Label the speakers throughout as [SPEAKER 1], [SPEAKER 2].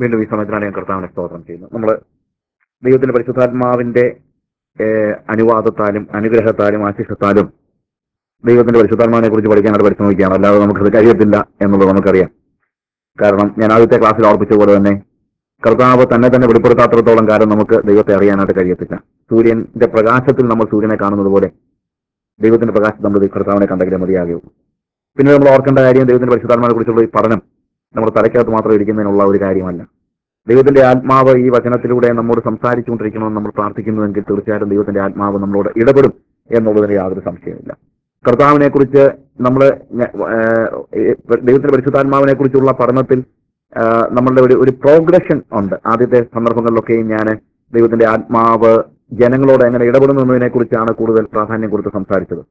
[SPEAKER 1] വീണ്ടും ഈ സമയത്തിനാണ് ഞാൻ കർത്താവിനെ സ്തോത്രം ചെയ്യുന്നത് നമ്മൾ ദൈവത്തിന്റെ പരിശുദ്ധാത്മാവിന്റെ ഏഹ്, അനുവാദത്താലും അനുഗ്രഹത്താലും ആശിഷത്താലും ദൈവത്തിന്റെ പരിശുദ്ധാത്മാവിനെ കുറിച്ച് പഠിക്കാനായിട്ട് പരിശ്രമിക്കുകയാണ് അല്ലാതെ നമുക്കത് കഴിയത്തില്ല എന്നുള്ളത് നമുക്കറിയാം കാരണം ഞാൻ ആദ്യത്തെ ക്ലാസ്സിൽ ഓർപ്പിച്ച പോലെ തന്നെ കർത്താവ് തന്നെ തന്നെ വെളിപ്പെടുത്താത്തിടത്തോളം കാലം നമുക്ക് ദൈവത്തെ അറിയാനായിട്ട് കഴിയത്തില്ല സൂര്യന്റെ പ്രകാശത്തിൽ നമ്മൾ സൂര്യനെ കാണുന്നത് പോലെ ദൈവത്തിന്റെ പ്രകാശത്തിൽ നമ്മൾ കർത്താവിനെ കണ്ടെങ്കിലേ മതിയാകൂ പിന്നെ നമ്മൾ ഓർക്കേണ്ട കാര്യം ദൈവത്തിന്റെ പരിശുദ്ധാത്മാവിനെ കുറിച്ചുള്ള ഈ പഠനം നമ്മുടെ തലയ്ക്കകത്ത് മാത്രം ഇരിക്കുന്നതിനുള്ള ഒരു കാര്യമല്ല ദൈവത്തിന്റെ ആത്മാവ് ഈ വചനത്തിലൂടെ നമ്മോട് സംസാരിച്ചുകൊണ്ടിരിക്കണമെന്ന് നമ്മൾ പ്രാർത്ഥിക്കുന്നുവെങ്കിൽ തീർച്ചയായിട്ടും ദൈവത്തിന്റെ ആത്മാവ് നമ്മളോട് ഇടപെടും എന്നുള്ളതിന് യാതൊരു സംശയമില്ല കർത്താവിനെ കുറിച്ച് നമ്മൾ ദൈവത്തിന്റെ പരിശുദ്ധാത്മാവിനെ കുറിച്ചുള്ള പഠനത്തിൽ ആ, നമ്മളുടെ ഒരു ഒരു പ്രോഗ്രഷൻ ഉണ്ട് ആദ്യത്തെ സന്ദർഭങ്ങളിലൊക്കെയും ഞാൻ ദൈവത്തിന്റെ ആത്മാവ് ജനങ്ങളോട് എങ്ങനെ ഇടപെടുന്നു എന്നതിനെ കുറിച്ചാണ് കൂടുതൽ പ്രാധാന്യം കൊടുത്ത് സംസാരിച്ചത്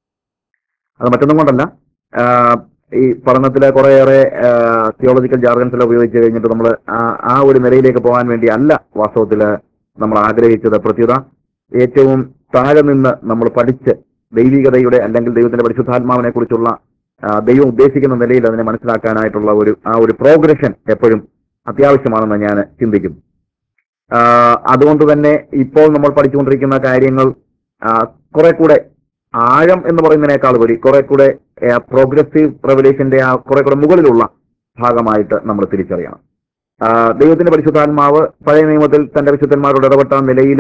[SPEAKER 1] അത് മറ്റൊന്നും കൊണ്ടല്ല ആ, ഈ പഠനത്തിലെ കുറേയേറെ തിയോളജിക്കൽ ജാർഗൻസ് എല്ലാം ഉപയോഗിച്ച് കഴിഞ്ഞിട്ട് നമ്മൾ ആ ഒരു നിലയിലേക്ക് പോകാൻ വേണ്ടി അല്ല വാസ്തവത്തിൽ നമ്മൾ ആഗ്രഹിച്ചത് പ്രത്യുത ഏറ്റവും താഴെ നിന്ന് നമ്മൾ പഠിച്ച് ദൈവികതയുടെ അല്ലെങ്കിൽ ദൈവത്തിന്റെ പരിശുദ്ധാത്മാവിനെ കുറിച്ചുള്ള ആ, ദൈവം ഉദ്ദേശിക്കുന്ന നിലയിൽ അതിനെ മനസ്സിലാക്കാനായിട്ടുള്ള ഒരു ആ ഒരു പ്രോഗ്രഷൻ എപ്പോഴും അത്യാവശ്യമാണെന്ന് ഞാൻ ചിന്തിക്കുന്നു ആ, അതുകൊണ്ട് തന്നെ ഇപ്പോൾ നമ്മൾ പഠിച്ചുകൊണ്ടിരിക്കുന്ന കാര്യങ്ങൾ ആ, കുറെ കൂടെ ആഴം എന്ന് പറയുന്നതിനേക്കാൾ ഉപരി കുറെ കൂടെ പ്രോഗ്രസീവ് റെവലേഷന്റെ ആ കുറെ കൂടെ മുകളിലുള്ള ഭാഗമായിട്ട് നമ്മൾ തിരിച്ചറിയണം ആ, ദൈവത്തിന്റെ പരിശുദ്ധാത്മാവ് പഴയ നിയമത്തിൽ തന്റെ വിശുദ്ധന്മാരോട് ഇടപെട്ട നിലയിൽ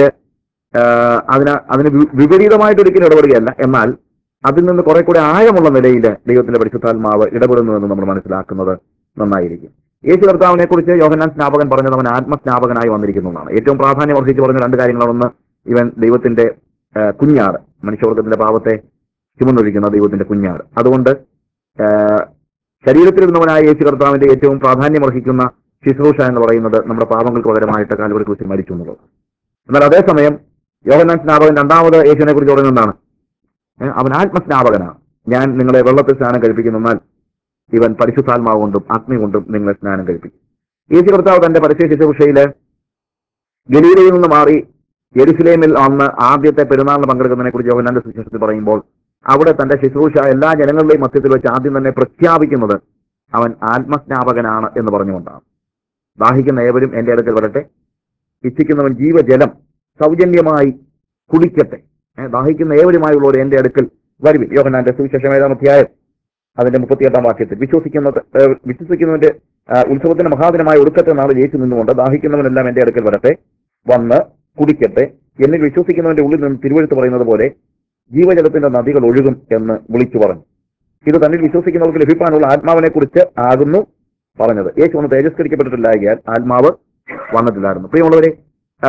[SPEAKER 1] അതിന് അതിന് വി- വിപരീതമായിട്ട് ഒരിക്കലും ഇടപെടുകയല്ല എന്നാൽ അതിൽ നിന്ന് കുറെ കൂടെ ആഴമുള്ള നിലയിൽ ദൈവത്തിന്റെ പരിശുദ്ധാത്മാവ് ഇടപെടുന്നുവെന്ന് നമ്മൾ മനസ്സിലാക്കുന്നത് നന്നായിരിക്കും യേശു കർത്താവിനെ കുറിച്ച് യോഹന്നാൻ സ്നാപകൻ പറഞ്ഞത് അവൻ ആത്മസ്നാപകനായി വന്നിരിക്കുന്നതാണ് ഏറ്റവും പ്രാധാന്യം വർദ്ധിച്ച് പറഞ്ഞ രണ്ട് കാര്യങ്ങളാണ് ഒന്ന് ഇവൻ ദൈവത്തിന്റെ ആ, കുഞ്ഞാട് മനുഷ്യവർഗത്തിന്റെ പാപത്തെ ചുമന്നൊഴിക്കുന്ന ദൈവത്തിന്റെ കുഞ്ഞാട് അതുകൊണ്ട് ആ, ശരീരത്തിലിരുന്നവനായ യേശു കർത്താവിന്റെ ഏറ്റവും പ്രാധാന്യം അർഹിക്കുന്ന ശുശ്രൂഷ എന്ന് പറയുന്നത് നമ്മുടെ പാപങ്ങൾക്ക് പകരമായിട്ട് കാൽവറി കുറിച്ച് മരിച്ചു എന്നുള്ളത് എന്നാൽ അതേസമയം യോഹന്നാൻ സ്നാപകൻ രണ്ടാമത് യേശുവിനെ കുറിച്ച് പറയുന്നത് എന്താണ് ഏ, അവൻ ആത്മസ്നാപകനാണ് ഞാൻ നിങ്ങളെ വെള്ളത്തിൽ സ്നാനം കഴിപ്പിക്കുന്നു എന്നാൽ ഇവൻ പരിശുദ്ധാത്മാവ് കൊണ്ടും അഗ്നി കൊണ്ടും നിങ്ങളെ സ്നാനം കഴിപ്പിക്കും യേശു കർത്താവ് തന്റെ പരസ്യ ശുശ്രൂഷയില് ഗലീലയിൽ നിന്ന് മാറി യെരുസലേമിൽ അന്ന് ആദ്യത്തെ പെരുന്നാളിന് പങ്കെടുക്കുന്നതിനെ കുറിച്ച് യോഹന്നാന്റെ സുവിശേഷത്തിൽ പറയുമ്പോൾ അവിടെ തന്റെ ശുശ്രൂഷ എല്ലാ ജനങ്ങളുടെയും മധ്യത്തിൽ വെച്ച് ആദ്യം തന്നെ പ്രഖ്യാപിക്കുന്നത് അവൻ ആത്മസ്നാപകനാണ് എന്ന് പറഞ്ഞുകൊണ്ടാണ് ദാഹിക്കുന്ന ഏവരും എന്റെ അടുക്കൽ വരട്ടെ ഇച്ഛിക്കുന്നവൻ ജീവജലം സൗജന്യമായി കുടിക്കട്ടെ ഏ, ദാഹിക്കുന്ന ഏവരുമായുള്ളവർ എന്റെ അടുക്കൽ വരുവിൻ യോഹന്നാന്റെ സുവിശേഷം ഏഴാം അധ്യായം അതിന്റെ മുപ്പത്തിയെട്ടാം വാക്യത്തിൽ വിശ്വസിക്കുന്നത് ഏ, വിശ്വസിക്കുന്നവന്റെ ആ, ഉത്സവത്തിന്റെ മഹാദിനമായ ഒടുക്കത്തെ നാൾ ജയിച്ചു നിന്നുകൊണ്ട് ദാഹിക്കുന്നവനെല്ലാം എന്റെ അടുക്കൽ വരട്ടെ വന്ന് കുടിക്കട്ടെ എന്നിൽ വിശ്വസിക്കുന്നവന്റെ ഉള്ളിൽ നിന്ന് തിരുവഴുത്ത് പറയുന്നത് പോലെ ജീവജലത്തിന്റെ നദികൾ ഒഴുകും എന്ന് വിളിച്ചു പറഞ്ഞു ഇത് തന്നിൽ വിശ്വസിക്കുന്നവർക്ക് ലഭിക്കാനുള്ള ആത്മാവിനെ കുറിച്ച് ആകുന്നു പറഞ്ഞത് യേശു ഒന്ന് തേജസ്കരിക്കപ്പെട്ടിട്ടില്ലായകയാൽ ആത്മാവ് വന്നിട്ടില്ലായിരുന്നു പ്രിയമുള്ളവരെ ആ,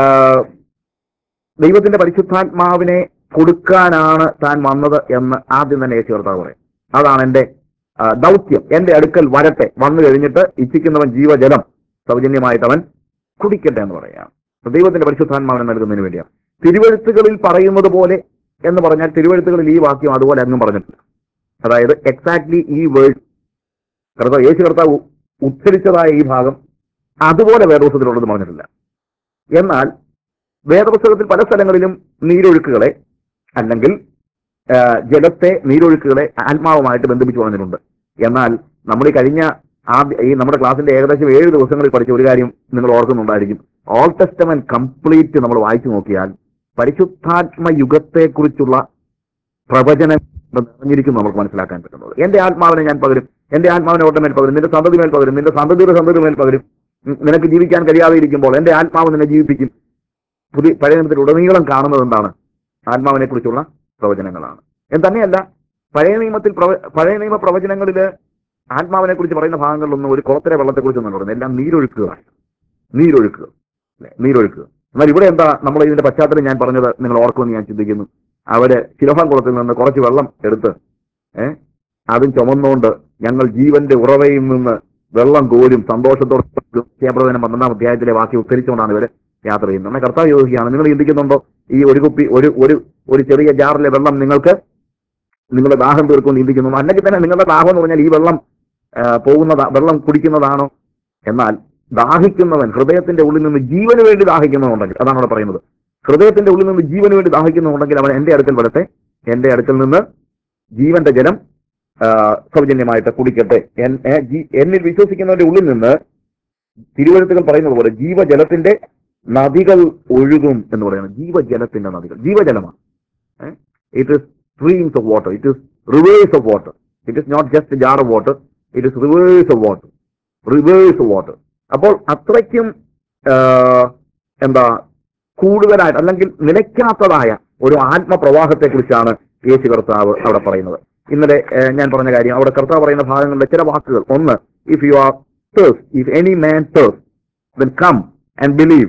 [SPEAKER 1] ദൈവത്തിന്റെ പരിശുദ്ധാത്മാവിനെ കൊടുക്കാനാണ് താൻ വന്നത് എന്ന് ആദ്യം തന്നെ യേശു കർത്താവ് പറയും അതാണ് എന്റെ ആ, ദൗത്യം എന്റെ അടുക്കൽ വരട്ടെ വന്നു കഴിഞ്ഞിട്ട് ഇച്ഛിക്കുന്നവൻ ജീവജലം സൗജന്യമായിട്ട് അവൻ കുടിക്കട്ടെ എന്ന് പറയാം ദൈവത്തിന്റെ പരിശുദ്ധാത്മാവിനെ നൽകുന്നതിന് വേണ്ടിയാണ് തിരുവഴുത്തുകളിൽ പറയുന്നത് പോലെ എന്ന് പറഞ്ഞാൽ തിരുവഴുത്തുകളിൽ ഈ വാക്യം അതുപോലെ അങ്ങും പറഞ്ഞിട്ടില്ല അതായത് എക്സാക്ട്ലി ഈ വേൾഡ് കർത്താവ് യേശു കർത്താവ് ഉദ്ധരിച്ചതായ ഈ ഭാഗം അതുപോലെ വേദപുസ്തകത്തിലുള്ളത് പറഞ്ഞിട്ടില്ല എന്നാൽ വേദപുസ്തകത്തിൽ പല സ്ഥലങ്ങളിലും നീരൊഴുക്കുകളെ അല്ലെങ്കിൽ ആ, ജലത്തെ നീരൊഴുക്കുകളെ ആത്മാവുമായിട്ട് ബന്ധിപ്പിച്ച് പറഞ്ഞിട്ടുണ്ട് എന്നാൽ നമ്മൾ ഈ കഴിഞ്ഞ ആദ്യ ഈ നമ്മുടെ ക്ലാസ്സിന്റെ ഏകദേശം ഏഴ് ദിവസങ്ങളിൽ പഠിച്ച ഒരു കാര്യം നിങ്ങൾ ഓർക്കുന്നുണ്ടായിരിക്കും ഓൾ ടെസ്റ്റമെന്റ് കംപ്ലീറ്റ് നമ്മൾ വായിച്ചു നോക്കിയാൽ പരിശുദ്ധാത്മ യുഗത്തെക്കുറിച്ചുള്ള പ്രവചനം നിറഞ്ഞിരിക്കും നമുക്ക് മനസ്സിലാക്കാൻ പറ്റുന്നത് എന്റെ ആത്മാവിനെ ഞാൻ പകരും എന്റെ ആത്മാവിനെ ഓട്ടമേൽ പകരും നിന്റെ സന്തതി മേൽ പകരും നിന്റെ സന്തതിയുടെ സന്തതി മേൽ പകരും ഉം, നിനക്ക് ജീവിക്കാൻ കഴിയാതെ ഇരിക്കുമ്പോൾ എന്റെ ആത്മാവ് നിന്നെ ജീവിപ്പിക്കും പുതിയ പഴയ നിയമത്തിൽ ഉടനീളം കാണുന്നത് എന്താണ് ആത്മാവിനെ കുറിച്ചുള്ള പ്രവചനങ്ങളാണ് എന്ന് തന്നെയല്ല പഴയ നിയമത്തിൽ പ്രവ- പഴയ നിയമ പ്രവചനങ്ങളിൽ ആത്മാവിനെ കുറിച്ച് പറയുന്ന ഭാഗങ്ങളിലൊന്നും ഒരു കുളത്തിലെ വെള്ളത്തെ കുറിച്ചൊന്നും പറയുന്നത് എല്ലാം നീരൊഴുക്കുകളാണ് നീരൊഴുക്കുക അല്ലേ? നീരൊഴുക്കുക എന്നാൽ ഇവിടെ എന്താ നമ്മൾ ഇതിന്റെ പശ്ചാത്തലം ഞാൻ പറഞ്ഞത് നിങ്ങൾ ഓർക്കുമെന്ന് ഞാൻ ചിന്തിക്കുന്നു അവര് ശിലോഹാൻ കുളത്തിൽ നിന്ന് കുറച്ച് വെള്ളം എടുത്ത് ഏ അതും ചുമന്നുകൊണ്ട് ഞങ്ങൾ ജീവന്റെ ഉറവയിൽ നിന്ന് വെള്ളം കോരും സന്തോഷത്തോടെ പ്രവചനം പന്ത്രണ്ടാം അധ്യായത്തിലെ വാക്യം ഉദ്ധരിച്ചുകൊണ്ടാണ് ഇവര് യാത്ര ചെയ്യുന്നത് എന്നാൽ കർത്താവ് ചോദിക്കുകയാണ് നിങ്ങൾ ചിന്തിക്കുന്നുണ്ടോ ഈ ഒരു കുപ്പി ഒരു ഒരു ഒരു ചെറിയ ജാറിലെ വെള്ളം നിങ്ങൾക്ക് നിങ്ങളുടെ ദാഹം തീർക്കുമെന്ന് ചിന്തിക്കുന്നു അല്ലെങ്കിൽ തന്നെ നിങ്ങളുടെ ദാഹം എന്ന് പറഞ്ഞാൽ ഈ വെള്ളം ആ, പോകുന്നതാ വെള്ളം കുടിക്കുന്നതാണോ എന്നാൽ ദാഹിക്കുന്നവൻ ഹൃദയത്തിന്റെ ഉള്ളിൽ നിന്ന് ജീവന് വേണ്ടി ദാഹിക്കുന്നുണ്ടെങ്കിൽ അതാണ് അവിടെ പറയുന്നത് ഹൃദയത്തിന്റെ ഉള്ളിൽ നിന്ന് ജീവന് വേണ്ടി ദാഹിക്കുന്നുണ്ടെങ്കിൽ അവൻ എന്റെ അടുക്കൽ വരട്ടെ എന്റെ അടുക്കൽ നിന്ന് ജീവന്റെ ജലം ആ, സൗജന്യമായിട്ട് കുടിക്കട്ടെ എൻ- ഏ, ജീ- എന്നിൽ വിശ്വസിക്കുന്നവന്റെ ഉള്ളിൽ നിന്ന് തിരുവഴുത്തുകൾ പറയുന്നത് പോലെ ജീവജലത്തിന്റെ നദികൾ ഒഴുകും എന്ന് പറയുന്നത് ജീവജലത്തിന്റെ നദികൾ ജീവജലമാണ് it is streams of water it is rivers of water it is not just jar of water it is rivers of water rivers of water അപ്പോൾ അത്രയ്ക്കും ആ, എന്താ കൂടുതലായിട്ട് അല്ലെങ്കിൽ നിലയ്ക്കാത്തതായ ഒരു ആത്മപ്രവാഹത്തെ കുറിച്ചാണ് യേശു കർത്താവ് അവിടെ പറയുന്നത് ഇന്നലെ ഏഹ്, ഞാൻ പറഞ്ഞ കാര്യം അവിടെ കർത്താവ് പറയുന്ന ഭാഗങ്ങളിലെ ചില വാക്കുകൾ ഒന്ന് if you are thirst if any man thirst then come and believe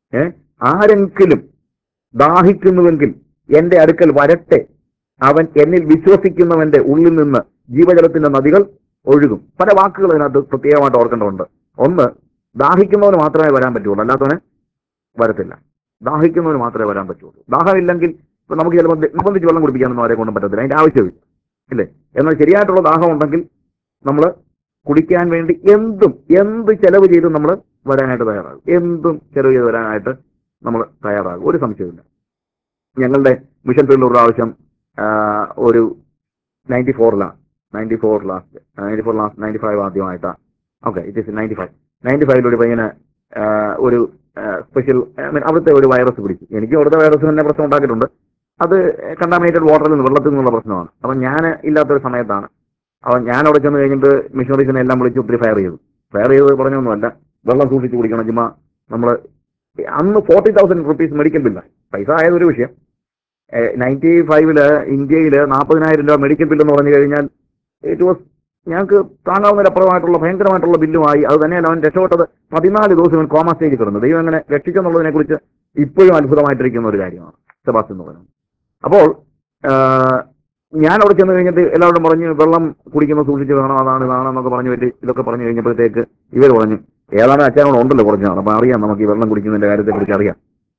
[SPEAKER 1] ആരെങ്കിലും ദാഹിക്കുന്നുവെങ്കിൽ എന്റെ അടുക്കൽ വരട്ടെ അവൻ എന്നിൽ വിശ്വസിക്കുന്നവന്റെ ഉള്ളിൽ നിന്ന് ജീവജലത്തിന്റെ നദികൾ ഒഴുകും പല വാക്കുകൾ അതിനകത്ത് പ്രത്യേകമായിട്ട് ഓർക്കേണ്ടതുണ്ട് ഒന്ന് ദാഹിക്കുന്നവന് മാത്രമേ വരാൻ പറ്റുള്ളൂ അല്ലാത്തവന് വരത്തില്ല ദാഹിക്കുന്നവന് മാത്രമേ വരാൻ പറ്റുള്ളൂ ദാഹമില്ലെങ്കിൽ ഇപ്പൊ നമുക്ക് ചിലപ്പോൾ നിർബന്ധിച്ച് വെള്ളം കുടിപ്പിക്കാനൊന്നും അവരെ കൊണ്ടും പറ്റത്തില്ല അതിന്റെ ആവശ്യമില്ല ഇല്ലേ എന്നാൽ ശരിയായിട്ടുള്ള ദാഹം ഉണ്ടെങ്കിൽ നമ്മൾ കുടിക്കാൻ വേണ്ടി എന്തും എന്ത് ചെലവ് ചെയ്തും നമ്മൾ വരാനായിട്ട് തയ്യാറാകും എന്തും ചെലവ് ചെയ്ത് വരാനായിട്ട് നമ്മൾ തയ്യാറാകും ഒരു സംശയമില്ല ഞങ്ങളുടെ മിഷൻ ഫീൽഡിൽ ഒരു പ്രാവശ്യം ആ, ഒരു നയൻറ്റി ഫോറിലാണ് ninety four last ninety four last ninety five ആദ്യമായിട്ടാണ് okay it is ninety five ninety ഫൈവിൽ ഒരു പയ്യന് ആ, ഒരു സ്പെഷ്യൽ ഐ മീൻ അവിടുത്തെ ഒരു വൈറസ് പിടിച്ചു എനിക്ക് അവിടുത്തെ വൈറസ് തന്നെ പ്രശ്നം ഉണ്ടാക്കിയിട്ടുണ്ട് അത് കണ്ടാമിനേറ്റഡ് വാട്ടറിൽ നിന്ന് വെള്ളത്തിൽ നിന്നുള്ള പ്രശ്നമാണ് അപ്പം ഞാൻ ഇല്ലാത്തൊരു സമയത്താണ് അപ്പം ഞാൻ അവിടെ ചെന്ന് കഴിഞ്ഞിട്ട് മിഷണറീസിനെ എല്ലാം വിളിച്ച് ഒത്തിരി ഫയർ ചെയ്തു ഫയർ ചെയ്ത് പറഞ്ഞൊന്നുമല്ല വെള്ളം സൂക്ഷിച്ച് കുടിക്കണം ചുമ്മാ നമ്മൾ അന്ന് ഫോർട്ടി തൗസൻഡ് റുപ്പീസ് മെഡിക്കൽ ബില്ലാണ് പൈസ ആയത് ഒരു വിഷയം നയൻറ്റി ഫൈവില് ഇന്ത്യയിൽ നാൽപ്പതിനായിരം രൂപ മെഡിക്കൽ ബില്ല് എന്ന് പറഞ്ഞു കഴിഞ്ഞാൽ ഇറ്റ് വാസ് ഞങ്ങൾക്ക് താങ്ങാവുന്നതിലപ്പുറമായിട്ടുള്ള ഭയങ്കരമായിട്ടുള്ള ബില്ലുമായി അത് തന്നെയല്ല അവൻ രക്ഷപ്പെട്ടത് പതിനാല് ദിവസം ഇവൻ കോമ സ്റ്റേജിൽ കിടന്നു ദൈവം എങ്ങനെ രക്ഷിച്ചെന്നുള്ളതിനെ കുറിച്ച് ഇപ്പോഴും അത്ഭുതമായിട്ടിരിക്കുന്ന ഒരു കാര്യമാണ് സെബാസ്റ്റ്യൻ എന്ന് പറയുന്നത് അപ്പോൾ ആ, ഞാൻ അവിടെ ചെന്ന് കഴിഞ്ഞിട്ട് എല്ലാവരും പറഞ്ഞു വെള്ളം കുടിക്കുന്നത് സൂക്ഷിച്ച് വേണം അതാണ് ഇതാണ് എന്നൊക്കെ പറഞ്ഞു പറ്റി ഇതൊക്കെ പറഞ്ഞു കഴിഞ്ഞപ്പോഴത്തേക്ക് ഇവർ പറഞ്ഞു ഏതാണ് അച്ഛനോട് ഉണ്ടല്ലോ കുറച്ച് നാൾ അപ്പൊ അറിയാം നമുക്ക് ഈ വെള്ളം കുടിക്കുന്നതിന്റെ കാര്യത്തെ കുറിച്ച് അറിയാം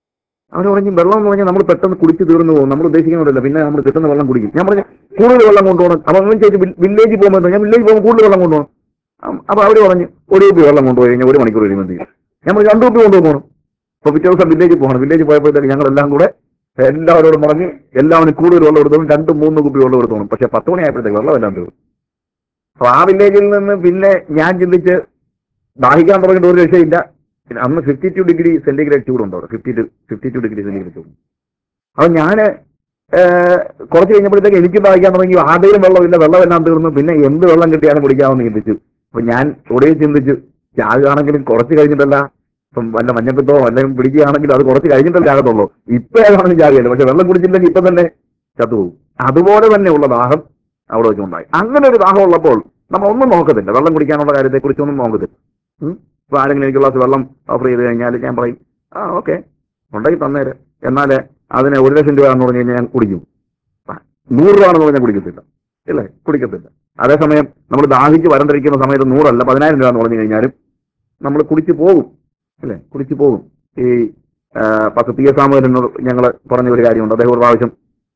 [SPEAKER 1] അവർ പറഞ്ഞു വെള്ളം എന്ന് പറഞ്ഞാൽ നമ്മൾ പെട്ടെന്ന് കുടിച്ച് തീർന്നു പോകും നമ്മൾ ഉദ്ദേശിക്കുന്നില്ല പിന്നെ നമ്മൾ കിട്ടുന്ന വെള്ളം കുടിക്കും ഞാൻ പറഞ്ഞു കൂടുതൽ വെള്ളം കൊണ്ടുപോകണം അപ്പൊ അവൻ ചോദിച്ചു വില്ലേജിൽ പോകുമ്പോൾ ഞാൻ വില്ലേജിൽ പോകുമ്പോൾ കൂടുതൽ വെള്ളം കൊണ്ടുപോകണം അം- അപ്പൊ അവർ പറഞ്ഞു ഒരു കുപ്പി വെള്ളം കൊണ്ടുപോയി കഴിഞ്ഞാൽ ഒരു മണിക്കൂർ കഴിയുമ്പോൾ എന്ത് ചെയ്യും ഞാൻ പറഞ്ഞു രണ്ട് കുപ്പി കൊണ്ടുപോകണം അപ്പൊ പിറ്റേ ദിവസം വില്ലേജിൽ പോകണം വില്ലേജിൽ പോയപ്പോഴത്തേക്ക് ഞങ്ങൾ എല്ലാം കൂടെ എല്ലാവരോടും പറഞ്ഞ് എല്ലാവരും കൂടുതൽ വെള്ളം എടുത്തോളും രണ്ടും മൂന്ന് കുപ്പി വെള്ളം എടുത്തോളും പക്ഷെ പത്ത് മണിയായപ്പോഴത്തേക്ക് വെള്ളം എല്ലാം തീർന്നു അപ്പൊ ആ വില്ലേജിൽ നിന്ന് പിന്നെ ഞാൻ ചിന്തിച്ച് ദാഹിക്കാൻ തുടങ്ങിയിട്ട് ഒരു രക്ഷയില്ല പിന്നെ അന്ന് ഫിഫ്റ്റി ടു ഡിഗ്രി സെന്റിഗ്രേഡ് ചൂടുണ്ടോ fifty two fifty two degree centigrade ചൂട് അപ്പൊ ഞാന് ഏഹ്, കുറച്ച് കഴിഞ്ഞപ്പോഴത്തേക്ക് എനിക്ക് ദാഹിക്കാൻ തുടങ്ങി ആദ്യം വെള്ളമില്ല വെള്ളം എല്ലാം തീർന്നു പിന്നെ എന്ത് വെള്ളം കിട്ടിയാലും കുടിക്കാമെന്ന് ചിന്തിച്ചു അപ്പൊ ഞാൻ ഒടുവിൽ ചിന്തിച്ചു ചാകുകയാണെങ്കിലും കുറച്ച് കഴിഞ്ഞിട്ടല്ല ഇപ്പം വല്ല മഞ്ഞപ്പിത്തോ വല്ലതും പിടിക്കുകയാണെങ്കിൽ അത് കുറച്ച് കഴിഞ്ഞിട്ടല്ലേ ആകത്തുള്ളൂ ഇപ്പൊ ഏതാണെങ്കിലും ചാകുകയില്ല പക്ഷെ വെള്ളം കുടിച്ചില്ലെങ്കിൽ ഇപ്പൊ തന്നെ ചത്തുപോകും അതുപോലെ തന്നെയുള്ള ദാഹം അവിടെ വെച്ചുണ്ടായി അങ്ങനെ ഒരു ദാഹം ഉള്ളപ്പോൾ നമ്മൾ ഒന്നും നോക്കത്തില്ല വെള്ളം കുടിക്കാനുള്ള കാര്യത്തെക്കുറിച്ചൊന്നും നോക്കത്തില്ല ഉം. ഇപ്പൊ ആരെങ്കിലും എനിക്ക് ഗ്ലാസ് വെള്ളം ഓഫർ ചെയ്ത് കഴിഞ്ഞാൽ ഞാൻ പറയും ആ ഓക്കെ ഉണ്ടെങ്കിൽ തന്നേര് എന്നാൽ അതിന് ഒരു ലക്ഷം രൂപ എന്ന് പറഞ്ഞു കഴിഞ്ഞാൽ ഞാൻ കുടിക്കും ആ, നൂറ് രൂപ എന്ന് പറഞ്ഞാൽ കുടിക്കത്തില്ല ഇല്ലേ കുടിക്കത്തില്ല അതേസമയം നമ്മൾ ദാഹിച്ച് വരണ്ടിരിക്കുന്ന സമയത്ത് നൂറല്ല പതിനായിരം രൂപ എന്ന് പറഞ്ഞു കഴിഞ്ഞാലും നമ്മൾ കുടിച്ചു പോകും അല്ലേ കുടിച്ചു പോകും ഈ ആ, പത്ത് പി എസ് സാമുവൽ എന്ന് ഞങ്ങൾ പറഞ്ഞ ഒരു കാര്യമുണ്ട് അദ്ദേഹം ഒരു പ്രാവശ്യം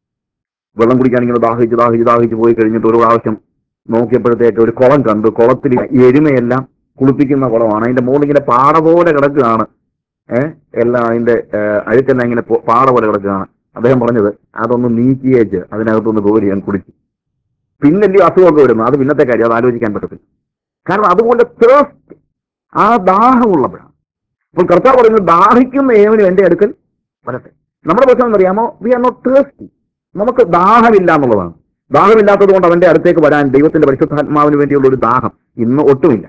[SPEAKER 1] വെള്ളം കുടിക്കാൻ ഇങ്ങനെ ദാഹിച്ച് ദാഹിച്ച് ദാഹിച്ച് പോയി കഴിഞ്ഞിട്ട് ഒരു പ്രാവശ്യം നോക്കിയപ്പോഴത്തേക്ക് ഒരു കുളം കണ്ടു കുളത്തിൽ എരുമയെല്ലാം കുളിപ്പിക്കുന്ന കുളമാണ് അതിന്റെ മുകളിൽ ഇങ്ങനെ പാട പോലെ കിടക്കുകയാണ് ഏഹ് എല്ലാം അതിന്റെ ഏഹ്, അഴുക്കെല്ലാം ഇങ്ങനെ പൊ- പാട പോലെ കിടക്കുകയാണ് അദ്ദേഹം പറഞ്ഞത് അതൊന്ന് നീക്കിയേച്ച് അതിനകത്തൊന്ന് കോരി ഞാൻ കുടിച്ചു പിന്നല്ലേ അസുഖമൊക്കെ വരുന്നത് അത് പിന്നത്തെ കാര്യം അത് ആലോചിക്കാൻ പറ്റത്തില്ല കാരണം അതുപോലെ thirst, ആ ദാഹമുള്ളപ്പോഴാണ് അപ്പോൾ കർത്താവ് പറയുന്നത് ദാഹിക്കുന്ന ഏവനും എന്റെ അടുക്കൽ വരട്ടെ നമ്മുടെ പ്രശ്നം എന്നറിയാമോ വി ആർ നോട്ട് തേഴ്സ്റ്റി നമുക്ക് ദാഹമില്ല എന്നുള്ളതാണ് ദാഹമില്ലാത്തത് കൊണ്ട് അവന്റെ അടുത്തേക്ക് വരാൻ ദൈവത്തിന്റെ പരിശുദ്ധാത്മാവിന് വേണ്ടിയുള്ള ഒരു ദാഹം ഇന്ന് ഒട്ടുമില്ല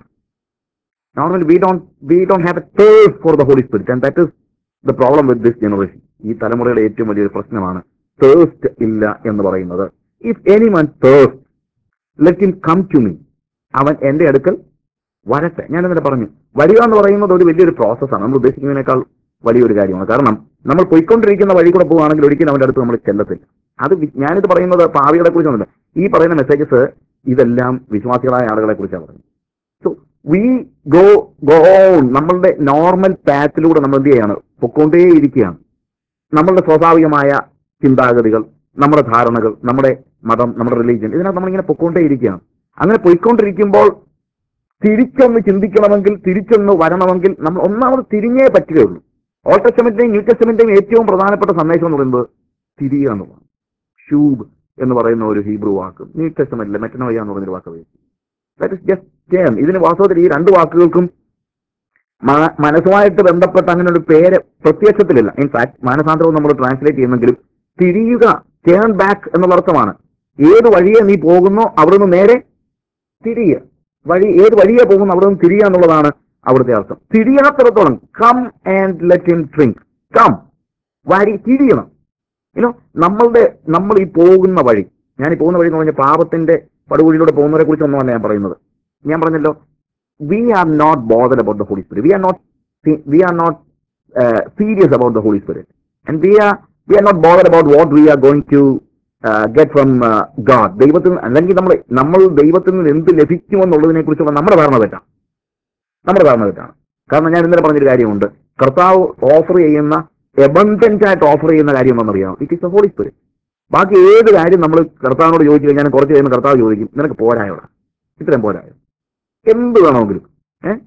[SPEAKER 1] normally we don't we don't have a thirst for the holy spirit and that is the problem with this generation ഈ തലമുറയുടെ ഏറ്റവും വലിയൊരു പ്രശ്നമാണ് തേഴ്സ്റ്റ് ഇല്ല എന്ന് പറയുന്നത് if any one thirst let him come to me അവൻ എന്റെ അടുക്കൽ വരട്ടെ ഞാൻ ഇന്നലെ പറഞ്ഞു വരിക എന്ന് പറയുന്നത് ഒരു വലിയൊരു പ്രോസസ്സാണ് നമ്മൾ ഉദ്ദേശിക്കുന്നതിനേക്കാൾ വലിയൊരു കാര്യമാണ് കാരണം നമ്മൾ പോയിക്കൊണ്ടിരിക്കുന്ന വഴി കൂടെ പോവുകയാണെങ്കിൽ ഒരിക്കലും അവന്റെ അടുത്ത് നമ്മൾ ചെല്ലത്തില്ല അത് വി- ഞാനിത് പറയുന്നത് ഭാവികളെ കുറിച്ചൊന്നുമില്ല ഈ പറയുന്ന മെസ്സേജസ് ഇതെല്ലാം വിശ്വാസികളായ ആളുകളെ കുറിച്ചാണ് പറയുന്നത് so we go go on നമ്മളുടെ നോർമൽ പാത്തിലൂടെ നമ്മൾ എന്ത് ചെയ്യാണ് പൊക്കോണ്ടേയിരിക്കുകയാണ് നമ്മളുടെ സ്വാഭാവികമായ ചിന്താഗതികൾ നമ്മുടെ ധാരണകൾ നമ്മുടെ മതം നമ്മുടെ റിലീജിയൻ ഇതിനകത്ത് നമ്മളിങ്ങനെ പൊക്കോണ്ടേയിരിക്കുകയാണ് അങ്ങനെ പോയിക്കൊണ്ടിരിക്കുമ്പോൾ തിരിച്ചൊന്ന് ചിന്തിക്കണമെങ്കിൽ തിരിച്ചൊന്ന് വരണമെങ്കിൽ നമ്മൾ ഒന്നാമത് തിരിഞ്ഞേ പറ്റുകയുള്ളൂ ഓൾഡ് ടെസ്റ്റമെന്റിന്റെയും ന്യൂ ടെസ്റ്റമെന്റിന്റെയും ഏറ്റവും പ്രധാനപ്പെട്ട സന്ദേശം എന്ന് പറയുന്നത് തിരിയുക എന്നുള്ളതാണ് ഷൂബ് എന്ന് പറയുന്ന ഒരു ഹീബ്രു വാക്ക് ന്യൂ ടെസ്റ്റമെന്റിലെ മെറ്റനോയ എന്ന് പറയുന്നൊരു വാക്ക് ദാറ്റ് ഇസ് ജസ്റ്റ് ടേൺ ഇതിന് വാസ്തവത്തിൽ ഈ രണ്ട് വാക്കുകൾക്കും മ- മനസ്സുമായിട്ട് ബന്ധപ്പെട്ട അങ്ങനെ ഒരു പേര് പ്രത്യക്ഷത്തിലില്ല ഇൻഫാക്ട് മാനസാന്തരവും നമ്മൾ ട്രാൻസ്ലേറ്റ് ചെയ്യുന്നെങ്കിലും തിരിയുക ടേൺ ബാക്ക് എന്നുള്ള അർത്ഥമാണ് ഏത് വഴിയെ നീ പോകുന്നോ അവിടെ നിന്ന് നേരെ തിരിയുക വഴി ഏത് വഴിയെ പോകുന്നു അവിടെ നിന്ന് തിരിയുക എന്നുള്ളതാണ് അവിടുത്തെ അർത്ഥം തിരിയാത്തിടത്തോളം come and let him drink come വഴി തിരിയണം യുനോ നമ്മളുടെ നമ്മൾ ഈ പോകുന്ന വഴി ഞാൻ ഈ പോകുന്ന വഴി എന്ന് പറഞ്ഞാൽ പാപത്തിന്റെ പടുകുഴിയിലൂടെ പോകുന്നവരെ കുറിച്ചൊന്നുമല്ല ഞാൻ പറയുന്നത് ഞാൻ പറഞ്ഞല്ലോ we are not bothered about the holy spirit we are not we are not serious about the holy spirit and we are we are not bothered about what we are going to get from God ദൈവത്തിൽ നിന്ന് അല്ലെങ്കിൽ നമ്മൾ നമ്മൾ ദൈവത്തിൽ നിന്ന് എന്ത് ലഭിക്കുമെന്നുള്ളതിനെ കുറിച്ചുള്ള നമ്മുടെ ധാരണ തെറ്റാണ് നമ്മുടെ ധാരണ തെറ്റാണ് കാരണം ഞാൻ ഇന്നലെ പറഞ്ഞൊരു കാര്യമുണ്ട് കർത്താവ് ഓഫർ ചെയ്യുന്ന എബണ്ടൻസ് ആയിട്ട് ഓഫർ ചെയ്യുന്ന കാര്യം എന്താണെന്നറിയാം it is a holy spirit ബാക്കി ഏത് കാര്യം നമ്മൾ കർത്താവിനോട് ചോദിച്ചു കഴിഞ്ഞാൽ കുറച്ച് കഴിയുമ്പോൾ കർത്താവ് ചോദിക്കും നിനക്ക് പോരായോടാ ഇത്രയും പോരായോ എന്ത് വേണമെങ്കിലും ഏഹ്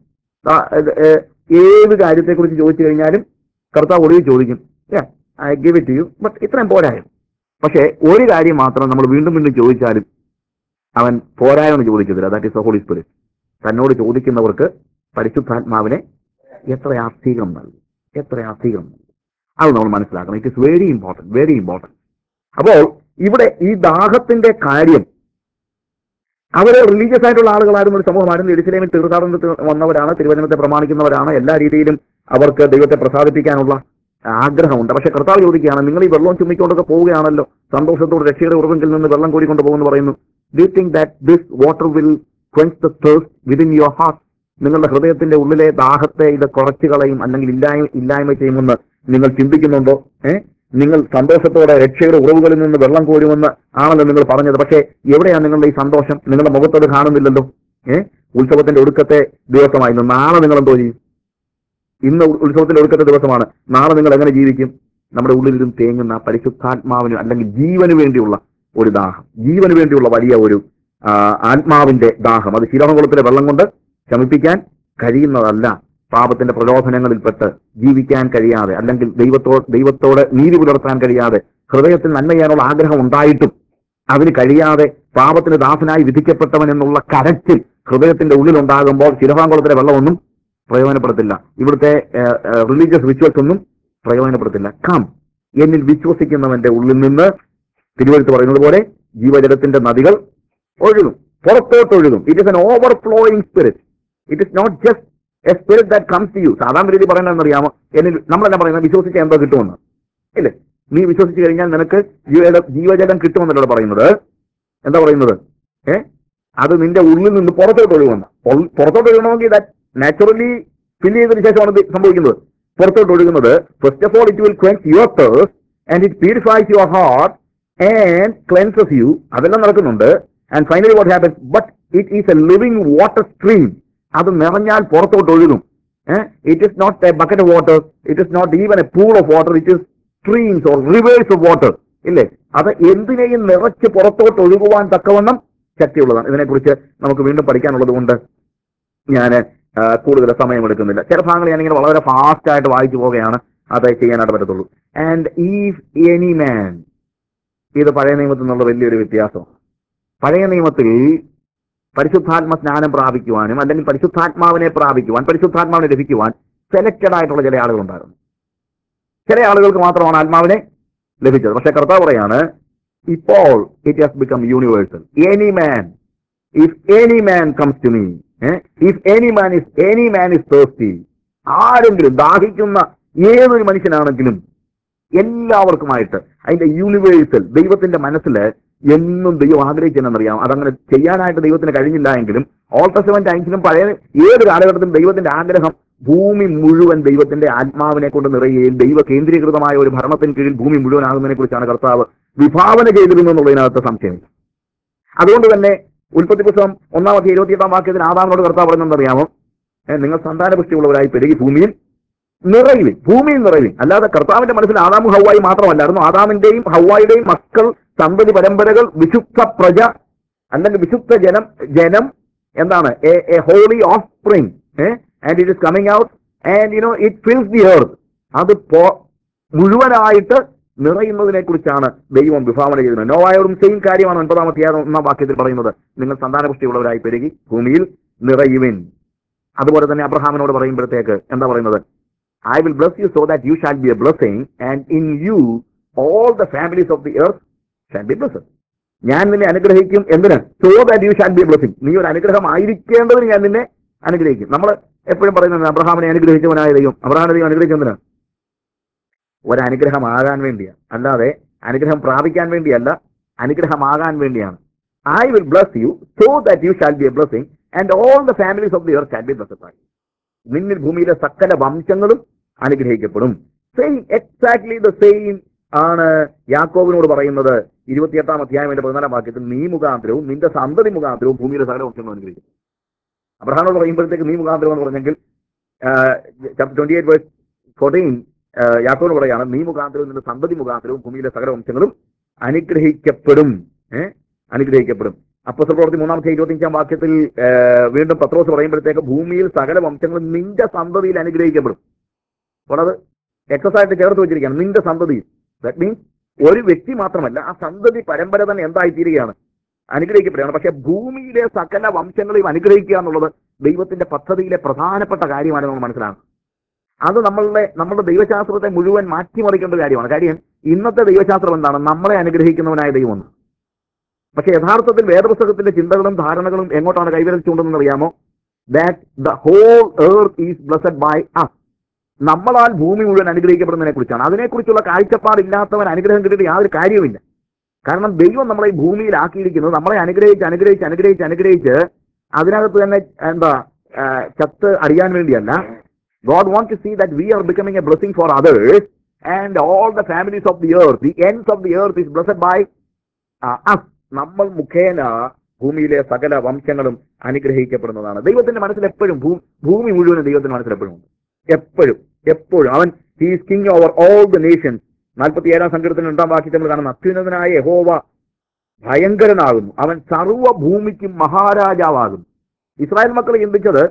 [SPEAKER 1] ഏത് കാര്യത്തെക്കുറിച്ച് ചോദിച്ചു കഴിഞ്ഞാലും കർത്താവ് ഒടുവിൽ ചോദിക്കും I give it you but ഇത്രയും പോരായോ പക്ഷേ ഒരു കാര്യം മാത്രം നമ്മൾ വീണ്ടും വീണ്ടും ചോദിച്ചാലും അവൻ പോരായോ എന്ന് ചോദിക്കത്തില്ല that is a holy spirit തന്നോട് ചോദിക്കുന്നവർക്ക് പരിശുദ്ധാത്മാവിനെ എത്ര അധികം നൽകും എത്ര അധികം നൽകും അത് നമ്മൾ മനസ്സിലാക്കണം it is very important very important അപ്പോൾ ഇവിടെ ഈ ദാഹത്തിന്റെ കാര്യം അവര് റിലീജിയസ് ആയിട്ടുള്ള ആളുകളായിരുന്നു ഒരു സമൂഹമായിരുന്നു എരിശിലേമിൽ തീർത്ഥാടനത്തിൽ വന്നവരാണ് തിരുവചനത്തെ പ്രമാണിക്കുന്നവരാണ് എല്ലാ രീതിയിലും അവർക്ക് ദൈവത്തെ പ്രസാദിപ്പിക്കാനുള്ള ആഗ്രഹമുണ്ട് പക്ഷെ കർത്താവ് ചോദിക്കുകയാണ് നിങ്ങൾ ഈ വെള്ളം ചുമ്മിക്കൊണ്ടൊക്കെ പോവുകയാണല്ലോ സന്തോഷത്തോടെ രക്ഷയുടെ ഉറവെങ്കിൽ നിന്ന് വെള്ളം കോരിക്കൊണ്ട് പോകുന്നു പറയുന്നു do think that this water will quench the thirst within your heart നിങ്ങളുടെ ഹൃദയത്തിന്റെ ഉള്ളിലെ ദാഹത്തെ ഇത് കുറച്ചു കളയും അല്ലെങ്കിൽ ഇല്ലായ്മ ഇല്ലായ്മ ചെയ്യുമെന്ന് നിങ്ങൾ ചിന്തിക്കുന്നുണ്ടോ ഏഹ് നിങ്ങൾ സന്തോഷത്തോടെ രക്ഷയുടെ ഉറവുകളിൽ നിന്ന് വെള്ളം കോരുമെന്ന് ആണല്ലോ നിങ്ങൾ പറഞ്ഞത് പക്ഷേ എവിടെയാണ് നിങ്ങളുടെ ഈ സന്തോഷം നിങ്ങളുടെ മുഖത്തത് കാണുന്നില്ലല്ലോ ഏഹ് ഉത്സവത്തിന്റെ ഒടുക്കത്തെ ദിവസമായിരുന്നു നാളെ നിങ്ങൾ എന്തോ ചെയ്യും ഇന്ന് ഉ- ഉത്സവത്തിന്റെ ഒടുക്കത്തെ ദിവസമാണ് നാളെ നിങ്ങൾ എങ്ങനെ ജീവിക്കും നമ്മുടെ ഉള്ളിലിരുന്ന് തേങ്ങുന്ന പരിശുദ്ധാത്മാവിന് അല്ലെങ്കിൽ ജീവന് വേണ്ടിയുള്ള ഒരു ദാഹം ജീവന് വേണ്ടിയുള്ള വലിയ ഒരു ആ, ആത്മാവിന്റെ ദാഹം അത് ശിരോഹകുളത്തിലെ വെള്ളം കൊണ്ട് ശമിപ്പിക്കാൻ കഴിയുന്നതല്ല പാപത്തിന്റെ പ്രലോഭനങ്ങളിൽപ്പെട്ട് ജീവിക്കാൻ കഴിയാതെ അല്ലെങ്കിൽ ദൈവത്തോ ദൈവത്തോട് നീതി പുലർത്താൻ കഴിയാതെ ഹൃദയത്തിൽ നന്മ ചെയ്യാനുള്ള ആഗ്രഹം ഉണ്ടായിട്ടും അതിന് കഴിയാതെ പാപത്തിന് ദാസനായി വിധിക്കപ്പെട്ടവൻ എന്നുള്ള കരച്ചിൽ ഹൃദയത്തിന്റെ ഉള്ളിലുണ്ടാകുമ്പോൾ ശിരഭാങ്കുളത്തിലെ വെള്ളമൊന്നും പ്രയോജനപ്പെടുത്തില്ല ഇവിടുത്തെ റിലീജിയസ് റിച്വൽസ് ഒന്നും പ്രയോജനപ്പെടുത്തില്ല കം എന്നിൽ വിശ്വസിക്കുന്നവന്റെ ഉള്ളിൽ നിന്ന് തിരുവഴുത്ത് പറയുന്നത് പോലെ ജീവജലത്തിന്റെ നദികൾ ഒഴുകും പുറത്തോട്ട് ഒഴുകും it is an overflowing spirit it is not just a spirit that comes to you സാധാരണ രീതി പറയുന്നത് അറിയാമോ എന്നിൽ നമ്മളെല്ലാം പറയുന്നത് വിശ്വസിച്ച എന്തോ കിട്ടുമെന്ന് ഇല്ലേ നീ വിശ്വസിച്ച് കഴിഞ്ഞാൽ നിനക്ക് ജീവജലം ജീവജലം കിട്ടുമെന്നല്ലോ ഇവിടെ പറയുന്നത് എന്താ പറയുന്നത് ഏ അത് നിന്റെ ഉള്ളിൽ നിന്ന് പുറത്തോട്ട് ഒഴുകുമെന്ന് പൊൾ- പുറത്തോട്ട് ഒഴുകണമെങ്കിൽ ദാറ്റ് നാച്ചുറലി ഫിൽ ചെയ്തതിനു ശേഷമാണ് ഇത് സംഭവിക്കുന്നത് പുറത്തോട്ട് ഒഴുകുന്നത് first of all it will quench your thirst and it purifies your heart and cleanses you അതെല്ലാം നടക്കുന്നുണ്ട് and finally what happens but it is a living water stream അത് നിറഞ്ഞാൽ പുറത്തോട്ട് ഒഴുകും it is not a bucket of water it is not even a pool of water it is streams or rivers of water ഇല്ലേ അത് എന്തിനേയും നിറച്ച് പുറത്തോട്ട് ഒഴുകുവാൻ തക്കവണ്ണം ശക്തിയുള്ളതാണ് ഇതിനെക്കുറിച്ച് നമുക്ക് വീണ്ടും പഠിക്കാനുള്ളത് കൊണ്ട് ഞാൻ കൂടുതൽ സമയമെടുക്കുന്നില്ല ചില ഭാഗങ്ങൾ ഞാനിങ്ങനെ വളരെ ഫാസ്റ്റ് ആയിട്ട് വായിച്ചു പോവുകയാണ് അത് ചെയ്യാനായിട്ട് പറ്റത്തുള്ളൂ ആൻഡ് ഈഫ് എനി മാൻ ഇത് പഴയ നിയമത്തിൽ നിന്നുള്ള വലിയൊരു വ്യത്യാസം പഴയ നിയമത്തിൽ പരിശുദ്ധാത്മ സ്നാനം പ്രാപിക്കുവാനും അല്ലെങ്കിൽ പരിശുദ്ധാത്മാവിനെ പ്രാപിക്കുവാൻ പരിശുദ്ധാത്മാവിനെ ലഭിക്കുവാൻ സെലക്റ്റഡ് ആയിട്ടുള്ള ചില ആളുകളുണ്ടായിരുന്നു ചില ആളുകൾക്ക് മാത്രമാണ് ആത്മാവിനെ ലഭിച്ചത് പക്ഷെ കർത്താവ് പറയാണ് ഇപ്പോൾ it has become universal any man if any man comes to me if any man is any man is thirsty ആരെങ്കിലും ദാഹിക്കുന്ന ഏതൊരു മനുഷ്യനാണെങ്കിലും എല്ലാവർക്കുമായിട്ട് അതിന്റെ യൂണിവേഴ്സൽ ദൈവത്തിന്റെ മനസ്സിൽ എന്നും ദൈവം ആഗ്രഹിക്കുന്നറിയാം അതങ്ങനെ ചെയ്യാനായിട്ട് ദൈവത്തിന് കഴിഞ്ഞില്ല എങ്കിലും ഓൾ ടെസ്റ്റമെന്റ് ടൈംസിലും പഴയ ഏത് കാലഘട്ടത്തിലും ദൈവത്തിന്റെ ആഗ്രഹം ഭൂമി മുഴുവൻ ദൈവത്തിന്റെ ആത്മാവിനെ കൊണ്ട് നിറയുകയും ദൈവ കേന്ദ്രീകൃതമായ ഒരു ഭരണത്തിന് കീഴിൽ ഭൂമി മുഴുവനാകുന്നതിനെ കുറിച്ചാണ് കർത്താവ് വിഭാവന ചെയ്തിരുന്നു എന്നുള്ളതിനകത്ത് സംശയമില്ല അതുകൊണ്ട് തന്നെ ഉൽപ്പത്തി പുസ്തകം ഒന്നാമത്തെ ഇരുപത്തിയെട്ടാം വാക്യത്തിൽ ആദാമിനോട് കർത്താവ് പറയുന്നത് അറിയാമോ നിങ്ങൾ സന്താനപുഷ്ടിയുള്ളവരായി പെരുകി ഭൂമിയിൽ നിറയുവിൻ ഭൂമിയിൽ നിറയുവിൻ അല്ലാതെ കർത്താവിന്റെ മനസ്സിൽ ആദാമും ഹൗവായി മാത്രമല്ലായിരുന്നു ആദാമിന്റെയും ഹൗവായുടെയും മക്കൾ സന്തതി പരമ്പരകൾ വിശുദ്ധ പ്രജ അല്ലെങ്കിൽ വിശുദ്ധ ജനം ജനം എന്താണ് a holy of spring and it is coming out and you know it fills the earth അത് പോ- മുഴുവനായിട്ട് നിറയുന്നതിനെ കുറിച്ചാണ് ദൈവം വിഭാവന ചെയ്തത് നോവായോടും സെയിം കാര്യമാണ് ഒൻപതാമത്തെ ഒന്നാം വാക്യത്തിൽ പറയുന്നത് നിങ്ങൾ സന്താനപുഷ്ടിയുള്ളവരായി പെരുകി ഭൂമിയിൽ നിറയുവിൻ അതുപോലെ തന്നെ അബ്രഹാമിനോട് പറയുമ്പോഴത്തേക്ക് എന്താ പറയുന്നത് I will bless you so that you shall be a blessing and in you all the families of the earth shall be blessed ഞാൻ നിന്നെ അനുഗ്രഹിക്കും എന്തിന് so that you shall be a blessing നീ ഒരു അനുഗ്രഹം ആയിരിക്കേണ്ടതിന് ഞാൻ നിന്നെ അനുഗ്രഹിക്കും നമ്മൾ എപ്പോഴും പറയുന്നത് അബ്രഹാമിനെ അനുഗ്രഹിച്ചവനായ ദൈവം അബ്രഹാമിനെ ദൈവം അനുഗ്രഹിച്ചെന്തിനാ ഒരനുഗ്രഹമാകാൻ വേണ്ടിയാണ് അല്ലാതെ അനുഗ്രഹം പ്രാപിക്കാൻ വേണ്ടിയല്ല അനുഗ്രഹമാകാൻ വേണ്ടിയാണ് I will bless you so that you shall be a blessing and all the families of the earth shall be blessed നിന്നിൽ ഭൂമിയിലെ സകല വംശങ്ങളും അനുഗ്രഹിക്കപ്പെടും സെയിം എക്സാക്ട്ലി ദ സെയിം ആണ് യാക്കോബിനോട് പറയുന്നത് ഇരുപത്തിയെട്ടാം അധ്യായം എന്റെ പതിനാലാം വാക്യത്തിൽ നീ മുഖാന്തരവും നിന്റെ സന്തതി മുഖാന്തരവും ഭൂമിയിലെ സകല വംശങ്ങളും അനുഗ്രഹിക്കും അബ്രഹാനോട് പറയുമ്പോഴത്തേക്ക് നീ മുഖാന്തരം എന്ന് പറഞ്ഞെങ്കിൽ ട്വന്റി എയ്റ്റ് വേഴ്സ് ഫോർട്ടീൻ യാക്കോബിന് പറയാണ് നീ മുഖാന്തരവും നിന്റെ സന്തതി മുഖാന്തരവും ഭൂമിയിലെ സകല വംശങ്ങളും അനുഗ്രഹിക്കപ്പെടും ഏഹ് അനുഗ്രഹിക്കപ്പെടും അപ്പോസ്തല പ്രവൃത്തി മൂന്നാമത്തെ ഇരുപത്തിയഞ്ചാം വാക്യത്തിൽ ആ, വീണ്ടും പത്രോസ് പറയുമ്പോഴത്തേക്ക് ഭൂമിയിൽ സകല വംശങ്ങളും നിന്റെ സന്തതിയിൽ അനുഗ്രഹിക്കപ്പെടും അപ്പോൾ അത് എക്സസൈസ് ചേർത്ത് വെച്ചിരിക്കുകയാണ് നിന്റെ സന്തതിയിൽ ദാറ്റ് മീൻസ് ഒരു വ്യക്തി മാത്രമല്ല ആ സന്തതി പരമ്പര തന്നെ എന്തായി തീരുകയാണ് അനുഗ്രഹിക്കപ്പെടുകയാണ് പക്ഷെ ഭൂമിയിലെ സകല വംശങ്ങളെയും അനുഗ്രഹിക്കുക എന്നുള്ളത് ദൈവത്തിന്റെ പദ്ധതിയിലെ പ്രധാനപ്പെട്ട കാര്യമാണ് നമ്മൾ മനസ്സിലാക്കണം അത് നമ്മളുടെ നമ്മുടെ ദൈവശാസ്ത്രത്തെ മുഴുവൻ മാറ്റിമറിക്കേണ്ട ഒരു കാര്യമാണ് കാര്യം ഇന്നത്തെ ദൈവശാസ്ത്രം എന്താണ് നമ്മളെ അനുഗ്രഹിക്കുന്നവനായ ദൈവം പക്ഷെ യഥാർത്ഥത്തിൽ വേദപുസ്തകത്തിന്റെ ചിന്തകളും ധാരണകളും എങ്ങോട്ടാണ് കൈവരിച്ചുകൊണ്ടെന്ന് അറിയാമോ that the whole earth is blessed by us നമ്മളാൽ ഭൂമി മുഴുവൻ അനുഗ്രഹിക്കപ്പെടുന്നതിനെ കുറിച്ചാണ് അതിനെക്കുറിച്ചുള്ള കാഴ്ചപ്പാടില്ലാത്തവൻ അനുഗ്രഹം കിട്ടിയിട്ട് യാതൊരു കാര്യവുമില്ല കാരണം ദൈവം നമ്മളെ ഈ ഭൂമിയിലാക്കിയിരിക്കുന്നത് നമ്മളെ അനുഗ്രഹിച്ച് അനുഗ്രഹിച്ച് അനുഗ്രഹിച്ച് അനുഗ്രഹിച്ച് അതിനകത്ത് തന്നെ എന്താ ആ, ചത്ത് അറിയാൻ വേണ്ടിയല്ല God want to see that we are becoming a blessing for others and all the families of the earth the ends of the earth is blessed by us നമ്മൾ മുഖേന ഭൂമിയിലെ സകല വംശങ്ങളും അനുഗ്രഹിക്കപ്പെടുന്നതാണ് ദൈവത്തിന്റെ മനസ്സിൽ എപ്പോഴും ഭൂ- ഭൂമി മുഴുവനും ദൈവത്തിന്റെ മനസ്സിൽ എപ്പോഴും ഉണ്ട് എപ്പോഴും എപ്പോഴും അവൻ he's king over all the nations നാൽപ്പത്തി ഏഴാം സങ്കീർത്തനം രണ്ടാം വാക്യത്തിൽ നമ്മൾ കാണുന്ന അത്യുന്നതനായ യഹോവ ഭയങ്കരനാകുന്നു അവൻ സർവ്വ ഭൂമിക്കും മഹാരാജാവാകുന്നു ഇസ്രായേൽ മക്കൾ ചിന്തിച്ചത്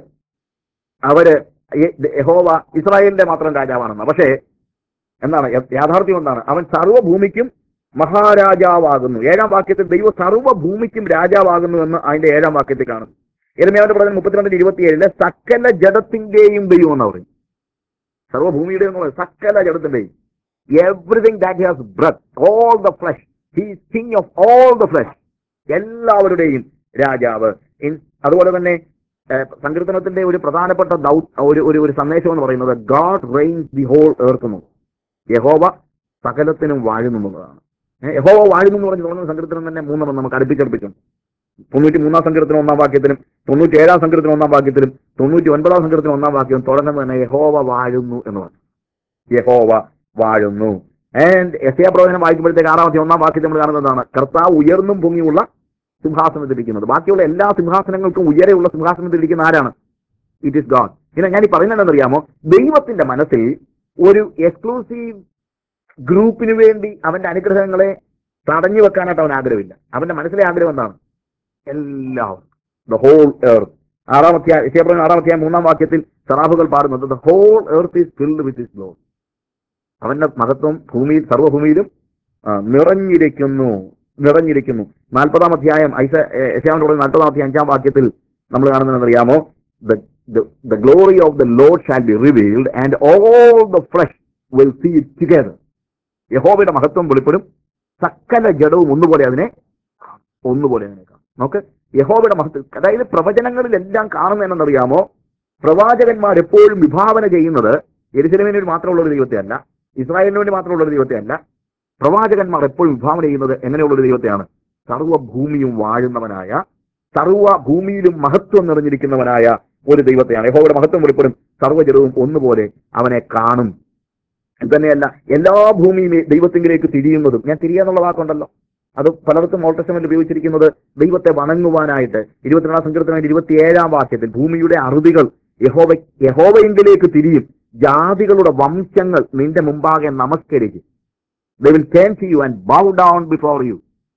[SPEAKER 1] അവര് യ- യഹോവ ഇസ്രായേലിന്റെ മാത്രം രാജാവാണെന്ന് പക്ഷേ എന്താണ് യ- യാഥാർത്ഥ്യം എന്താണ് അവൻ സർവ്വഭൂമിക്കും മഹാരാജാവാകുന്നു ഏഴാം വാക്യത്തിൽ ദൈവം സർവ്വഭൂമിക്കും രാജാവാകുന്നു എന്ന് അതിന്റെ ഏഴാം വാക്യത്തിൽ കാണുന്നു എരുമയാവിന്റെ പ്രധാനം മുപ്പത്തിരണ്ടിന് ഇരുപത്തിയേഴില് സകല ജഡത്തിന്റെയും ദൈവം എന്ന് പറയും സർവ്വഭൂമിയുടെ എന്നുള്ളത് സകല ജഡത്തിന്റെയും everything that has breath all the flesh he's king of all the flesh എല്ലാവരുടെയും രാജാവ് ഇൻ- അതുപോലെ തന്നെ ഏഹ്, സങ്കീർത്തനത്തിന്റെ ഒരു പ്രധാനപ്പെട്ട ദൗ- ഒരു ഒരു ഒരു സന്ദേശം എന്ന് പറയുന്നത് God reigns the whole earth എന്നു യഹോവ സകലത്തിനും വാഴുന്നു എന്നുള്ളതാണ് ഏഹ്, യഹോവ വാഴുന്നു എന്ന് പറഞ്ഞ് തുടങ്ങുന്ന സങ്കീർത്തനം തന്നെ മൂന്നെണ്ണം നമുക്ക് അടുപ്പിച്ചടുപ്പിച്ചു തൊണ്ണൂറ്റി മൂന്നാം സങ്കീർത്തനം ഒന്നാം വാക്യത്തിലും തൊണ്ണൂറ്റി ഏഴാം സങ്കീർത്തനം ഒന്നാം വാക്യത്തിലും തൊണ്ണൂറ്റി ഒൻപതാം സങ്കീർത്തനം ഒന്നാം വാക്യവും തുടങ്ങുന്നത് തന്നെ യഹോവ വാഴുന്നു എന്ന് പറഞ്ഞു യഹോവ വാഴുന്നു ആൻഡ് എസ് എ പ്രവചനം വായിക്കുമ്പോഴത്തേക്ക് ആറാമത്തെ ഒന്നാം വാക്യത്തിൽ നമ്മൾ കാണുന്നതാണ് കർത്താവ് ഉയർന്നും പൊങ്ങിയുള്ള സിംഹാസനത്തിലിരിക്കുന്നത് ബാക്കിയുള്ള എല്ലാ സിംഹാസനങ്ങൾക്കും ഉയരെയുള്ള സിംഹാസനത്തിലിരിക്കുന്ന ആരാണ് ഇറ്റ് ഇസ് ഗാഡ് പിന്നെ ഞാൻ ഈ പറയുന്നത് അറിയാമോ ദൈവത്തിന്റെ മനസ്സിൽ ഒരു എക്സ്ക്ലൂസീവ് ഗ്രൂപ്പിന് വേണ്ടി അവന്റെ അനുഗ്രഹങ്ങളെ തടഞ്ഞു വെക്കാനായിട്ട് അവൻ ആഗ്രഹമില്ല അവന്റെ മനസ്സിലെ ആഗ്രഹം എന്താണ് എല്ലാവരും ദ ഹോൾ എർത്ത് ആറാമത്തെ വിഷയപ്രകാരം ആറാമത്തെ മൂന്നാം വാക്യത്തിൽ സറാഫുകൾ പാടുന്നത് the whole earth is filled with his glory അവന്റെ മഹത്വം ഭൂമിയിൽ സർവ്വഭൂമിയിലും ആ, നിറഞ്ഞിരിക്കുന്നു നിറഞ്ഞിരിക്കുന്നു നാൽപ്പതാം അധ്യായം ഐസ യശാവിന്റെ കൂടെ നാൽപ്പതാം അധ്യായം അഞ്ചാം വാക്യത്തിൽ നമ്മൾ കാണുന്നത് അറിയാമോ the glory of the Lord shall be revealed and all the flesh will see it together യഹോവയുടെ മഹത്വം വെളിപ്പെടും സകല ജഡവും ഒന്നുപോലെ അതിനെ കാണും. ഒന്നുപോലെ അതിനെ കാണും നോക്ക് യഹോവയുടെ മഹത്വം അതായത് പ്രവചനങ്ങളിലെല്ലാം കാണുന്ന എന്നറിയാമോ പ്രവാചകന്മാർ എപ്പോഴും വിഭാവന ചെയ്യുന്നത് എരുസലമിന് വേണ്ടി മാത്രമുള്ള ഒരു ദൈവത്തെ അല്ല ഇസ്രായേലിന് വേണ്ടി മാത്രമുള്ള ഒരു ദൈവത്തെ അല്ല പ്രവാചകന്മാർ എപ്പോഴും വിഭാവന ചെയ്യുന്നത് എങ്ങനെയുള്ള ഒരു ദൈവത്തെയാണ് സർവ്വഭൂമിയും വാഴുന്നവനായ സർവ്വ ഭൂമിയിലും മഹത്വം നിറഞ്ഞിരിക്കുന്നവനായ ഒരു ദൈവത്തെയാണ് യഹോവയുടെ മഹത്വം വെളിപ്പെടും സർവ്വജനവും ഒന്നുപോലെ അവനെ കാണും ഇത് തന്നെയല്ല എല്ലാ ഭൂമിയും ദൈവത്തിങ്കിലേക്ക് തിരിയുന്നതും ഞാൻ തിരിയുക എന്നുള്ള വാക്കുണ്ടല്ലോ അത് പലർക്കും ഓൾഡ് ടെസ്റ്റമെന്റ് ഉപയോഗിച്ചിരിക്കുന്നത് ദൈവത്തെ വണങ്ങുവാനായിട്ട് ഇരുപത്തിരണ്ടാം സങ്കീർത്തനം ഇരുപത്തിയേഴാം വാക്യത്തിൽ ഭൂമിയുടെ അറുതികൾ യഹോവ യഹോവയെങ്കിലേക്ക് തിരിയും ജാതികളുടെ വംശങ്ങൾ നിന്റെ മുമ്പാകെ നമസ്കരിക്കും they will turn to you and bow down before you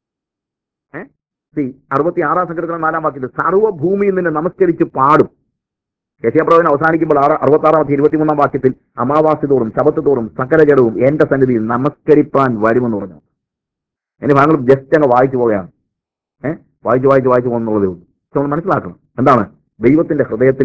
[SPEAKER 1] സി അറുപത്തി ആറാം സങ്കീർത്തനം നാലാം വാക്യത്തിൽ സർവ്വഭൂമിയിൽ നിന്ന് നമസ്കരിച്ച് പാടും യശയപ്രവചനം അവസാനിക്കുമ്പോൾ ആറ് അറുപത്തി ആറാമത്തെ ഇരുപത്തിമൂന്നാം വാക്യത്തിൽ അമാവാസി തോറും ശബത്ത് തോറും സകല ജഡവും എന്റെ സന്നിധിയിൽ നമസ്കരിപ്പാൻ വരുമെന്ന് പറഞ്ഞു ഇനി ഭാഗങ്ങൾ ജസ്റ്റ് അങ്ങ് വായിച്ചു പോവുകയാണ് ഏഹ് വായിച്ചു വായിച്ചു വായിച്ചു പോകുന്നുള്ളതേ ഉള്ളൂ പക്ഷെ നമ്മൾ മനസ്സിലാക്കണം എന്താണ് ദൈവത്തിന്റെ ഹൃദയത്തിലെ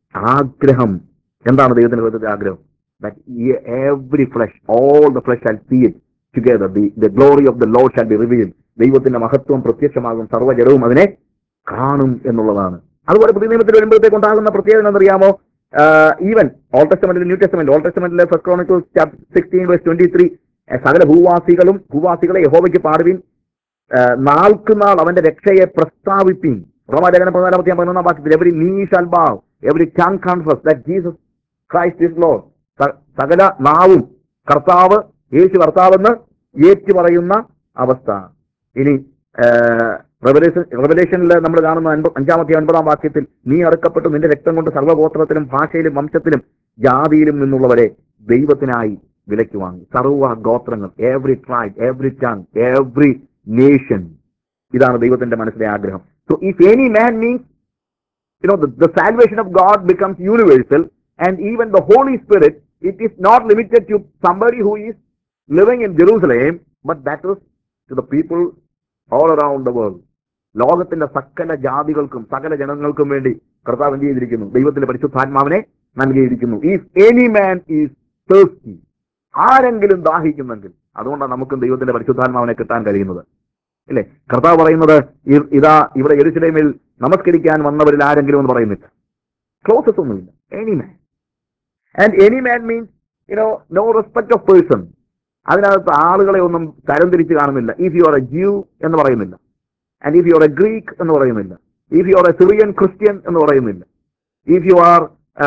[SPEAKER 1] ആഗ്രഹം എന്താണ് ദൈവത്തിന്റെ ഹൃദയത്തിലെ ആഗ്രഹം that every flesh all the flesh shall see it together the the glory of the Lord shall be reveal ദൈവത്തിന്റെ മഹത്വം പ്രത്യക്ഷമാകും സർവ്വജനവും അതിനെ കാണും എന്നുള്ളതാണ് അതുപോലെ പുതിയ നിയമത്തിൽ വരുമ്പോഴത്തേക്ക് ഉണ്ടാകുന്ന പ്രത്യേകത എന്നറിയാമോ ഈവൻ ഓൾ ടെസ്റ്റമെന്റിൽ ന്യൂ ടെസ്റ്റമെന്റ് ഓൾ ടെസ്റ്റമെന്റിലെ First Chronicles chapter sixteen verse twenty three സകല ഭൂവാസികളും ഭൂവാസികളെ യഹോവയ്ക്ക് പാടുവിൻ നാൾക്ക് നാൾ അവന്റെ രക്ഷയെ പ്രസ്താവിപ്പിൻ റോമാലേഖനം പതിനാലാമത്തെ പതിനൊന്നാം വാക്യത്തിൽ every knee shall bow every tongue confess that Jesus Christ is Lord സകല നാവും കർത്താവ് യേശു കർത്താവെന്ന് ഏറ്റു പറയുന്ന അവസ്ഥ ഇനി റെവലേഷൻ റെവലേഷനിൽ നമ്മൾ കാണുന്ന അൻപ അഞ്ചാമത്തെ ഒൻപതാം വാക്യത്തിൽ നീ അറുക്കപ്പെട്ടു നിന്റെ രക്തം കൊണ്ട് സർവ്വഗോത്രത്തിലും ഭാഷയിലും വംശത്തിലും ജാതിയിലും നിന്നുള്ളവരെ ദൈവത്തിനായി വിലയ്ക്ക് വാങ്ങി സർവ്വ ഗോത്രങ്ങൾ every tribe every tongue every nation ഇതാണ് ദൈവത്തിന്റെ മനസ്സിലെ ആഗ്രഹം so if any man means you know, the, the salvation of God becomes universal, and even the Holy Spirit, it is not limited to somebody who is living in Jerusalem, but that is to the people all around the world. ലോകത്തിന്റെ സകല ജാതികൾക്കും സകല ജനങ്ങൾക്കും വേണ്ടി കർത്താവ് എന്ത് ചെയ്തിരിക്കുന്നു ദൈവത്തിന്റെ പരിശുദ്ധാത്മാവിനെ നൽകിയിരിക്കുന്നു if any man is thirsty ആരെങ്കിലും ദാഹിക്കുന്നെങ്കിൽ അതുകൊണ്ടാണ് നമുക്കും ദൈവത്തിന്റെ പരിശുദ്ധാത്മാവിനെ കിട്ടാൻ കഴിയുന്നത് ഇല്ലേ കർത്താവ് പറയുന്നത് ഇ- ഇതാ ഇവിടെ എരുസലേമിൽ നമസ്കരിക്കാൻ വന്നവരിൽ ആരെങ്കിലും എന്ന് പറയുന്നില്ല ക്ലോസസ് ഒന്നുമില്ല any man and any man means you know no respect of person അതിനകത്ത് ആളുകളെ ഒന്നും തരംതിരിച്ച് കാണുന്നില്ല if you are a Jew എന്ന് പറയുന്നില്ല and if you are a Greek എന്ന് പറയുന്നില്ല if you are a Syrian Christian എന്ന് പറയുന്നില്ല if you are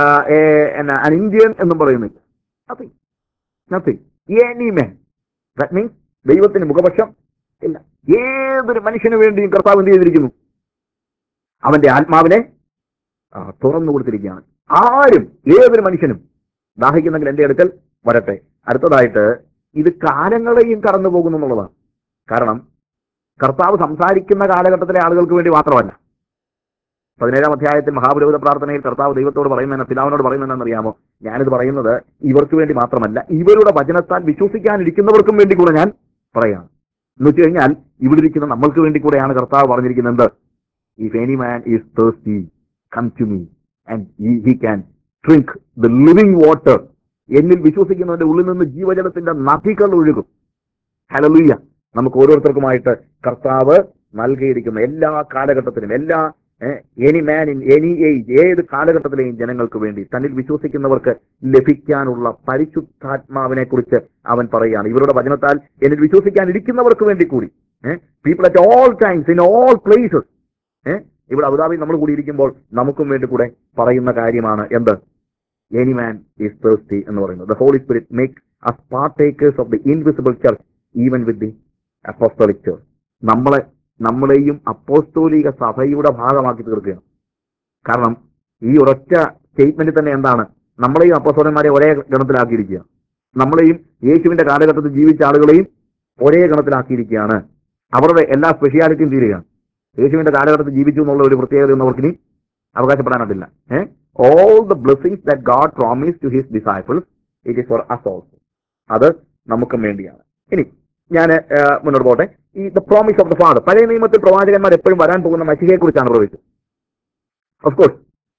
[SPEAKER 1] an Indian എന്നും പറയുന്നില്ല nothing nothing any man that means ദൈവത്തിന് മുഖപക്ഷം ഇല്ല ഏതൊരു മനുഷ്യന് വേണ്ടിയും കർത്താവ് എന്ത് ചെയ്തിരിക്കുന്നു അവന്റെ ആത്മാവിനെ ആ, തുറന്നു കൊടുത്തിരിക്കുകയാണ് ആരും ഏതൊരു മനുഷ്യനും ദാഹിക്കുന്നെങ്കിൽ എന്റെ അടുക്കൽ വരട്ടെ അടുത്തതായിട്ട് ഇത് കാലങ്ങളെയും കടന്നു പോകുന്നു എന്നുള്ളതാണ് കാരണം കർത്താവ് സംസാരിക്കുന്ന കാലഘട്ടത്തിലെ ആളുകൾക്ക് വേണ്ടി മാത്രമല്ല പതിനേഴാം അധ്യായത്തിൽ മഹാപുരോഹിത പ്രാർത്ഥനയിൽ കർത്താവ് ദൈവത്തോട് പറയുന്നതിന് പിതാവിനോട് പറയുന്നതെന്നറിയാമോ ഞാനിത് പറയുന്നത് ഇവർക്ക് വേണ്ടി മാത്രമല്ല ഇവരുടെ വചനത്താൽ വിശ്വസിക്കാനിരിക്കുന്നവർക്കും വേണ്ടി കൂടെ ഞാൻ പറയാം എന്ന് വെച്ച് കഴിഞ്ഞാൽ ഇവിടെ ഇരിക്കുന്ന നമ്മൾക്ക് വേണ്ടി കൂടെയാണ് കർത്താവ് പറഞ്ഞിരിക്കുന്നത് if any man is thirsty come to me and he can drink the living water എന്നിൽ വിശ്വസിക്കുന്നവന്റെ ഉള്ളിൽ നിന്ന് ജീവജലത്തിന്റെ നദികൾ ഒഴുകും ഹലലുയ്യ നമുക്ക് ഓരോരുത്തർക്കുമായിട്ട് കർത്താവ് നൽകിയിരിക്കുന്ന എല്ലാ കാലഘട്ടത്തിലും എല്ലാ any man in any age ഏത് കാലഘട്ടത്തിലെയും ജനങ്ങൾക്ക് വേണ്ടി തന്നിൽ വിശ്വസിക്കുന്നവർക്ക് ലഭിക്കാനുള്ള പരിശുദ്ധാത്മാവിനെ കുറിച്ച് അവൻ പറയുകയാണ് ഇവരുടെ വചനത്താൽ എന്നിൽ വിശ്വസിക്കാൻ ഇരിക്കുന്നവർക്ക് വേണ്ടി കൂടി people at all times in all places ഇവിടെ അബുദാബി നമ്മൾ കൂടി ഇരിക്കുമ്പോൾ നമുക്കും വേണ്ടി കൂടെ പറയുന്ന കാര്യമാണ് എന്ത് എനി മാൻ ഈസ് തേഴ്സ്റ്റി എന്ന് പറയുന്നത് the holy spirit make us partakers of the invisible church even with the apostolic church നമ്മളെ നമ്മളെയും അപ്പോസ്തോലിക സഭയുടെ ഭാഗമാക്കി തീർക്കുകയാണ് കാരണം ഈ ഒരൊറ്റ സ്റ്റേറ്റ്മെന്റിൽ തന്നെ എന്താണ് നമ്മളെയും അപ്പോസ്തോലന്മാരെ ഒരേ ഗണത്തിലാക്കിയിരിക്കുക നമ്മളെയും യേശുവിന്റെ കാലഘട്ടത്തിൽ ജീവിച്ച ആളുകളെയും ഒരേ ഗണത്തിലാക്കിയിരിക്കുകയാണ് അവരുടെ എല്ലാ സ്പെഷ്യാലിറ്റിയും തീരുകയാണ് യേശുവിന്റെ കാലഘട്ടത്തിൽ ജീവിച്ചു എന്നുള്ള ഒരു പ്രത്യേകത ഒന്നും അവർക്ക് ഇനി അവകാശപ്പെടാനായിട്ടില്ല uh all the blessings that God promise to his disciples it is for us also അത് നമുക്കും വേണ്ടിയാണ് ഇനി ഞാൻ മുന്നോട്ട് പോട്ടെ ഈ the promise of the father പഴയ നിയമത്തിൽ പ്രവാചകന്മാർ എപ്പോഴും വരാൻ പോകുന്ന മഷികയെ കുറിച്ചാണ് പ്രവചിച്ചത് ഓഫ് കോഴ്സ്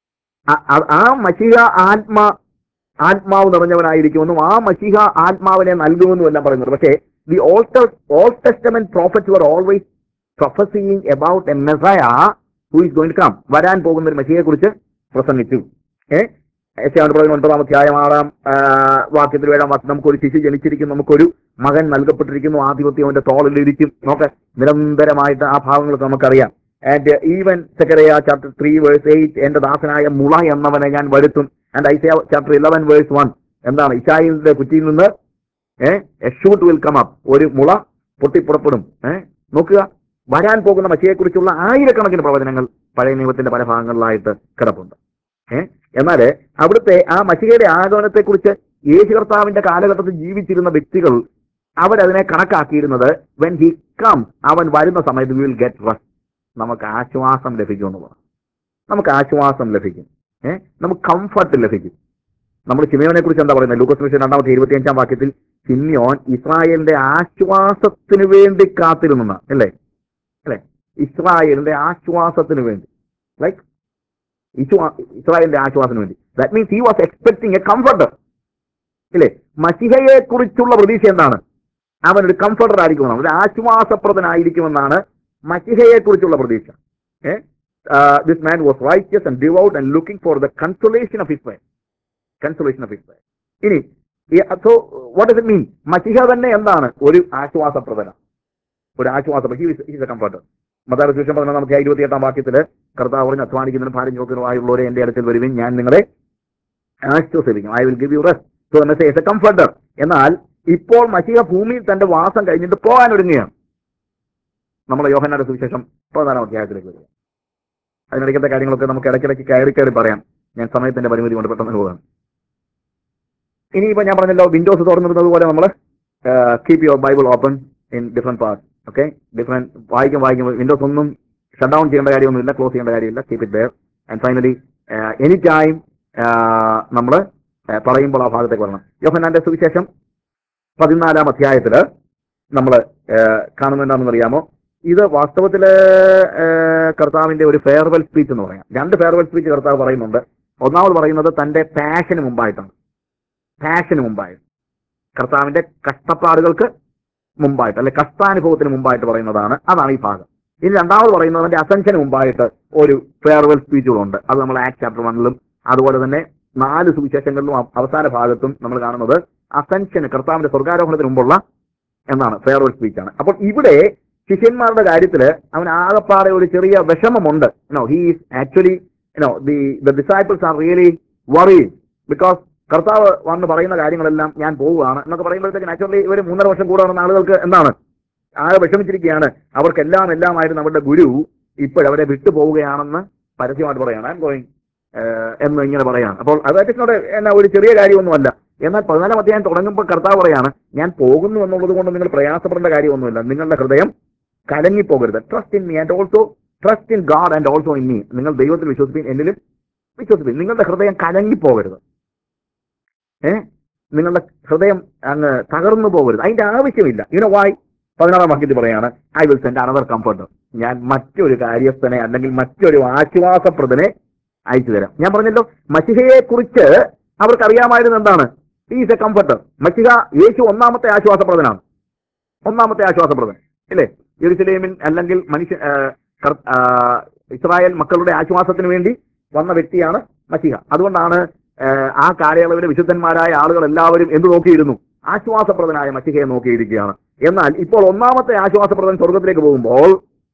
[SPEAKER 1] ആ മഷിക ആത്മാ ആത്മാവ് നിറഞ്ഞവനായിരിക്കുമെന്നും ആ മഷിക ആത്മാവിനെ നൽകുമെന്നും എല്ലാം പറയുന്നത് പക്ഷേ the old old testament prophets were always prophesying about a messiah who is going to come വരാൻ പോകുന്ന ഒരു മഷിയെ കുറിച്ച് പ്രസംഗിച്ചു ഏഹ് ഏഷ്യാനുപ്രവചനം ഒൻപതാം അധ്യായം ആറാം ആ, വാക്യത്തിൽ ഏഴാം വാക്യം നമുക്കൊരു ശിശു ജനിച്ചിരിക്കുന്നു നമുക്കൊരു മകൻ നൽകപ്പെട്ടിരിക്കുന്നു ആധിപത്യം അവന്റെ തോളിലിരിക്കും നോക്കെ നിരന്തരമായിട്ട് ആ ഭാഗങ്ങൾ നമുക്കറിയാം and even Zechariah chapter three verse eight എന്റെ ദാസനായ മുള എന്നവനെ ഞാൻ വരുത്തും and Isaiah chapter eleven verse one എന്താണ് ഇഷായിന്റെ കുറ്റിയിൽ നിന്ന് uh shoot will come up ഒരു മുള പൊട്ടിപ്പുറപ്പെടും ഏഹ് നോക്കുക വരാൻ പോകുന്ന മച്ചിയെക്കുറിച്ചുള്ള ആയിരക്കണക്കിന് പ്രവചനങ്ങൾ പഴയ നിയമത്തിന്റെ പല ഭാഗങ്ങളിലായിട്ട് കിടപ്പുണ്ട് ഏഹ് എന്നാൽ അവിടുത്തെ ആ മഷികയുടെ ആഗമനത്തെക്കുറിച്ച് യേശു കർത്താവിന്റെ കാലഘട്ടത്തിൽ ജീവിച്ചിരുന്ന വ്യക്തികൾ അവരതിനെ കണക്കാക്കിയിരുന്നത് വെൻ ഹി കം അവൻ വരുന്ന സമയത്ത് വിൽ ഗെറ്റ് റെസ്റ്റ് നമുക്ക് ആശ്വാസം ലഭിക്കുമെന്നുള്ളത് നമുക്ക് ആശ്വാസം ലഭിക്കും ഏഹ് നമുക്ക് കംഫർട്ട് ലഭിക്കും നമ്മൾ ചിമയോനെ കുറിച്ച് എന്താ പറയുന്നത് ലൂക്കോസ് വിഷയം രണ്ടാമത്തെ ഇരുപത്തിയഞ്ചാം വാക്യത്തിൽ സിമിയോൻ ഇസ്രായേലിന്റെ ആശ്വാസത്തിന് വേണ്ടി കാത്തിരുന്ന അല്ലേ അല്ലേ ഇസ്രായേലിന്റെ ആശ്വാസത്തിന് വേണ്ടി ലൈക്ക് ഇസ്വാ- ഇസ്രായേലിന്റെ ആശ്വാസത്തിന് വേണ്ടി that means he was expecting a comforter ഇല്ലേ മഷിഹയെ കുറിച്ചുള്ള പ്രതീക്ഷ എന്താണ് അവൻ ഒരു കംഫർട്ടർ ആയിരിക്കുമെന്നാണ് ഒരു ആശ്വാസപ്രദനായിരിക്കുമെന്നാണ് മഷിഹയെ കുറിച്ചുള്ള പ്രതീക്ഷ this man was righteous and devout and looking for the consolation of Israel consolation of Israel ഇനി so what is it mean മഷിഹ തന്നെ എന്താണ് ഒരു ആശ്വാസപ്രദന ഒരു ആശ്വാസം ഹീസ് എ കംഫർട്ടർ മതാര സുവിശേഷം പതിനൊന്നാമത്തെ ഇരുപത്തിയെട്ടാം വാക്യത്തില് കർത്താവ് പറഞ്ഞ് അധ്വാനിക്കുന്നതിനും ഭാരം ചോക്കുന്നതുമായുള്ളവരെ എന്റെ അടുക്കൽ വരുവിൻ ഞാൻ നിങ്ങളെ ആശ്വസിപ്പിക്കും I will give you rest so message a comforter എന്നാൽ ഇപ്പോൾ മഷിഹ ഭൂമിയിൽ തന്റെ വാസം കഴിഞ്ഞിട്ട് പോകാൻ ഒരുങ്ങുകയാണ് നമ്മളെ യോഹന്നാന്റെ സുവിശേഷം പതിനാലാം അധ്യായത്തിലേക്ക് വരിക അതിനിടയ്ക്കത്തെ കാര്യങ്ങളൊക്കെ നമുക്ക് ഇടയ്ക്കിടയ്ക്ക് കയറി കയറി പറയാം ഞാൻ സമയത്തിന്റെ പരിമിതി കൊണ്ട് പെട്ടെന്ന് പോവുകയാണ് ഇനിയിപ്പോ ഞാൻ പറഞ്ഞല്ലോ വിൻഡോസ് തുറന്നിരുന്നത് പോലെ നമ്മൾ keep your Bible open in different part okay different വായിക്കും വായിക്കും വിൻഡോസ് ഒന്നും ഷട്ട് ഡൗൺ ചെയ്യേണ്ട കാര്യമൊന്നുമില്ല ക്ലോസ് ചെയ്യേണ്ട കാര്യമില്ല keep it there and finally any time നമ്മൾ പറയുമ്പോൾ ആ ഭാഗത്തേക്ക് വരണം യോഹന്നാന്റെ സുവിശേഷം പതിനാലാം അധ്യായത്തില് നമ്മൾ കാണുന്നത് എന്താണെന്ന് അറിയാമോ ഇത് വാസ്തവത്തില് ഏഹ്, കർത്താവിന്റെ ഒരു ഫെയർവെൽ സ്പീച്ച് എന്ന് പറയാം രണ്ട് ഫെയർവെൽ സ്പീച്ച് കർത്താവ് പറയുന്നുണ്ട് ഒന്നാമത് പറയുന്നത് തന്റെ പാഷന് മുമ്പായിട്ടാണ് പാഷന് മുമ്പായിട്ട് കർത്താവിന്റെ കഷ്ടപ്പാടുകൾക്ക് മുമ്പായിട്ട് അല്ലെ കഷ്ടാനുഭവത്തിന് മുമ്പായിട്ട് പറയുന്നതാണ് അതാണ് ഈ ഭാഗം ഇനി രണ്ടാമത് പറയുന്നത് അവന്റെ അസെൻഷന് മുമ്പായിട്ട് ഒരു ഫെയർവെൽ സ്പീച്ചുകളുണ്ട് അത് നമ്മൾ ആക്ട് ചാപ്റ്റർ വണ്ണിലും അതുപോലെ തന്നെ നാല് സുവിശേഷങ്ങളിലും അവ- അവസാന ഭാഗത്തും നമ്മൾ കാണുന്നത് അസെൻഷന് കർത്താവിന്റെ സ്വർഗാരോഹണത്തിന് മുമ്പുള്ള എന്നാണ് ഫെയർവെൽ സ്പീച്ചാണ് അപ്പോൾ ഇവിടെ ശിഷ്യന്മാരുടെ കാര്യത്തിൽ അവൻ ആകപ്പാടെ ഒരു ചെറിയ വിഷമമുണ്ട് no he is actually no the the disciples are really worry because കർത്താവ് വന്ന് പറയുന്ന കാര്യങ്ങളെല്ലാം ഞാൻ പോവുകയാണ് എന്നൊക്കെ പറയുമ്പോഴത്തേക്ക് നാച്ചുറലി ഇവർ മൂന്നര വർഷം കൂടെ നടന്ന ആളുകൾക്ക് എന്താണ് ആകെ വിഷമിച്ചിരിക്കുകയാണ് അവർക്കെല്ലാം എല്ലാമായിരുന്നു അവരുടെ ഗുരു ഇപ്പോഴവരെ വിട്ടു പോവുകയാണെന്ന് പരസ്യമായിട്ട് പറയാണ് ഐ എം ഗോയിങ് എന്ന് ഇങ്ങനെ പറയാണ് അപ്പോൾ അതായിട്ട് എന്നാ ഒരു ചെറിയ കാര്യമൊന്നുമല്ല എന്നാൽ പതിനാലാം അധ്യായം തുടങ്ങുമ്പോൾ കർത്താവ് പറയാണ് ഞാൻ പോകുന്നു എന്നുള്ളത് കൊണ്ട് നിങ്ങൾ പ്രയാസപ്പെടേണ്ട കാര്യമൊന്നുമില്ല നിങ്ങളുടെ ഹൃദയം കലങ്ങിപ്പോകരുത് trust in me and also trust in God and also in me നിങ്ങൾ ദൈവത്തിൽ വിശ്വസിപ്പിൻ എന്നിലും വിശ്വസിപ്പിൻ നിങ്ങളുടെ ഹൃദയം കലങ്ങിപ്പോകരുത് ഏ നിങ്ങളുടെ ഹൃദയം അങ്ങ് തകർന്നു പോകരുത് അതിന്റെ ആവശ്യമില്ല യുനോ വായ് പതിനാറാം വാക്യത്തിൽ പറയാണ് I will send another comforter ഞാൻ മറ്റൊരു കാര്യസ്ഥനെ അല്ലെങ്കിൽ മറ്റൊരു ആശ്വാസപ്രദനെ അയച്ചു തരാം ഞാൻ പറഞ്ഞല്ലോ മഷിഹയെ കുറിച്ച് അവർക്ക് അറിയാമായിരുന്നു എന്താണ് ഈസ് എ കംഫർട്ടർ മഷിഹ യേശു ഒന്നാമത്തെ ആശ്വാസപ്രദനാണ് ഒന്നാമത്തെ ആശ്വാസപ്രദൻ ഇല്ലേ യെരുസലേമിൽ അല്ലെങ്കിൽ മനുഷ്യ ആ, കർ- ആ, ഇസ്രായേൽ മക്കളുടെ ആശ്വാസത്തിന് വേണ്ടി വന്ന വ്യക്തിയാണ് മഷിഹ അതുകൊണ്ടാണ് ആ, ആ കാലയളവിലെ വിശുദ്ധന്മാരായ ആളുകൾ എല്ലാവരും എന്ത് നോക്കിയിരുന്നു ആശ്വാസപ്രദനായ മഷിഹയെ നോക്കിയിരിക്കുകയാണ് എന്നാൽ ഇപ്പോൾ ഒന്നാമത്തെ ആശ്വാസപ്രദൻ സ്വർഗത്തിലേക്ക് പോകുമ്പോൾ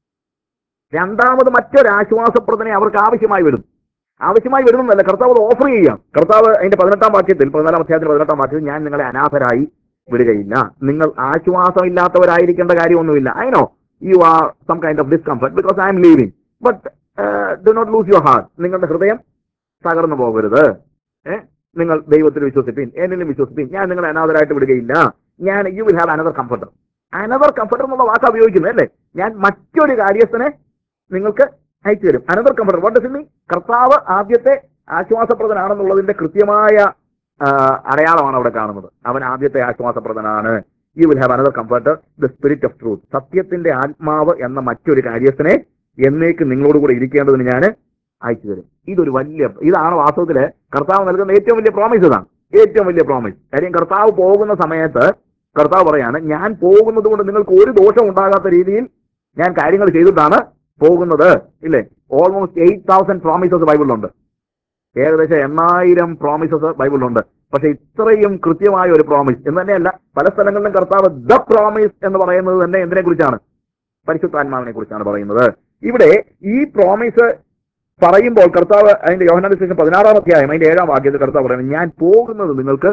[SPEAKER 1] രണ്ടാമത് മറ്റൊരു ആശ്വാസപ്രദനെ അവർക്ക് ആവശ്യമായി വരും ആവശ്യമായി വരുന്നതല്ല കർത്താവ് അത് ഓഫർ ചെയ്യാം കർത്താവ് അതിന്റെ പതിനെട്ടാം വാക്യത്തിൽ പതിനാലാം അധ്യായത്തിൽ പതിനെട്ടാം വാക്യത്തിൽ ഞാൻ നിങ്ങളെ അനാഥരായി വിടുകയില്ല നിങ്ങൾ ആശ്വാസമില്ലാത്തവരായിരിക്കേണ്ട കാര്യമൊന്നുമില്ല I know you are some kind of discomfort because I am leaving but do not lose your heart നിങ്ങളുടെ ഹൃദയം തകർന്നു പോകരുത് ഏ? നിങ്ങൾ ദൈവത്തിൽ വിശ്വസിപ്പിൻ എന്നിലും വിശ്വസിപ്പിൻ ഞാൻ നിങ്ങളെ അനാഥരായിട്ട് വിടുകയില്ല ഞാൻ you will have another comforter another comforter എന്നുള്ള വാക്ക് ഉപയോഗിക്കുന്നത് അല്ലേ ഞാൻ മറ്റൊരു കാര്യസ്ഥനെ നിങ്ങൾക്ക് അയച്ചു തരും another comforter what does mean കർത്താവ് ആദ്യത്തെ ആശ്വാസപ്രദനാണെന്നുള്ളതിന്റെ കൃത്യമായ ആ, അടയാളമാണ് അവിടെ കാണുന്നത് അവൻ ആദ്യത്തെ ആശ്വാസപ്രദനാണ് you will have another comforter the spirit of truth സത്യത്തിന്റെ ആത്മാവ് എന്ന മറ്റൊരു കാര്യസ്ഥനെ എന്നേക്ക് നിങ്ങളോട് കൂടെ ഇരിക്കേണ്ടതിന് ഞാൻ അയച്ചു തരും ഇതൊരു വലിയ ഇതാണ് വാസ്തവത്തില് കർത്താവ് നൽകുന്ന ഏറ്റവും വലിയ പ്രോമിസ് ഇതാണ് ഏറ്റവും വലിയ പ്രോമിസ് കാര്യം കർത്താവ് പോകുന്ന സമയത്ത് കർത്താവ് പറയാണ് ഞാൻ പോകുന്നത് കൊണ്ട് നിങ്ങൾക്ക് ഒരു ദോഷം ഉണ്ടാകാത്ത രീതിയിൽ ഞാൻ കാര്യങ്ങൾ ചെയ്തിട്ടാണ് പോകുന്നത് ഇല്ലേ ഓൾമോസ്റ്റ് എയ്റ്റ് തൗസൻഡ് പ്രോമിസസ് ബൈബിളിലുണ്ട് ഏകദേശം എണ്ണായിരം പ്രോമിസസ് ബൈബിളിലുണ്ട് പക്ഷെ ഇത്രയും കൃത്യമായ ഒരു പ്രോമിസ് എന്ന് തന്നെയല്ല പല സ്ഥലങ്ങളിലും കർത്താവ് ദ പ്രോമിസ് എന്ന് പറയുന്നത് തന്നെ എന്തിനെ കുറിച്ചാണ് പരിശുദ്ധാത്മാവിനെ കുറിച്ചാണ് പറയുന്നത് ഇവിടെ ഈ പ്രോമിസ് പറയുമ്പോൾ കർത്താവ് അതിന്റെ യോഹനാന്റെ ശേഷം പതിനാറാം അധ്യായം അതിന്റെ ഏഴാം വാക്യത്തിൽ കർത്താവ് പറയുന്നത് ഞാൻ പോകുന്നത് നിങ്ങൾക്ക്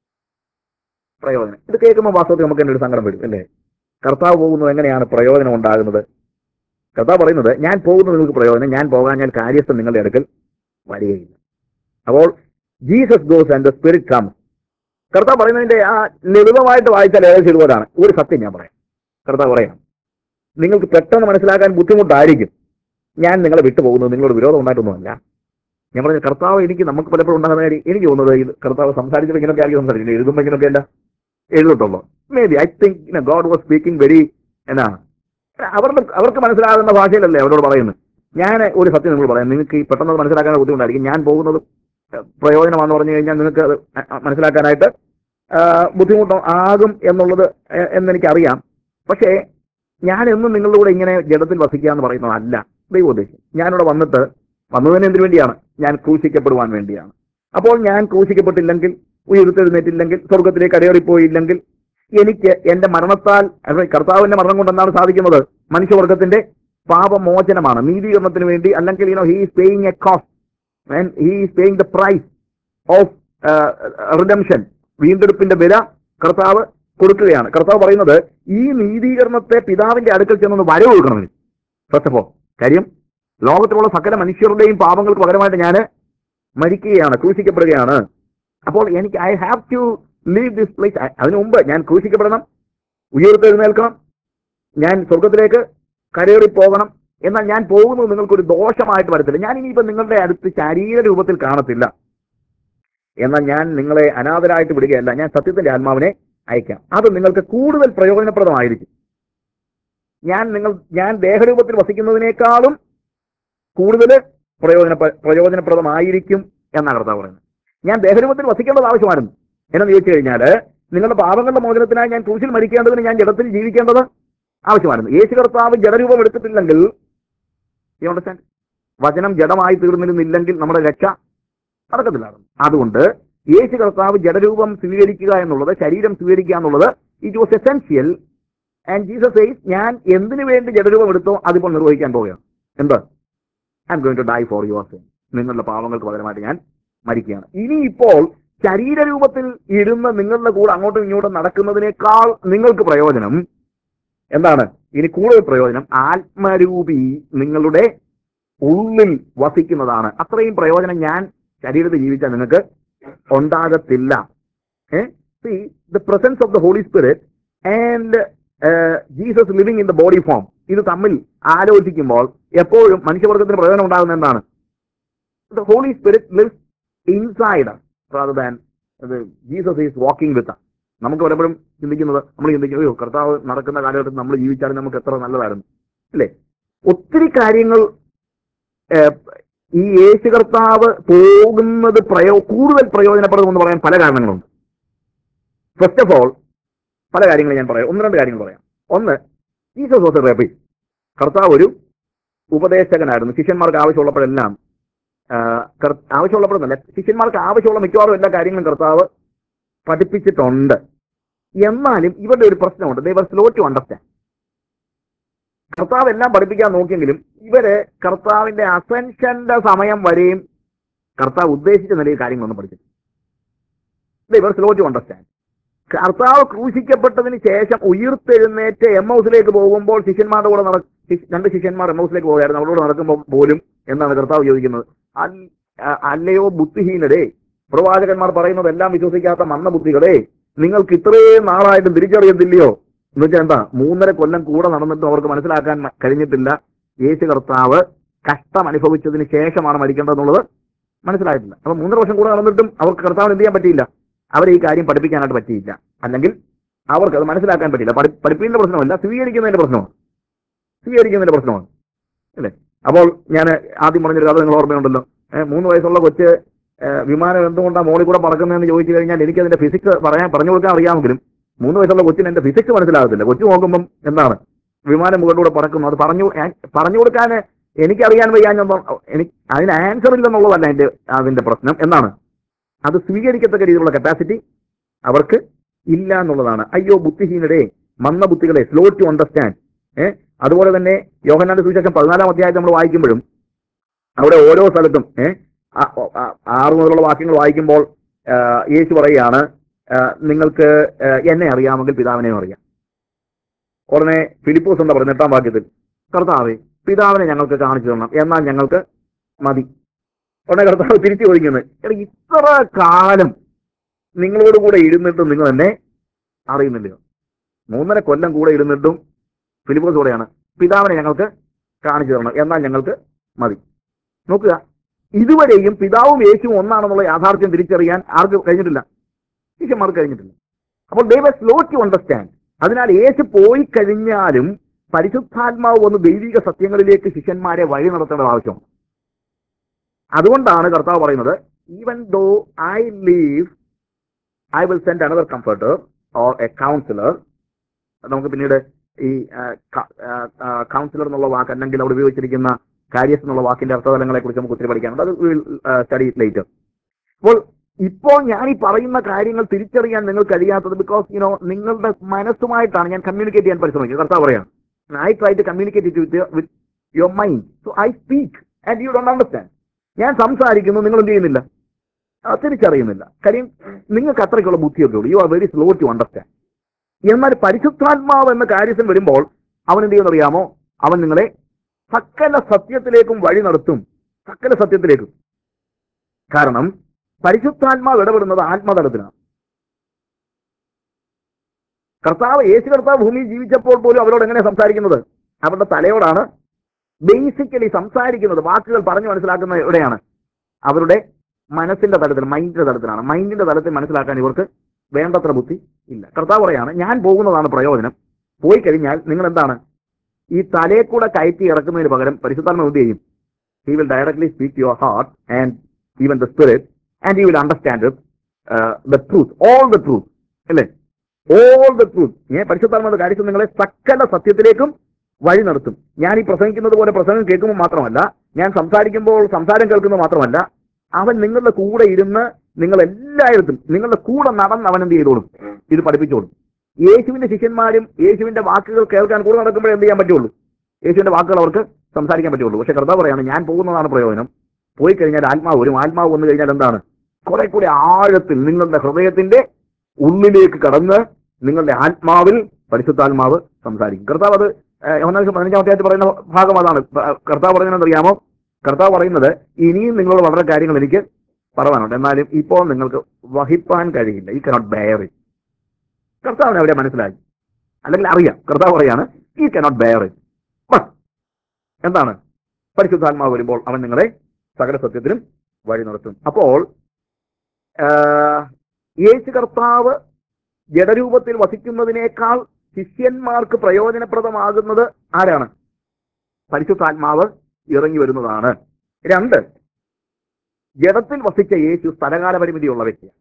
[SPEAKER 1] പ്രയോജനം ഇത് കേൾക്കുമ്പോൾ വാസ്തവത്തിൽ നമുക്ക് എൻ്റെ ഒരു സങ്കടം വരും അല്ലേ കർത്താവ് പോകുന്നത് എങ്ങനെയാണ് പ്രയോജനം ഉണ്ടാകുന്നത് കർത്താവ് പറയുന്നത് ഞാൻ പോകുന്നത് നിങ്ങൾക്ക് പ്രയോജനം ഞാൻ പോകാൻ ഞാൻ കാര്യസ്ഥൻ നിങ്ങളുടെ അടുക്കൽ വരികയില്ല അപ്പോൾ Jesus goes and the spirit come കർത്താവ് പറയുന്നതിന്റെ ആ ലളിതമായിട്ട് വായിച്ചാൽ ഏകദേശം ഇതുപോലാണ് ഒരു സത്യം ഞാൻ പറയാം കർത്താവ് പറയാം നിങ്ങൾക്ക് പെട്ടെന്ന് മനസ്സിലാക്കാൻ ബുദ്ധിമുട്ടായിരിക്കും ഞാൻ നിങ്ങളെ വിട്ടുപോകുന്നത് നിങ്ങളോട് വിരോധം ഉണ്ടായിട്ടൊന്നുമല്ല ഞാൻ പറഞ്ഞ കർത്താവ് എനിക്ക് നമുക്ക് പലപ്പോഴും ഉണ്ടാകുന്ന കാര്യം എനിക്ക് തോന്നുന്നത് ഇത് കർത്താവ് സംസാരിച്ചപ്പോൾ ഇങ്ങനെയൊക്കെ ആയിരിക്കും സംസാരിച്ചില്ല എഴുതുമ്പോൾ ഇങ്ങനെയൊക്കെ അല്ല എഴുതത്തുള്ളൂ maybe I think God was speaking very എന്നാ അവരുടെ അവർക്ക് മനസ്സിലാകുന്ന ഭാഷയിലല്ലേ അവരോട് പറയുന്നത് ഞാൻ ഒരു സത്യം നിങ്ങൾ പറയാം നിങ്ങൾക്ക് ഈ പെട്ടെന്ന് അത് മനസ്സിലാക്കാൻ ബുദ്ധിമുട്ടായിരിക്കും ഞാൻ പോകുന്നത് ഏഹ്, പ്രയോജനമാണെന്ന് പറഞ്ഞു കഴിഞ്ഞാൽ നിങ്ങൾക്ക് അത് അ- മനസ്സിലാക്കാനായിട്ട് ആഹ്, ബുദ്ധിമുട്ട് ആകും എന്നുള്ളത് എ- എന്നെനിക്കറിയാം പക്ഷേ ഞാൻ എന്നും നിങ്ങളുടെ കൂടെ ഇങ്ങനെ ജഡത്തിൽ വസിക്കുക എന്ന് പറയുന്നതല്ല ദൈവോദ്ദേശം ഞാനിവിടെ വന്നിട്ട് വന്നതിന് എന്തിനു വേണ്ടിയാണ് ഞാൻ ക്രൂശിക്കപ്പെടുവാൻ വേണ്ടിയാണ് അപ്പോൾ ഞാൻ ക്രൂശിക്കപ്പെട്ടില്ലെങ്കിൽ ഉയർത്തെഴുന്നേറ്റില്ലെങ്കിൽ സ്വർഗത്തിലേക്ക് അടയേറിപ്പോയില്ലെങ്കിൽ എനിക്ക് എന്റെ മരണത്താൽ അതെ, കർത്താവിന്റെ മരണം കൊണ്ട് എന്താണ് സാധിക്കുന്നത് മനുഷ്യവർഗത്തിന്റെ പാപമോചനമാണ് നീതീകരണത്തിന് വേണ്ടി അല്ലെങ്കിൽ you know he is paying a cost he is paying the price of redemption വീണ്ടെടുപ്പിന്റെ വില കർത്താവ് കൊടുക്കുകയാണ് കർത്താവ് പറയുന്നത് ഈ നീതീകരണത്തെ പിതാവിന്റെ അടുക്കൽ ചെന്നൊന്ന് വരവ് കൊടുക്കണം ഫസ്റ്റ് ഓഫ് ഓൾ കാര്യം ലോകത്തിലുള്ള സകല മനുഷ്യരുടെയും പാപങ്ങൾക്ക് പകരമായിട്ട് ഞാൻ മരിക്കുകയാണ് ക്രൂശിക്കപ്പെടുകയാണ് അപ്പോൾ എനിക്ക് I have to leave this place അതിനു മുമ്പ് ഞാൻ ക്രൂശിക്കപ്പെടണം ഉയർത്തെഴുന്നേൽക്കണം ഞാൻ സ്വർഗത്തിലേക്ക് കരയേറി പോകണം എന്നാൽ ഞാൻ പോകുന്നത് നിങ്ങൾക്കൊരു ദോഷമായിട്ട് വരത്തില്ല ഞാൻ ഇനിയിപ്പോ നിങ്ങളുടെ അടുത്ത് ശരീര രൂപത്തിൽ കാണത്തില്ല എന്നാൽ ഞാൻ നിങ്ങളെ അനാഥരായിട്ട് വിടുകയല്ല ഞാൻ സത്യത്തിന്റെ ആത്മാവിനെ അയക്കാം അത് നിങ്ങൾക്ക് കൂടുതൽ പ്രയോജനപ്രദമായിരിക്കും ഞാൻ നിങ്ങൾ ഞാൻ ദേഹരൂപത്തിൽ വസിക്കുന്നതിനേക്കാളും കൂടുതൽ പ്രയോജന പ്രയോജനപ്രദമായിരിക്കും എന്നാണ് കർത്താവ് പറയുന്നത് ഞാൻ ദേഹരൂപത്തിൽ വസിക്കേണ്ടത് ആവശ്യമായിരുന്നു എന്നു ചോദിച്ചു കഴിഞ്ഞാൽ നിങ്ങളുടെ പാപങ്ങളുടെ മോചനത്തിനായി ഞാൻ ക്രൂശിൽ മരിക്കേണ്ടതിന് ഞാൻ ജഡത്തിൽ ജീവിക്കേണ്ടത് ആവശ്യമായിരുന്നു യേശു കർത്താവ് ജഡരൂപം എടുത്തിട്ടില്ലെങ്കിൽ you understand? വചനം ജഡമായി തീർന്നിരുന്നില്ലെങ്കിൽ നമ്മുടെ രക്ഷ നടക്കത്തില്ലായിരുന്നു അതുകൊണ്ട് യേശു കർത്താവ് ജഡരൂപം സ്വീകരിക്കുക എന്നുള്ളത് ശരീരം സ്വീകരിക്കുക എന്നുള്ളത് it was essential and Jesus says ഞാൻ എന്തിനു വേണ്ടി ജഡരൂപം എടുത്തോ അതിപ്പോൾ നിർവഹിക്കാൻ പോവുകയാണ് എന്ത് I am going to die for your sin നിങ്ങളുടെ പാവങ്ങൾക്ക് പകരമായിട്ട് ഞാൻ മരിക്കുകയാണ് ഇനിയിപ്പോൾ ശരീരരൂപത്തിൽ ഇരുന്ന് നിങ്ങളുടെ കൂടെ അങ്ങോട്ടും ഇങ്ങോട്ടും നടക്കുന്നതിനേക്കാൾ നിങ്ങൾക്ക് പ്രയോജനം എന്താണ് ഇനി കൂടുതൽ പ്രയോജനം ആത്മരൂപി നിങ്ങളുടെ ഉള്ളിൽ വസിക്കുന്നതാണ് അത്രയും പ്രയോജനം ഞാൻ ശരീരത്തിൽ ജീവിച്ചാൽ നിങ്ങൾക്ക് ഉണ്ടാകത്തില്ല see the presence of the holy spirit and Jesus living in the body form ഇത് തമ്മിൽ ആലോചിക്കുമ്പോൾ എപ്പോഴും മനുഷ്യവർഗത്തിന് പ്രയോജനം ഉണ്ടാകുന്ന എന്താണ് the holy spirit lives inside rather than Jesus is walking with നമുക്ക് പലപ്പോഴും ചിന്തിക്കുന്നത് നമ്മൾ ചിന്തിക്കും അയ്യോ കർത്താവ് നടക്കുന്ന കാലഘട്ടത്തിൽ നമ്മൾ ജീവിച്ചാൽ നമുക്ക് എത്ര നല്ലതായിരുന്നു അല്ലേ ഒത്തിരി കാര്യങ്ങൾ ഏഹ്, ഈ യേശു കർത്താവ് പോകുന്നത് പ്രയോ കൂടുതൽ പ്രയോജനപ്പെടുമെന്ന് പറയാൻ പല കാരണങ്ങളുണ്ട് ഫസ്റ്റ് ഓഫ് ഓൾ പല കാര്യങ്ങൾ ഞാൻ പറയാം ഒന്ന് രണ്ട് കാര്യങ്ങൾ പറയാം ഒന്ന് ജീസസ് വാസ് എ റബി കർത്താവ് ഒരു ഉപദേശകനായിരുന്നു ശിഷ്യന്മാർക്ക് ആവശ്യമുള്ളപ്പോഴെല്ലാം ആ, കർ- ആവശ്യമുള്ളപ്പോഴൊന്നല്ല ശിഷ്യന്മാർക്ക് ആവശ്യമുള്ള മിക്കവാറും എല്ലാ കാര്യങ്ങളും കർത്താവ് പഠിപ്പിച്ചിട്ടുണ്ട് എന്നാലും ഇവരുടെ ഒരു പ്രശ്നമുണ്ട് ദൈവർ സ്ലോ ടു അണ്ടർസ്റ്റാൻഡ് കർത്താവ് എല്ലാം പഠിപ്പിക്കാൻ നോക്കിയെങ്കിലും ഇവര് കർത്താവിന്റെ അസെൻഷന്റെ സമയം വരെയും കർത്താവ് ഉദ്ദേശിച്ച നിലയിൽ കാര്യങ്ങളൊന്നും പഠിച്ചില്ല ദൈവർ സ്ലോ ടു അണ്ടർസ്റ്റാൻഡ് കർത്താവ് ക്രൂശിക്കപ്പെട്ടതിന് ശേഷം ഉയർത്തെഴുന്നേറ്റ് എം ഹൗസിലേക്ക് പോകുമ്പോൾ ശിഷ്യന്മാരുടെ കൂടെ നട ശിഷ്- രണ്ട് ശിഷ്യന്മാർ എം ഹൗസിലേക്ക് പോകുമായിരുന്നു അവരോട് നടക്കുമ്പോൾ പോലും എന്താണ് കർത്താവ് ചോദിക്കുന്നത് അൽ- അ- അല്ലയോ ബുദ്ധിഹീനരേ പ്രവാചകന്മാർ പറയുന്നത് എല്ലാം വിശ്വസിക്കാത്ത മന്ദബുദ്ധികളെ നിങ്ങൾക്ക് ഇത്രയും നാളായിട്ടും തിരിച്ചറിയത്തില്ലയോ എന്ന് വെച്ചാൽ എന്താ മൂന്നര കൊല്ലം കൂടെ നടന്നിട്ടും അവർക്ക് മനസ്സിലാക്കാൻ മ- കഴിഞ്ഞിട്ടില്ല യേശു കർത്താവ് കഷ്ടം അനുഭവിച്ചതിന് ശേഷമാണ് മരിക്കേണ്ടതെന്നുള്ളത് മനസ്സിലായിട്ടില്ല അപ്പൊ മൂന്നര വർഷം കൂടെ നടന്നിട്ടും അവർക്ക് കർത്താവിന് എന്ത് ചെയ്യാൻ പറ്റിയില്ല അവരെ ഈ കാര്യം പഠിപ്പിക്കാനായിട്ട് പറ്റിയില്ല അല്ലെങ്കിൽ അവർക്ക് അത് മനസ്സിലാക്കാൻ പറ്റില്ല പഠി പഠിപ്പിക്കുന്ന പ്രശ്നമല്ല സ്വീകരിക്കുന്നതിന്റെ പ്രശ്നമാണ് സ്വീകരിക്കുന്നതിന്റെ പ്രശ്നമാണ് അല്ലേ അപ്പോൾ ഞാൻ ആദ്യം പറഞ്ഞൊരു കഥ നിങ്ങൾ ഓർമ്മയുണ്ടല്ലോ ഏഹ് മൂന്ന് വയസ്സുള്ള കൊച്ച് ഏഹ് വിമാനം എന്തുകൊണ്ടാണ് മോളിൽ കൂടെ പറക്കുന്നതെന്ന് ചോദിച്ചു കഴിഞ്ഞാൽ എനിക്ക് അതിന്റെ ഫിസിക്സ് പറയാൻ പറഞ്ഞു കൊടുക്കാൻ അറിയാമെങ്കിലും മൂന്ന് വയസ്സുള്ള കൊച്ചിന് എന്റെ ഫിസിക്സ് മനസ്സിലാകത്തില്ല കൊച്ചു നോക്കുമ്പം എന്താണ് വിമാനം മുകളിലൂടെ പറക്കുന്നു അത് പറഞ്ഞു ഞാൻ- പറഞ്ഞു കൊടുക്കാൻ എനിക്കറിയാൻ വയ്യാഞ്ഞൊന്നും എനിക്ക് അതിന് ആൻസർ ഇല്ലെന്നുള്ളതല്ല എന്റെ അതിന്റെ പ്രശ്നം എന്നാണ് അത് സ്വീകരിക്കത്തക്ക രീതിയിലുള്ള കപ്പാസിറ്റി അവർക്ക് ഇല്ല എന്നുള്ളതാണ് അയ്യോ ബുദ്ധിഹീനരെ മന്ന ബുദ്ധികളെ സ്ലോ ടു അണ്ടർസ്റ്റാൻഡ് ഏഹ് അതുപോലെ തന്നെ യോഹന്നാന്റെ സുവിശേഷം പതിനാലാം അധ്യായത്തിൽ നമ്മൾ വായിക്കുമ്പോഴും അവിടെ ഓരോ സ്ഥലത്തും ഏഹ് ആറ് മുതലുള്ള വാക്യങ്ങൾ വായിക്കുമ്പോൾ ആ, യേശു പറയുകയാണ് ആ, നിങ്ങൾക്ക് ആ, എന്നെ അറിയാമെങ്കിൽ പിതാവിനെയും അറിയാം ഉടനെ ഫിലിപ്പോസ് എന്താ പറയുന്നത് എട്ടാം വാക്യത്തിൽ കർത്താവെ പിതാവിനെ ഞങ്ങൾക്ക് കാണിച്ചു തരണം എന്നാൽ ഞങ്ങൾക്ക് മതി ഉടനെ കർത്താവ് തിരിച്ചു ചോദിക്കുന്നത് എടാ ഇത്ര കാലം നിങ്ങളോട് കൂടെ ഇരുന്നിട്ടും നിങ്ങൾ എന്നെ അറിയുന്നില്ലയോ മൂന്നര കൊല്ലം കൂടെ ഇരുന്നിട്ടും ഫിലിപ്പോസ് കൂടെയാണ് പിതാവിനെ ഞങ്ങൾക്ക് കാണിച്ചു തരണം എന്നാൽ ഞങ്ങൾക്ക് മതി നോക്കുക ഇതുവരെയും പിതാവും യേശുവും ഒന്നാണെന്നുള്ള യാഥാർത്ഥ്യം തിരിച്ചറിയാൻ ആർക്ക് കഴിഞ്ഞിട്ടില്ല ശിഷ്യന്മാർക്ക് കഴിഞ്ഞിട്ടില്ല അപ്പോൾ ദൈവ സ്ലോ ടു അണ്ടർസ്റ്റാൻഡ് അതിനാൽ യേശു പോയി കഴിഞ്ഞാലും പരിശുദ്ധാത്മാവ് വന്ന് ദൈവിക സത്യങ്ങളിലേക്ക് ശിഷ്യന്മാരെ വഴി നടത്തേണ്ടത് ആവശ്യമാണ് അതുകൊണ്ടാണ് കർത്താവ് പറയുന്നത് even though I leave I will send another comforter or a counsellor നമുക്ക് പിന്നീട് ഈ കൗൺസിലർ എന്നുള്ള വാക്ക് അല്ലെങ്കിൽ അവിടെ ഉപയോഗിച്ചിരിക്കുന്ന കാര്യസ് എന്നുള്ള വാക്കിന്റെ അർത്ഥതലങ്ങളെ കുറിച്ച് നമുക്ക് ഒത്തിരി പഠിക്കാനുണ്ട് അത് സ്റ്റഡി ലേറ്റർ അപ്പോൾ ഇപ്പോൾ ഞാൻ ഈ പറയുന്ന കാര്യങ്ങൾ തിരിച്ചറിയാൻ നിങ്ങൾ കഴിയാത്തത് ബിക്കോസ് യുനോ നിങ്ങളുടെ മനസ്സുമായിട്ടാണ് ഞാൻ കമ്മ്യൂണിക്കേറ്റ് ചെയ്യാൻ പരിശ്രമിക്കുന്നത് കർത്താവ് പറയാം I try to communicate with with your mind so I speak and you don't understand ഞാൻ സംസാരിക്കുന്നു നിങ്ങൾ എന്ത് ചെയ്യുന്നില്ല ആ, തിരിച്ചറിയുന്നില്ല കാര്യം നിങ്ങൾക്ക് അത്രയ്ക്കുള്ള ബുദ്ധിയൊക്കെ ഉള്ളൂ you are very slow to understand എന്നാൽ പരിശുദ്ധാത്മാവ് എന്ന കാര്യത്തിൽ വരുമ്പോൾ അവൻ എന്ത് ചെയ്യുന്നറിയാമോ അവൻ നിങ്ങളെ സകല സത്യത്തിലേക്കും വഴി നടത്തും സകല സത്യത്തിലേക്കും കാരണം പരിശുദ്ധാത്മാവ് ഇടപെടുന്നത് ആത്മതലത്തിലാണ് കർത്താവ് യേശു കർത്താവ് ഭൂമിയിൽ ജീവിച്ചപ്പോൾ പോലും അവരോട് എങ്ങനെ സംസാരിക്കുന്നത് അവരുടെ തലയോടാണ് ബേസിക്കലി സംസാരിക്കുന്നത് വാക്കുകൾ പറഞ്ഞു മനസ്സിലാക്കുന്ന എവിടെയാണ് അവരുടെ മനസ്സിന്റെ തലത്തിൽ മൈൻഡിന്റെ തലത്തിലാണ് മൈൻഡിന്റെ തലത്തിൽ മനസ്സിലാക്കാൻ ഇവർക്ക് വേണ്ടത്ര ബുദ്ധി ഇല്ല കർത്താവ് പറയാണ് ഞാൻ പോകുന്നതാണ് പ്രയോജനം പോയി കഴിഞ്ഞാൽ നിങ്ങൾ എന്താണ് ഈ തലയെ കൂടെ കയറ്റി ഇറക്കുന്നതിന് പകരം പരിശുദ്ധാത്മ എന്ത് ചെയ്യും he will directly speak your heart and even the spirit and you will understand the truth all the truth അല്ലേ ഓൾ ദ ട്രൂത്ത് ഞാൻ പരിശുദ്ധാത്മ കാര്യത്തിൽ നിങ്ങളെ സകല സത്യത്തിലേക്കും വഴി നടത്തും ഞാൻ ഈ പ്രസംഗിക്കുന്നത് പോലെ പ്രസംഗം കേൾക്കുമ്പോൾ മാത്രമല്ല ഞാൻ സംസാരിക്കുമ്പോൾ സംസാരം കേൾക്കുന്നത് മാത്രമല്ല അവൻ നിങ്ങളുടെ കൂടെ ഇരുന്ന് നിങ്ങൾ എല്ലായിടത്തും നിങ്ങളുടെ കൂടെ നടന്ന് അവൻ എന്ത് ചെയ്തോളും ഇത് പഠിപ്പിച്ചോളും യേശുവിന്റെ ശിഷ്യന്മാരും യേശുവിന്റെ വാക്കുകൾ കേൾക്കാൻ കൂടെ നടക്കുമ്പോഴേ എന്ത് ചെയ്യാൻ പറ്റുള്ളൂ യേശുവിന്റെ വാക്കുകൾ അവർക്ക് സംസാരിക്കാൻ പറ്റുള്ളൂ പക്ഷെ കർത്താവ് പറയാണ് ഞാൻ പോകുന്നതാണ് പ്രയോജനം പോയി കഴിഞ്ഞാൽ ആത്മാവ് വരും ആത്മാവ് വന്നു കഴിഞ്ഞാൽ എന്താണ് കുറെ കൂടി ആഴത്തിൽ നിങ്ങളുടെ ഹൃദയത്തിന്റെ ഉള്ളിലേക്ക് കടന്ന് നിങ്ങളുടെ ആത്മാവിൽ പരിശുദ്ധാത്മാവ് സംസാരിക്കും കർത്താവ് അത് യോഹന്നാൻ പതിനഞ്ചാം അധ്യായത്തിൽ പറയുന്ന ഭാഗം അതാണ് പ- കർത്താവ് പറയുന്നത് അറിയാമോ കർത്താവ് പറയുന്നത് ഇനിയും നിങ്ങളോട് വളരെ കാര്യങ്ങൾ എനിക്ക് പറയാനുണ്ട് എന്നാലും ഇപ്പോൾ നിങ്ങൾക്ക് വഹിപ്പാൻ കഴിയില്ല ഈ കനോട്ട് ബെയർ ഇറ്റ് കർത്താവിനെ അവരെ മനസ്സിലായി അല്ലെങ്കിൽ അറിയാം കർത്താവ് പറയാണ് ഈ കനോട്ട് ബെയർ ഇറ്റ് ബട്ട് എന്താണ് പരിശുദ്ധാത്മാവ് വരുമ്പോൾ അവൻ നിങ്ങളെ സകല സത്യത്തിലും വഴി നടത്തും അപ്പോൾ ആ, യേശു കർത്താവ് ജഡരൂപത്തിൽ വസിക്കുന്നതിനേക്കാൾ ശിഷ്യന്മാർക്ക് പ്രയോജനപ്രദമാകുന്നത് ആരാണ് പരിശുദ്ധാത്മാവ് ഇറങ്ങി വരുന്നതാണ് രണ്ട് ജഡത്തിൽ വസിച്ച യേശു സ്ഥലകാല പരിമിതിയുള്ള വ്യക്തിയാണ്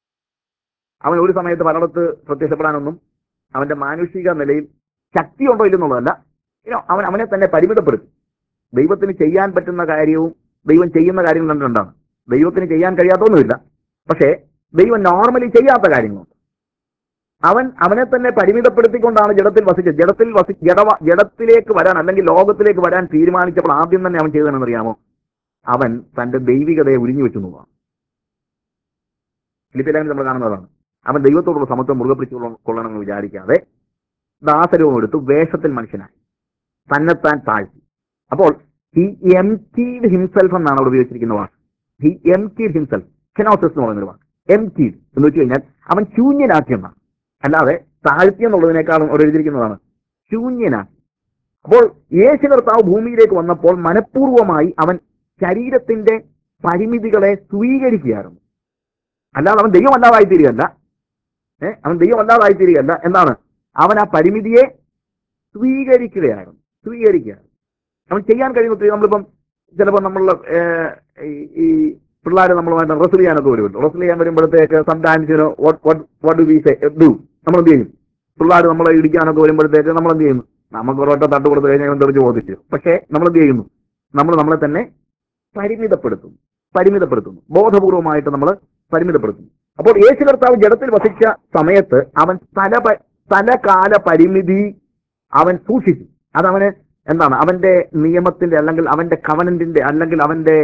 [SPEAKER 1] അവൻ ഒരു സമയത്ത് പലയിടത്ത് പ്രത്യക്ഷപ്പെടാനൊന്നും അവന്റെ മാനുഷിക നിലയിൽ ശക്തിയുണ്ടോ ഇല്ലെന്നുള്ളതല്ല You know, അവൻ അവനെ തന്നെ പരിമിതപ്പെടുത്തി ദൈവത്തിന് ചെയ്യാൻ പറ്റുന്ന കാര്യവും ദൈവം ചെയ്യുന്ന കാര്യങ്ങൾ കണ്ടിട്ടുണ്ടാണ് ദൈവത്തിന് ചെയ്യാൻ കഴിയാത്തൊന്നുമില്ല പക്ഷേ ദൈവം നോർമലി ചെയ്യാത്ത കാര്യങ്ങളുണ്ട് അവൻ അവനെ തന്നെ പരിമിതപ്പെടുത്തിക്കൊണ്ടാണ് ജഡത്തിൽ വസിച്ചത് ജഡത്തിൽ വസി ജഡവ ജഡത്തിലേക്ക് വരാൻ അല്ലെങ്കിൽ ലോകത്തിലേക്ക് വരാൻ തീരുമാനിച്ചപ്പോൾ ആദ്യം തന്നെ അവൻ ചെയ്തതെന്നറിയാമോ അവൻ തന്റെ ദൈവികതയെ ഉരിഞ്ഞു വെച്ചു എന്നുള്ളതാണ് ഫിലിപ്പിലാങ്കിൽ നമ്മൾ കാണുന്നതാണ് അവൻ ദൈവത്തോടുള്ള സമത്വം മുറുകെ പിടിച്ചു കൊള്ളണമെന്ന് വിചാരിക്കാതെ ദാസരവും എടുത്തു വേഷത്തിൽ മനുഷ്യനായി തന്നെത്താൻ താഴ്ത്തി അപ്പോൾ ഹി എംറ്റീഡ് ഹിംസെൽഫ് എന്നാണ് അവിടെ ഉപയോഗിച്ചിരിക്കുന്ന വാക്ക് ഹി എംറ്റീഡ് ഹിംസെൽഫ് കെനോസിസ് എന്ന് പറയുന്ന ഒരു വാക്ക് എംറ്റീഡ് എന്ന് വെച്ച് കഴിഞ്ഞാൽ അവൻ ശൂന്യനാക്കിയെന്നാണ് അല്ലാതെ താഴ്ത്തി എന്നുള്ളതിനേക്കാളും അവിടെ എഴുതിയിരിക്കുന്നതാണ് ശൂന്യനാക്കി അപ്പോൾ യേശു കർത്താവ് ഭൂമിയിലേക്ക് വന്നപ്പോൾ മനഃപൂർവ്വമായി അവൻ ശരീരത്തിന്റെ പരിമിതികളെ സ്വീകരിക്കുകയായിരുന്നു അല്ലാതെ അവൻ ദൈവമല്ലാതായി തീരുകയല്ല ഏഹ് അവൻ ദൈവമല്ലാതായി തീരുകയല്ല എന്താണ് അവൻ ആ പരിമിതിയെ സ്വീകരിക്കുകയായിരുന്നു സ്വീകരിക്കുകയാണ് അവൻ ചെയ്യാൻ കഴിയുന്ന ഒത്തിരി നമ്മളിപ്പം ചിലപ്പോൾ നമ്മൾ ഈ പിള്ളേർ നമ്മളുമായിട്ട് റെസ്ൽ ചെയ്യാനൊക്കെ വരുമല്ലോ റെസ്ൽ ചെയ്യാൻ വരുമ്പോഴത്തേക്ക് sometimes what do we say do നമ്മൾ എന്ത് ചെയ്യും പിള്ളേർ നമ്മളെ ഇടിക്കാനൊക്കെ വരുമ്പോഴത്തേക്ക് നമ്മൾ എന്ത് ചെയ്യുന്നു നമുക്ക് ഒരൊറ്റ തട്ട് കൊടുത്തു കഴിഞ്ഞാൽ തെറിച്ച് ബോധിച്ചു പക്ഷേ നമ്മൾ എന്ത് ചെയ്യുന്നു നമ്മൾ നമ്മളെ തന്നെ പരിമിതപ്പെടുത്തുന്നു പരിമിതപ്പെടുത്തുന്നു ബോധപൂർവമായിട്ട് നമ്മൾ പരിമിതപ്പെടുത്തുന്നു അപ്പോൾ യേശു കർത്താവ് ജഡത്തിൽ വസിച്ച സമയത്ത് അവൻ സ്ഥല പ- സ്ഥലകാല പരിമിതി അവൻ സൂക്ഷിച്ചു അതവന് എന്താണ് അവന്റെ നിയമത്തിന്റെ അല്ലെങ്കിൽ അവന്റെ കവനന്റിന്റെ അല്ലെങ്കിൽ അവന്റെ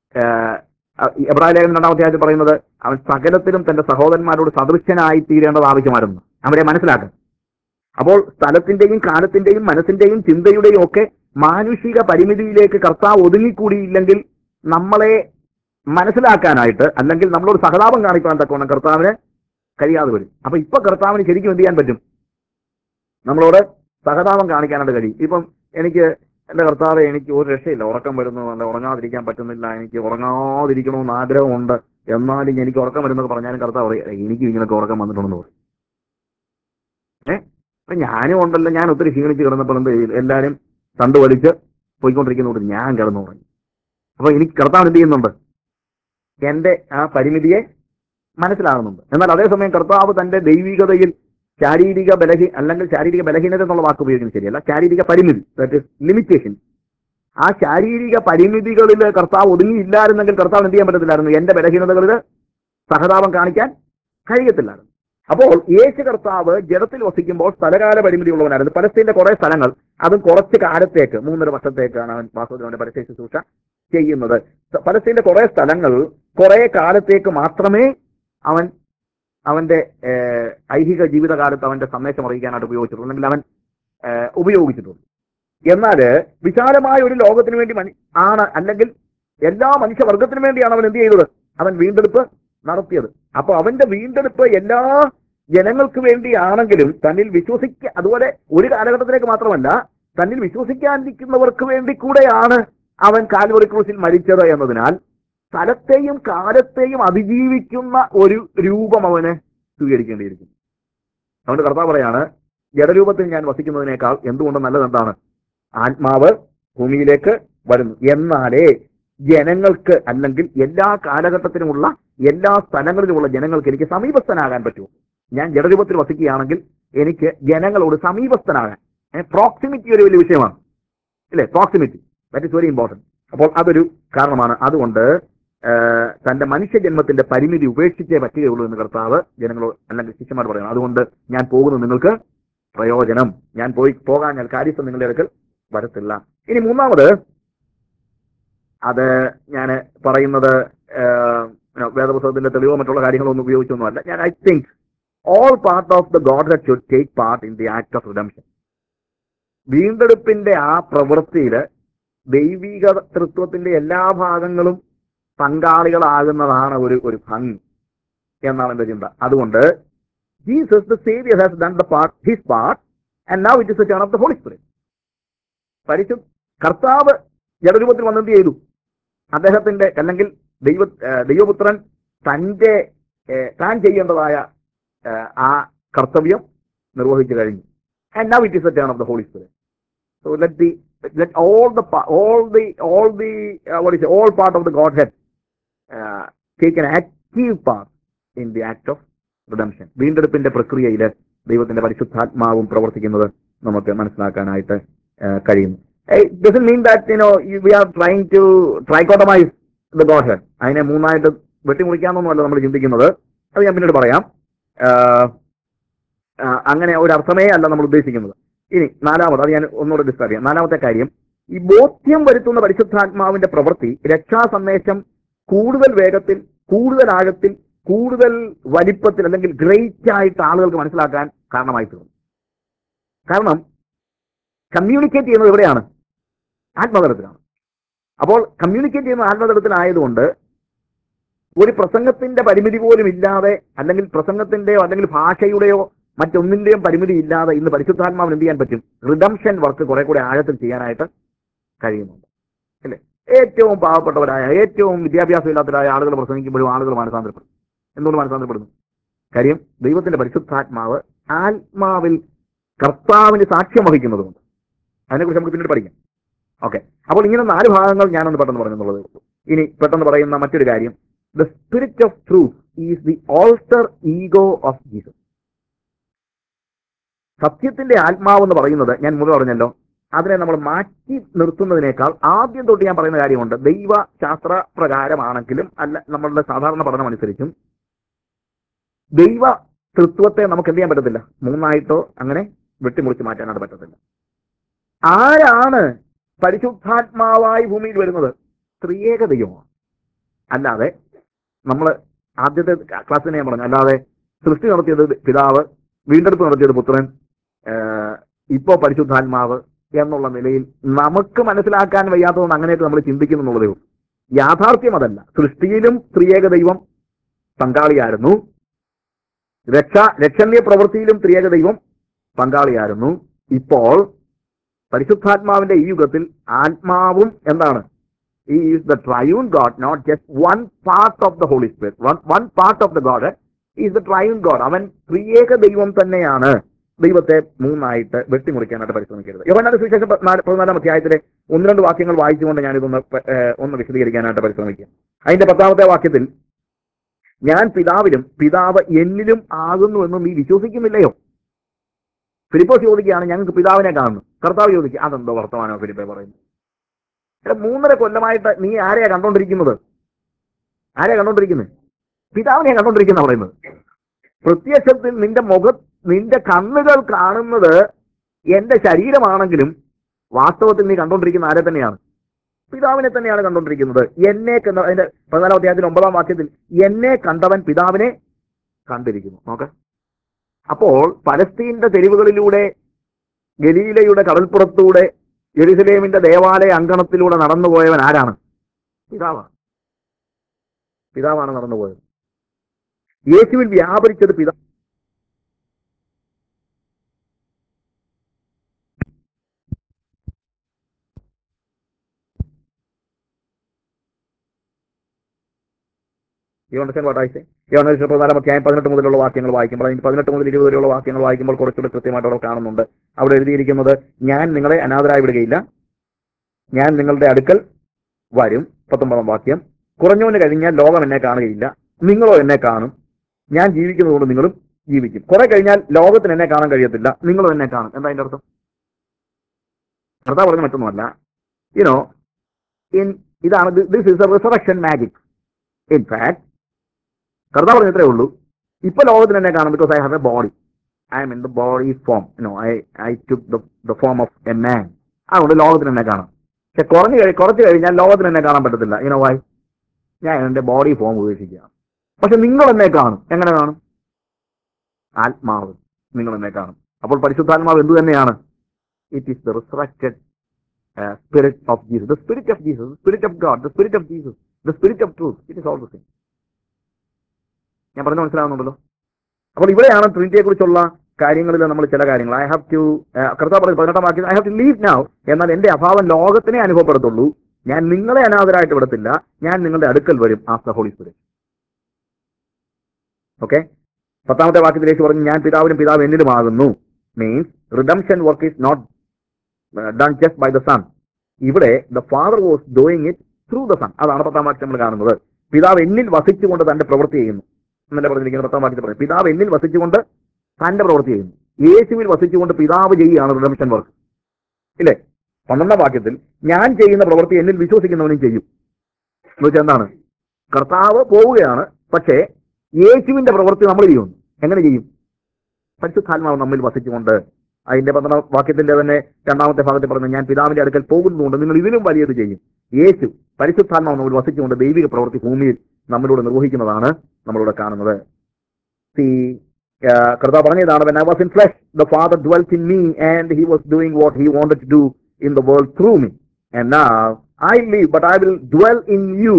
[SPEAKER 1] എബ്രാഹിം രണ്ടാം അധ്യായത്തിൽ പറയുന്നത് അവൻ സകലത്തിലും തന്റെ സഹോദരന്മാരോട് സദൃശ്യനായി തീരേണ്ടത് ആവശ്യമായിരുന്നു അവരെ മനസ്സിലാക്കാൻ അപ്പോൾ സ്ഥലത്തിന്റെയും കാലത്തിന്റെയും മനസ്സിന്റെയും ചിന്തയുടെയും ഒക്കെ മാനുഷിക പരിമിതിയിലേക്ക് കർത്താവ് ഒതുങ്ങിക്കൂടിയില്ലെങ്കിൽ നമ്മളെ മനസ്സിലാക്കാനായിട്ട് അല്ലെങ്കിൽ നമ്മളോട് സഹതാപം കാണിക്കാൻ തക്കവണ്ണം കർത്താവിന് കഴിയാതെ വരും അപ്പൊ ഇപ്പൊ കർത്താവിന് ശരിക്കും എന്ത് ചെയ്യാൻ പറ്റും നമ്മളോട് സഹതാപം കാണിക്കാനായിട്ട് കഴിയും ഇപ്പം എനിക്ക് എന്റെ കർത്താവ് എനിക്ക് ഒരു രക്ഷയില്ല ഉറക്കം വരുന്നു അല്ല ഉറങ്ങാതിരിക്കാൻ പറ്റുന്നില്ല എനിക്ക് ഉറങ്ങാതിരിക്കണമെന്ന് ആഗ്രഹമുണ്ട് എന്നാലും എനിക്ക് ഉറക്കം വരുന്നൊക്കെ പറഞ്ഞാലും കർത്താവ് പറയും എനിക്ക് ഇങ്ങനെയൊക്കെ ഉറക്കം വന്നിട്ടുണ്ടെന്ന് പറയും ഏ അപ്പൊ ഞാനും ഉണ്ടല്ലോ ഞാൻ ഒത്തിരി ക്ഷീണിച്ച് കിടന്നപ്പോൾ എന്ത് ചെയ്യും എല്ലാവരും തണ്ട് വലിച്ച് പോയിക്കൊണ്ടിരിക്കുന്നതുകൊണ്ട് ഞാൻ കിടന്നു തുടങ്ങി അപ്പൊ എനിക്ക് കർത്താവ് എന്ത് ചെയ്യുന്നുണ്ട് എന്റെ ആ പരിമിതിയെ മനസ്സിലാകുന്നുണ്ട് എന്നാൽ അതേസമയം കർത്താവ് തന്റെ ദൈവികതയിൽ ശാരീരിക ബലഹീ അല്ലെങ്കിൽ ശാരീരിക ബലഹീനത എന്നുള്ള വാക്ക് ഉപയോഗിക്കുന്നത് ശരിയല്ല ശാരീരിക പരിമിതി ദാറ്റ് ഇസ് ലിമിറ്റേഷൻ ആ ശാരീരിക പരിമിതികളിൽ കർത്താവ് ഒതുങ്ങിയില്ലായിരുന്നെങ്കിൽ കർത്താവ് എന്ത് ചെയ്യാൻ പറ്റത്തില്ലായിരുന്നു എന്റെ ബലഹീനതകളിൽ സഹതാപം കാണിക്കാൻ കഴിയത്തില്ലായിരുന്നു അപ്പോൾ യേശു കർത്താവ് ജഡത്തിൽ വസിക്കുമ്പോൾ സ്ഥലകാല പരിമിതി ഉള്ളവനായിരുന്നു പലസ്തീന്റെ കുറെ സ്ഥലങ്ങൾ അതും കുറച്ച് കാലത്തേക്ക് മൂന്നര വർഷത്തേക്കാണ് അവൻ വാസ്തവന്റെ പരസ്യ ശുശ്രൂഷ ചെയ്യുന്നത് പലസ്തീന്റെ കുറെ സ്ഥലങ്ങൾ കുറെ കാലത്തേക്ക് മാത്രമേ അവൻ അവന്റെ ഏഹ്, ഐഹിക ജീവിതകാലത്ത് അവന്റെ സന്ദേശം അറിയിക്കാനായിട്ട് ഉപയോഗിച്ചിട്ടുള്ളൂ അല്ലെങ്കിൽ അവൻ ഏഹ്, ഉപയോഗിച്ചിട്ടുള്ളൂ എന്നാൽ വിശാലമായ ഒരു ലോകത്തിന് വേണ്ടി മനി- ആണ് അല്ലെങ്കിൽ എല്ലാ മനുഷ്യവർഗത്തിനു വേണ്ടിയാണ് അവൻ എന്ത് ചെയ്തത് അവൻ വീണ്ടെടുപ്പ് നടത്തിയത് അപ്പൊ അവന്റെ വീണ്ടെടുപ്പ് എല്ലാ ജനങ്ങൾക്ക് വേണ്ടിയാണെങ്കിലും തന്നിൽ വിശ്വസിക്ക അതുപോലെ ഒരു കാലഘട്ടത്തിലേക്ക് മാത്രമല്ല തന്നിൽ വിശ്വസിക്കാനിരിക്കുന്നവർക്ക് വേണ്ടി കൂടെയാണ് അവൻ കാൽവറി ക്രൂസിൽ മരിച്ചത് എന്നതിനാൽ സ്ഥലത്തെയും കാലത്തെയും അതിജീവിക്കുന്ന ഒരു രൂപം അവന് സ്വീകരിക്കേണ്ടിയിരിക്കുന്നു അതുകൊണ്ട് കർത്താവ് പറയാണ് ജഡരൂപത്തിൽ ഞാൻ വസിക്കുന്നതിനേക്കാൾ എന്തുകൊണ്ട് നല്ലത് എന്താണ് ആത്മാവ് ഭൂമിയിലേക്ക് വരുന്നു എന്നാലേ ജനങ്ങൾക്ക് അല്ലെങ്കിൽ എല്ലാ കാലഘട്ടത്തിനുമുള്ള എല്ലാ സ്ഥലങ്ങളിലുമുള്ള ജനങ്ങൾക്ക് എനിക്ക് സമീപസ്ഥനാകാൻ പറ്റൂ ഞാൻ ജഡരൂപത്തിൽ വസിക്കുകയാണെങ്കിൽ എനിക്ക് ജനങ്ങളോട് സമീപസ്ഥനാകാൻ പ്രോക്സിമിറ്റി ഒരു വലിയ വിഷയമാണ് ഇല്ലേ proximity that is very important അപ്പോൾ അതൊരു കാരണമാണ് അതുകൊണ്ട് ആ, തന്റെ മനുഷ്യജന്മത്തിന്റെ പരിമിതി ഉപേക്ഷിച്ചേ പറ്റുകയുള്ളൂ എന്ന് കർത്താവ് ജനങ്ങളോട് അല്ലെങ്കിൽ ശിഷ്യന്മാർ പറയണം അതുകൊണ്ട് ഞാൻ പോകുന്നു നിങ്ങൾക്ക് പ്രയോജനം ഞാൻ പോയി പോകാൻ ഞാൻ കാര്യസ്ഥം നിങ്ങളുടെ അടുക്കൽ വരത്തില്ല ഇനി മൂന്നാമത് അത് ഞാൻ പറയുന്നത് ആ, വേദപുസ്തകത്തിന്റെ തെളിവോ മറ്റുള്ള കാര്യങ്ങളൊന്നും ഉപയോഗിച്ചൊന്നുമല്ല ഞാൻ I think all part of the God that should take part in the act of redemption വീണ്ടെടുപ്പിന്റെ ആ പ്രവൃത്തിയില് ദൈവിക തൃത്വത്തിന്റെ എല്ലാ ഭാഗങ്ങളും പങ്കാളികളാകുന്നതാണ് ഒരു ഒരു ഭംഗി എന്നാണ് എന്റെ ചിന്ത അതുകൊണ്ട് Jesus the saviour has done the part his part and now it is turn of the holy spirit പരിശു കർത്താവ് ജഡരൂപത്തിൽ വന്നെന്ത് ചെയ്തു അദ്ദേഹത്തിന്റെ അല്ലെങ്കിൽ ദൈവ ആ, ദൈവപുത്രൻ തന്റെ ഏ, താൻ ചെയ്യേണ്ടതായ ആ, ആ കർത്തവ്യം നിർവഹിച്ചു കഴിഞ്ഞു and now it is a turn of the holy spirit So let the let all the pa- all the all the uh, what is it, all part of the Godhead uh, take an active part in the act of redemption. വീണ്ടെടുപ്പിന്റെ പ്രക്രിയയിൽ ദൈവത്തിന്റെ പരിശുദ്ധാത്മാവും പ്രവർത്തിക്കുന്നത് നമുക്ക് മനസ്സിലാക്കാനായിട്ട് uh, കഴിയുന്നു doesn't mean that you know we are trying to trichotomize the Godhead അതിനെ മൂന്നായിട്ട് വെട്ടിമുറിക്കാമെന്നൊന്നുമല്ല നമ്മൾ ചിന്തിക്കുന്നത് അത് ഞാൻ പിന്നീട് പറയാം Uh, uh, അങ്ങനെ ഒരു അർത്ഥമേ അല്ല നമ്മൾ ഉദ്ദേശിക്കുന്നത് ഇനി നാലാമത് അത് ഞാൻ ഒന്നുകൂടെ ഡിസ്കസ് ചെയ്യാം നാലാമത്തെ കാര്യം ഈ ബോധ്യം വരുത്തുന്ന പരിശുദ്ധാത്മാവിന്റെ പ്രവൃത്തി രക്ഷാ സന്ദേശം കൂടുതൽ വേഗത്തിൽ കൂടുതൽ ആഴത്തിൽ കൂടുതൽ വലിപ്പത്തിൽ അല്ലെങ്കിൽ ഗ്രേറ്റ് ആയിട്ട് ആളുകൾക്ക് മനസ്സിലാക്കാൻ കാരണമായി തീർന്നു കാരണം കമ്മ്യൂണിക്കേറ്റ് ചെയ്യുന്നത് എവിടെയാണ് ആത്മതലത്തിലാണ് അപ്പോൾ കമ്മ്യൂണിക്കേറ്റ് ചെയ്യുന്ന ആത്മതലത്തിലായതുകൊണ്ട് ഒരു പ്രസംഗത്തിന്റെ പരിമിതി പോലും ഇല്ലാതെ അല്ലെങ്കിൽ പ്രസംഗത്തിന്റെയോ അല്ലെങ്കിൽ ഭാഷയുടെയോ മറ്റൊന്നിന്റെയും പരിമിതി ഇല്ലാതെ ഇന്ന് പരിശുദ്ധാത്മാവിന് എന്ത് ചെയ്യാൻ പറ്റും റിഡംഷൻ വർക്ക് കുറെ കൂടെ ആഴത്തിൽ ചെയ്യാനായിട്ട് കഴിയുന്നുണ്ട് അല്ലേ ഏറ്റവും പാവപ്പെട്ടവരായ ഏറ്റവും വിദ്യാഭ്യാസമില്ലാത്തവരായ ആളുകൾ പ്രസംഗിക്കുമ്പോഴും ആളുകൾ മാനസാന്തരപ്പെടും എന്തുകൊണ്ട് മാനസാന്തരപ്പെടുന്നു കാര്യം ദൈവത്തിന്റെ പരിശുദ്ധാത്മാവ് ആത്മാവിൽ കർത്താവിന് സാക്ഷ്യം വഹിക്കുന്നതുകൊണ്ട് അതിനെക്കുറിച്ച് നമുക്ക് പിന്നീട് പഠിക്കാം ഓക്കെ അപ്പോൾ ഇങ്ങനെ നാല് ഭാഗങ്ങൾ ഞാനൊന്ന് പെട്ടെന്ന് പറഞ്ഞെന്നുള്ളത് ഇനി പെട്ടെന്ന് പറയുന്ന മറ്റൊരു കാര്യം the spirit of truth is the alter ego of Jesus സത്യത്തിന്റെ ആത്മാവ് എന്ന് പറയുന്നത് ഞാൻ മുതൽ പറഞ്ഞല്ലോ അതിനെ നമ്മൾ മാറ്റി നിർത്തുന്നതിനേക്കാൾ ആദ്യം തൊട്ട് ഞാൻ പറയുന്ന കാര്യമുണ്ട് ദൈവ ശാസ്ത്ര പ്രകാരമാണെങ്കിലും അല്ല നമ്മളുടെ സാധാരണ പഠനം അനുസരിച്ചും ദൈവ തൃത്വത്തെ നമുക്ക് എന്ത് ചെയ്യാൻ പറ്റത്തില്ല മൂന്നായിട്ടോ അങ്ങനെ വെട്ടിമുറിച്ച് മാറ്റാനായിട്ട് പറ്റത്തില്ല ആരാണ് പരിശുദ്ധാത്മാവായി ഭൂമിയിൽ വരുന്നത് ത്രിയേക ദൈവമാണ് അല്ലാതെ നമ്മൾ ആദ്യത്തെ ക്ലാസ്സിനെ ഞാൻ പറഞ്ഞു അല്ലാതെ സൃഷ്ടി നടത്തിയത് പിതാവ് വീണ്ടെടുപ്പ് നടത്തിയത് പുത്രൻ ഏഹ് ഇപ്പോ പരിശുദ്ധാത്മാവ് എന്നുള്ള നിലയിൽ നമുക്ക് മനസ്സിലാക്കാൻ വയ്യാത്തതുകൊണ്ട് അങ്ങനെയൊക്കെ നമ്മൾ ചിന്തിക്കുന്നു എന്നുള്ളതേ ഉള്ളൂ യാഥാർത്ഥ്യം അതല്ല സൃഷ്ടിയിലും ത്രിയേക ദൈവം പങ്കാളിയായിരുന്നു രക്ഷ രക്ഷണീയ പ്രവൃത്തിയിലും ത്രിയേക ദൈവം പങ്കാളിയായിരുന്നു ഇപ്പോൾ പരിശുദ്ധാത്മാവിന്റെ ഈ യുഗത്തിൽ ആത്മാവും എന്താണ് ഈ is the triune God not just one part of the holy spirit one one part of the God is the triune God അവൻ ത്രിയേക ദൈവം തന്നെയാണ് ദൈവത്തെ മൂന്നായിട്ട് വെട്ടിമുറിക്കാനായിട്ട് പരിശ്രമിക്കരുത് യോഹന്നാന്റെ സുവിശേഷം പതിനാല്- പതിനാലാം അധ്യായത്തിലെ ഒന്ന് രണ്ട് വാക്യങ്ങൾ വായിച്ചുകൊണ്ട് ഞാനിതൊന്ന് പ- ഏഹ് ഒന്ന് വിശദീകരിക്കാനായിട്ട് പരിശ്രമിക്കാം അതിന്റെ പത്താമത്തെ വാക്യത്തിൽ ഞാൻ പിതാവിലും പിതാവ് എന്നിലും ആകുന്നു എന്ന് നീ വിശ്വസിക്കുന്നില്ലയോ ഫിലിപ്പോസ് ചോദിക്കുകയാണ് ഞങ്ങൾക്ക് പിതാവിനെ കാണുന്നു കർത്താവ് ചോദിക്കുക അതെന്തോ വർത്തമാനോ ഫിലിപ്പെ പറയുന്നു എടാ, മൂന്നര കൊല്ലമായിട്ട് നീ ആരെയാ കണ്ടോണ്ടിരിക്കുന്നത് ആരെയാ കണ്ടോണ്ടിരിക്കുന്നത് പിതാവിനെയാ കണ്ടോണ്ടിരിക്കുന്ന പറയുന്നത് പ്രത്യക്ഷത്തിൽ നിന്റെ മുഖ നിന്റെ കണ്ണുകൾ കാണുന്നത് എന്റെ ശരീരമാണെങ്കിലും വാസ്തവത്തിൽ നീ കണ്ടോണ്ടിരിക്കുന്ന ആരെ തന്നെയാണ് പിതാവിനെ തന്നെയാണ് കണ്ടോണ്ടിരിക്കുന്നത് എന്നെ കണ്ട അതിന്റെ പതിനാലാം അധ്യായത്തിൽ ഒമ്പതാം വാക്യത്തിൽ എന്നെ കണ്ടവൻ പിതാവിനെ കണ്ടിരിക്കുന്നു നോക്ക് അപ്പോൾ പലസ്തീന്റെ തെരുവുകളിലൂടെ ഗലീലയുടെ കടൽപ്പുറത്തൂടെ യെരുസലേമിന്റെ ദേവാലയ അങ്കണത്തിലൂടെ നടന്നുപോയവൻ ആരാണ് പിതാവാണ് പിതാവാണ് നടന്നുപോയത് യേശുവിൽ വ്യാപരിച്ചത് പിതാ You understand what I say? യോഹന്നാൻ പതിനാലാം അധ്യായം പതിനെട്ട് മുതലുള്ള വാക്യങ്ങൾ വായിക്കുമ്പോൾ അതിന് പതിനെട്ട് മുതൽ ഇരുപത് വരെയുള്ള വാക്യങ്ങൾ വായിക്കുമ്പോൾ കുറച്ചുകൂടി കൃത്യമായിട്ട് അവിടെ കാണുന്നുണ്ട് അവിടെ എഴുതിയിരിക്കുന്നത് ഞാൻ നിങ്ങളെ അനാഥരായി വിടുകയില്ല ഞാൻ നിങ്ങളുടെ അടുക്കൽ വരും പത്തൊമ്പതാം വാക്യം കുറഞ്ഞവന് കഴിഞ്ഞാൽ ലോകം എന്നെ കാണുകയില്ല നിങ്ങളോ എന്നെ കാണും ഞാൻ ജീവിക്കുന്നതുകൊണ്ട് നിങ്ങളും ജീവിക്കും കുറെ കഴിഞ്ഞാൽ ലോകത്തിന് എന്നെ കാണാൻ കഴിയത്തില്ല നിങ്ങളും എന്നെ കാണും എന്താ അതിന്റെ അർത്ഥം കർത്താവ് പറഞ്ഞ മറ്റൊന്നുമല്ല യുനോ ഇൻ ഇതാണ് this is a resurrection magic in fact കർത്താവ് പറഞ്ഞ ഇത്രേ ഉള്ളൂ ഇപ്പൊ ലോകത്തിന് എന്നെ കാണും because I have a body I am in the body form no I I took the form of a man അതുകൊണ്ട് ലോകത്തിന് എന്നെ കാണാം പക്ഷെ കുറഞ്ഞു കഴി കുറച്ച് കഴിഞ്ഞാൽ ലോകത്തിന് എന്നെ കാണാൻ പറ്റത്തില്ല ഇനോ വായി ഞാൻ എന്റെ ബോഡി ഫോം ഉപേക്ഷിക്കുകയാണ് പക്ഷെ നിങ്ങൾ എന്നെ കാണും എങ്ങനെ കാണും ആത്മാവ് നിങ്ങൾ എന്നെ കാണും അപ്പോൾ പരിശുദ്ധാത്മാവ് എന്ത് തന്നെയാണ് it is the resurrected spirit of Jesus the spirit of Jesus spirit of God the spirit of Jesus the spirit of truth it is all the same ഞാൻ പറഞ്ഞു മനസ്സിലാവുന്നുണ്ടല്ലോ അപ്പോൾ ഇവിടെയാണ് ട്രിനിറ്റിയെ കുറിച്ചുള്ള കാര്യങ്ങളിൽ നമ്മൾ ചില കാര്യങ്ങൾ ഐ ഹാവ് ടു കർത്താവ് പറഞ്ഞു പതിനെട്ടാം വാക്യം I have to leave now എന്നാൽ എന്റെ അഭാവം ലോകത്തിനെ അനുഭവപ്പെടുത്തുള്ളൂ ഞാൻ നിങ്ങളെ അനാഥരായിട്ട് വിടത്തില്ല ഞാൻ നിങ്ങളുടെ അടുക്കൽ വരും ആസ് ഹോളി സ്പിരിറ്റ് ഓക്കെ പത്താമത്തെ വാക്യത്തിലേക്ക് പറഞ്ഞു ഞാൻ പിതാവിനും പിതാവ് എന്നിലുമാകുന്നു means redemption work is not done just by the son ഇവിടെ the father was doing it through the son അതാണ് പത്താം വാക്യം നമ്മൾ കാണുന്നത് പിതാവ് എന്നിൽ വസിച്ചുകൊണ്ട് തന്റെ പ്രവൃത്തി ചെയ്യുന്നു എന്നല്ല പറഞ്ഞിരിക്കുന്നത് പത്താം വാക്യത്തിൽ പറയും പിതാവ് എന്നിൽ വസിച്ചുകൊണ്ട് തന്റെ പ്രവൃത്തി ചെയ്യുന്നു യേശുവിൽ വസിച്ചുകൊണ്ട് പിതാവ് ചെയ്യുകയാണ് റിഡംഷൻ വർക്ക് ഇല്ലേ പന്ത്രണ്ടാം വാക്യത്തിൽ ഞാൻ ചെയ്യുന്ന പ്രവൃത്തി എന്നിൽ വിശ്വസിക്കുന്നവനും ചെയ്യും എന്ന് വെച്ചാൽ എന്താണ് കർത്താവ് പോവുകയാണ് പക്ഷേ യേശുവിന്റെ പ്രവൃത്തി നമ്മൾ ചെയ്യുന്നു എങ്ങനെ ചെയ്യും പരിശുദ്ധാത്മാവ് നമ്മിൽ വസിച്ചുകൊണ്ട് അതിന്റെ പന്ത്രണ്ടാം വാക്യത്തിന്റെ തന്നെ രണ്ടാമത്തെ ഭാഗത്തിൽ പറഞ്ഞു ഞാൻ പിതാവിന്റെ അടുക്കൽ പോകുന്നതുകൊണ്ട് നിങ്ങൾ ഇതിലും വലിയത് ചെയ്യും യേശു പരിശുദ്ധാത്മാവ് നമ്മിൽ വസിച്ചുകൊണ്ട് ദൈവിക പ്രവൃത്തി ഭൂമിയിൽ നമ്മളിലൂടെ നിർവഹിക്കുന്നതാണ് നമ്മളിവിടെ കാണുന്നത് സി കർത്താവ് പറഞ്ഞതാണ് when I was in flesh the father dwelt in me and he was doing what he wanted to do in the world through me and now I live but I will dwell in you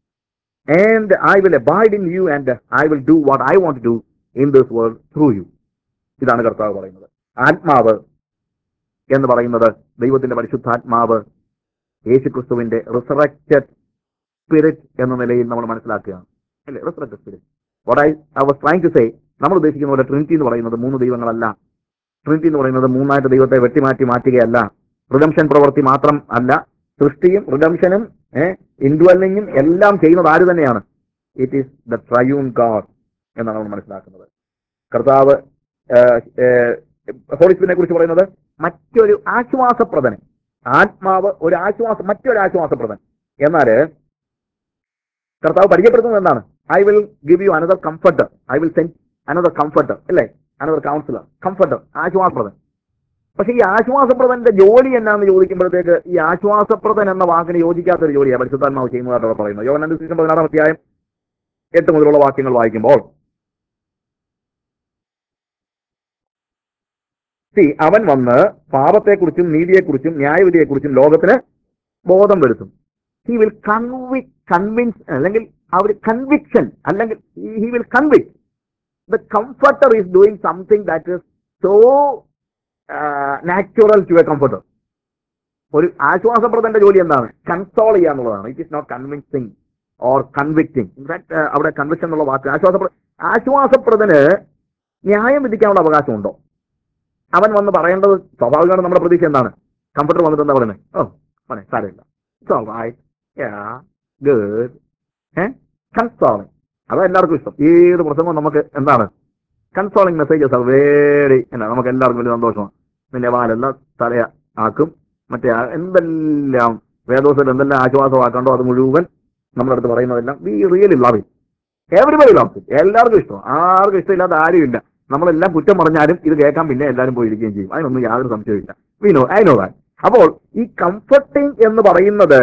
[SPEAKER 1] and I will abide in you and I will do what I want to do in this world through you ഇതാണ് കർത്താവ് പറയുന്നത് ആത്മാവ് എന്ന് പറയുന്നത് ദൈവത്തിന്റെ പരിശുദ്ധാത്മാവ് യേശുക്രിസ്തുവിന്റെ resurrected spirit എന്ന നിലയിൽ നമ്മൾ മനസ്സിലാക്കുകയാണ് അല്ലേ resurrected spirit what I I was trying to say നമ്മൾ ഉദ്ദേശിക്കുന്ന പോലെ ട്രിനിറ്റി എന്ന് പറയുന്നത് മൂന്ന് ദൈവങ്ങളല്ല ട്രിനിറ്റി എന്ന് പറയുന്നത് മൂന്നായിട്ട് ദൈവത്തെ വെട്ടിമാറ്റി മാറ്റുകയല്ല റിഡംഷൻ പ്രവൃത്തി മാത്രം അല്ല സൃഷ്ടിയും റിഡംഷനും ഇൻഡ്വെല്ലിങ്ങും എല്ലാം ചെയ്യുന്നത് ആര് തന്നെയാണ് it is the triune God എന്നാണ് നമ്മൾ മനസ്സിലാക്കുന്നത് കർത്താവ് ഹോളിസ്പിനെ കുറിച്ച് പറയുന്നത് മറ്റൊരു ആശ്വാസപ്രദന് ആത്മാവ് ഒരു ആശ്വാസം മറ്റൊരു ആശ്വാസപ്രദൻ എന്നാൽ കർത്താവ് പരിചയപ്പെടുത്തുന്നത് എന്താണ് I will give you another comforter I will send another comforter അല്ലേ അനദർ കൗൺസിലർ കംഫർട്ടർ ആശ്വാസപ്രദൻ പക്ഷെ ഈ ആശ്വാസപ്രദന്റെ ജോലി എന്നാന്ന് ചോദിക്കുമ്പോഴത്തേക്ക് ഈ ആശ്വാസപ്രദൻ എന്ന വാക്കിന് യോജിക്കാത്തൊരു ജോലിയാണ് പരിശുദ്ധാത്മാവ് ചെയ്യുന്നതായിട്ട് അവിടെ പറയുന്നത് യോഹന്നാന്റെ സുവിശേഷം പതിനാറാം അധ്യായം എട്ട് മുതലുള്ള വാക്യങ്ങൾ വായിക്കുമ്പോൾ സി അവൻ വന്ന് പാപത്തെക്കുറിച്ചും നീതിയെക്കുറിച്ചും ന്യായവിധിയെക്കുറിച്ചും ലോകത്തിന് ബോധം വരുത്തും ഹി വിൽ കൺവി കൺവിൻസ് അല്ലെങ്കിൽ ആ ഒരു കൺവിക്ഷൻ അല്ലെങ്കിൽ he will convict the comforter is doing something that is so natural to a comforter ഒരു ആശ്വാസപ്രദന്റെ ജോലി എന്താണ് കൺസോൾ ചെയ്യുക എന്നുള്ളതാണ് it is not convincing or convicting in fact അവിടെ കൺവിക്ഷൻ എന്നുള്ള വാക്ക് ആശ്വാസപ്ര ആശ്വാസപ്രദന് ന്യായം വിധിക്കാനുള്ള അവകാശമുണ്ടോ അവൻ വന്ന് പറയേണ്ടത് സ്വാഭാവികമാണ് നമ്മുടെ പ്രതീക്ഷ എന്താണ് കംഫർട്ടർ വന്നിട്ട് എന്താ പറയുന്നത് ഓ മോനെ സാരമില്ല it's all right yeah good a consoling അതാ എല്ലാവർക്കും ഇഷ്ടം ഏത് പ്രസംഗവും നമുക്ക് എന്താണ് കൺസോളിങ് മെസ്സേജസ് ആർ വെരി എന്നാ നമുക്ക് എല്ലാവർക്കും വലിയ സന്തോഷമാണ് നിന്റെ വാലെല്ലാം തലയ ആക്കും മറ്റേ ആ എന്തെല്ലാം വേദോസത്തിൽ എന്തെല്ലാം ആശ്വാസമാക്കണ്ടോ അത് മുഴുവൻ നമ്മുടെ അടുത്ത് പറയുന്നതെല്ലാം we really love it everybody love it എല്ലാവർക്കും ഇഷ്ടം ആർക്കും ഇഷ്ടമില്ലാത്ത ആരുമില്ല നമ്മളെല്ലാം കുറ്റം പറഞ്ഞാലും ഇത് കേൾക്കാൻ പിന്നെ എല്ലാവരും പോയിരിക്കുകയും ചെയ്യും അതിനൊന്നും യാതൊരു സംശയമില്ല we know I know that അപ്പോൾ ഈ കംഫർട്ടിങ് എന്ന് പറയുന്നത്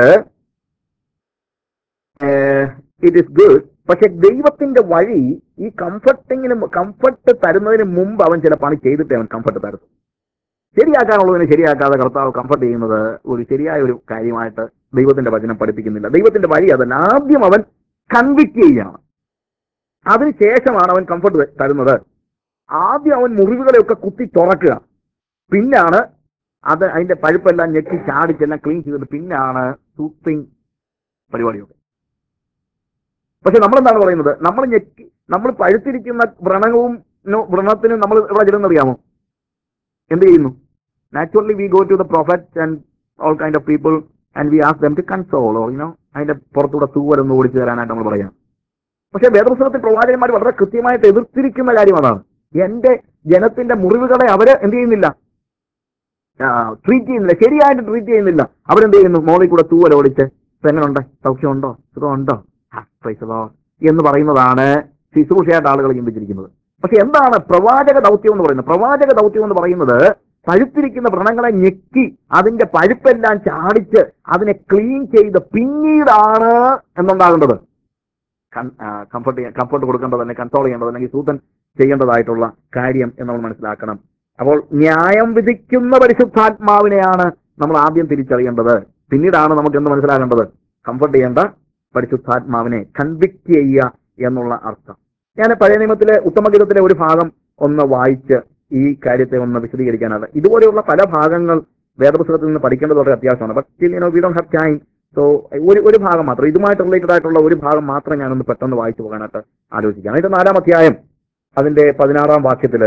[SPEAKER 1] ഇറ്റ് ഇസ് ഗുഡ് പക്ഷെ ദൈവത്തിന്റെ വഴി ഈ കംഫർട്ടിങ്ങിന് കംഫർട്ട് തരുന്നതിന് മുമ്പ് അവൻ ചില പണി ചെയ്തിട്ടേ അവൻ കംഫർട്ട് തരുന്നു ശരിയാക്കാനുള്ളതിനെ ശരിയാക്കാതെ കർത്താവ് കംഫർട്ട് ചെയ്യുന്നത് ഒരു ശരിയായ ഒരു കാര്യമായിട്ട് ദൈവത്തിന്റെ വചനം പഠിപ്പിക്കുന്നില്ല ദൈവത്തിന്റെ വഴി അതല്ല ആദ്യം അവൻ കൺവിക്ട് ചെയ്യണം അതിനുശേഷമാണ് അവൻ കംഫർട്ട് തരുന്നത് ആദ്യം അവൻ മുറിവുകളെയൊക്കെ കുത്തി തുറക്കുക പിന്നാണ് അത് അതിന്റെ പഴുപ്പെല്ലാം ഞെക്കി ചാടിച്ചെല്ലാം ക്ലീൻ ചെയ്തിട്ട് പിന്നാണ് സൂത്തിങ് പരിപാടിയൊക്കെ പക്ഷെ നമ്മളെന്താണ് പറയുന്നത് നമ്മൾ ഞെക്കി നമ്മൾ പഴുത്തിരിക്കുന്ന വ്രണവും നോ- വ്രണത്തിനും നമ്മൾ ഇവിടെ ചെല്ലുന്നറിയാമോ എന്ത് ചെയ്യുന്നു naturally we go to the prophet and all kind of people and we ask them to console you know അതിന്റെ പുറത്തൂടെ തൂവലൊന്ന് ഓടിച്ചു തരാനായിട്ട് നമ്മൾ പറയാം പക്ഷെ വേദപുസ്തകത്തിൽ പ്രവാചകന്മാർ വളരെ കൃത്യമായിട്ട് എതിർത്തിരിക്കുന്ന കാര്യം അതാണ് എന്റെ ജനത്തിന്റെ മുറിവുകളെ അവര് എന്ത് ചെയ്യുന്നില്ല ട്രീറ്റ് ചെയ്യുന്നില്ല ശരിയായിട്ട് ട്രീറ്റ് ചെയ്യുന്നില്ല അവരെന്ത് ചെയ്യുന്നു മോളിൽ കൂടെ തൂവൽ ഓടിച്ച് എങ്ങനെയുണ്ട് സൗഖ്യമുണ്ടോ സുഖമുണ്ടോ ആ, praise the Lord എന്ന് പറയുന്നതാണ് ശുശ്രൂഷയായിട്ട് ആളുകൾ ചിന്തിച്ചിരിക്കുന്നത് പക്ഷെ എന്താണ് പ്രവാചക ദൗത്യം എന്ന് പറയുന്നത് പ്രവാചക ദൗത്യം എന്ന് പറയുന്നത് പഴുത്തിരിക്കുന്ന വ്രണങ്ങളെ ഞെക്കി അതിന്റെ പഴുപ്പെല്ലാം ചാടിച്ച് അതിനെ ക്ലീൻ ചെയ്ത് പിന്നീടാണ് എന്നുണ്ടാകേണ്ടത് കംഫർട്ട് കംഫർട്ട് കൊടുക്കേണ്ടത് അല്ലെങ്കിൽ കൺട്രോൾ ചെയ്യേണ്ടത് അല്ലെങ്കിൽ സൂതൻ ചെയ്യേണ്ടതായിട്ടുള്ള കാര്യം എന്ന് നമ്മൾ മനസ്സിലാക്കണം അപ്പോൾ ന്യായം വിധിക്കുന്ന പരിശുദ്ധാത്മാവിനെയാണ് നമ്മൾ ആദ്യം തിരിച്ചറിയേണ്ടത് പിന്നീടാണ് നമുക്ക് എന്ത് മനസ്സിലാക്കേണ്ടത് കംഫർട്ട് ചെയ്യേണ്ട പരിശുദ്ധാത്മാവിനെ കൺവിക്ട് ചെയ്യുക എന്നുള്ള അർത്ഥം ഞാൻ പഴയ നിയമത്തിലെ ഉത്തമഗീതത്തിലെ ഒരു ഭാഗം ഒന്ന് വായിച്ച് ഈ കാര്യത്തെ ഒന്ന് വിശദീകരിക്കാനാണ് ഇതുപോലെയുള്ള പല ഭാഗങ്ങൾ വേദപുസ്തകത്തിൽ നിന്ന് പഠിക്കേണ്ടത് വളരെ അത്യാവശ്യമാണ് but still you know we don't have time so ഒരു ഒരു ഭാഗം മാത്രം ഇതുമായിട്ട് റിലേറ്റഡ് ആയിട്ടുള്ള ഒരു ഭാഗം മാത്രം ഞാനൊന്ന് പെട്ടെന്ന് വായിച്ചു പോകാനായിട്ട് ആലോചിക്കാം അതിന്റെ നാലാം അധ്യായം അതിന്റെ പതിനാറാം വാക്യത്തില്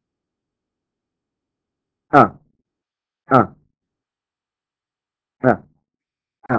[SPEAKER 1] ആ ആ ആ ആ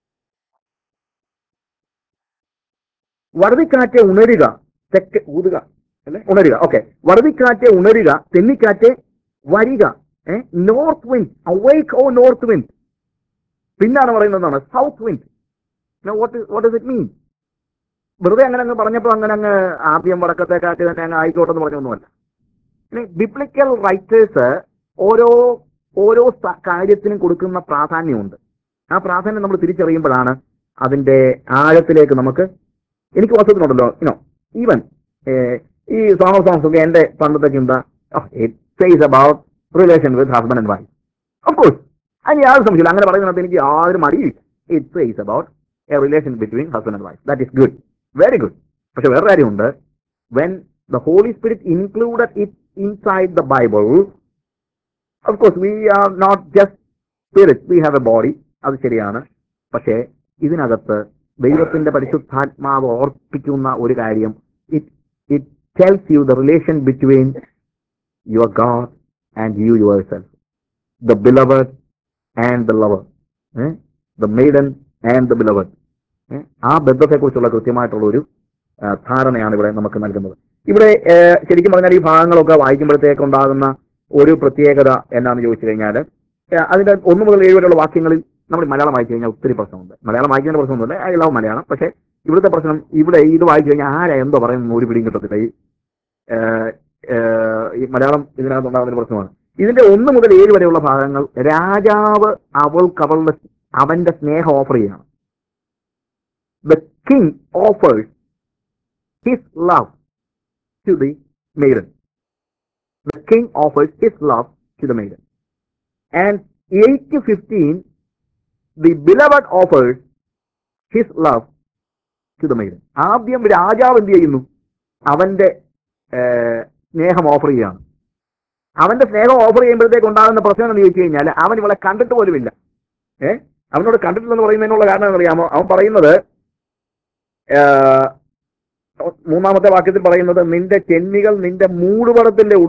[SPEAKER 1] വറുതിക്കാറ്റ് ഉണരുക തെക്ക് ഊതുക അല്ലേ ഉണരുക ഓക്കെ വറുതിക്കാറ്റ് ഉണരുക തെന്നിക്കാറ്റ് വരിക north wind awake O north wind പിന്നാണ് പറയുന്നത് എന്താണ് south wind what what does it mean വെറുതെ അങ്ങനെ അങ്ങ് പറഞ്ഞപ്പോൾ അങ്ങനെ അങ്ങ് ആദ്യം വടക്കത്തെ കാറ്റ് തന്നെ അങ്ങ് ആയിക്കോട്ടെ എന്ന് പറഞ്ഞൊന്നുമല്ല ബിബ്ലിക്കൽ റൈറ്റേഴ്സ് ഓരോ ഓരോ സ- കാര്യത്തിനും കൊടുക്കുന്ന പ്രാധാന്യമുണ്ട് ആ പ്രാധാന്യം നമ്മൾ തിരിച്ചറിയുമ്പോഴാണ് അതിന്റെ ആഴത്തിലേക്ക് നമുക്ക് എനിക്ക് വസ്തുത്തിനുണ്ടല്ലോ ഇനോ ഈവൻ ഈ സോങ് ഓഫ് സോങ്സ് ഒക്കെ എന്റെ പണ്ടത്തെ ചിന്ത it says about relation with husband and wife of course അതിന് യാതൊരു സംശയമില്ല അങ്ങനെ പറയുന്നതിനകത്ത് എനിക്ക് യാതൊരു മടിയില്ല it says about a relation between husband and wife that is good very good പക്ഷെ വേറെ കാര്യമുണ്ട് when the holy spirit included it inside the Bible of course we are not just spirit we have a body അത് ശരിയാണ് പക്ഷേ ഇതിനകത്ത് ദൈവത്തിന്റെ പരിശുദ്ധാത്മാവ് ഓർപ്പിക്കുന്ന ഒരു കാര്യം it it tells you the relation between your God and you yourself the beloved and the lover the maiden and the beloved ആ ബന്ധത്തെക്കുറിച്ചുള്ള കൃത്യമായിട്ടുള്ള ഒരു ആ, ധാരണയാണ് ഇവിടെ നമുക്ക് നൽകുന്നത് ഇവിടെ ഏ, ശരിക്കും പറഞ്ഞാൽ ഈ ഭാഗങ്ങളൊക്കെ വായിക്കുമ്പോഴത്തേക്ക് ഉണ്ടാകുന്ന ഒരു പ്രത്യേകത എന്നാന്ന് ചോദിച്ചു കഴിഞ്ഞാൽ അതിന്റെ ഒന്ന് മുതൽ ഏഴ് വരെയുള്ള വാക്യങ്ങളിൽ നമ്മൾ മലയാളം വായിച്ചു കഴിഞ്ഞാൽ ഒത്തിരി പ്രശ്നമുണ്ട് മലയാളം വായിക്കേണ്ട പ്രശ്നമൊന്നുമില്ല ഐ ലവ് മലയാളം പക്ഷേ ഇവിടുത്തെ പ്രശ്നം ഇവിടെ ഇത് വായിച്ചു കഴിഞ്ഞാൽ ആരാ എന്തോ പറയുന്നു ഒരു പിടിയും കിട്ടത്തില്ല ഈ ഏ, ഏ, ഈ മലയാളം ഇതിനകത്ത് ഉണ്ടാകുന്ന ഒരു പ്രശ്നമാണ് ഇതിന്റെ ഒന്ന് മുതൽ ഏഴ് വരെയുള്ള ഭാഗങ്ങൾ രാജാവ് അവൾക്ക് അവളുടെ അവന്റെ സ്നേഹം ഓഫർ ചെയ്യണം the king offers his love to the maiden the king offers his love to the maiden and eight to fifteen the beloved offers his love to the maiden ആദ്യം രാജാവ് എന്ത് ചെയ്യുന്നു അവന്റെ ഏഹ്, സ്നേഹം ഓഫർ ചെയ്യുകയാണ് അവന്റെ സ്നേഹം ഓഫർ ചെയ്യുമ്പോഴത്തേക്ക് ഉണ്ടാകുന്ന പ്രശ്നം എന്ന് ചോദിച്ചു കഴിഞ്ഞാൽ അവൻ ഇവളെ കണ്ടിട്ട് പോലുമില്ല ഏ അവനോട് കണ്ടിട്ടില്ലെന്ന് പറയുന്നതിനുള്ള കാരണം എന്നറിയാമോ അവൻ പറയുന്നത് ഏഹ്, മൂന്നാമത്തെ വാക്യത്തിൽ പറയുന്നത് നിന്റെ ചെന്നികൾ നിന്റെ മൂടുപടത്തിന്റെ ഉള്ളിൽ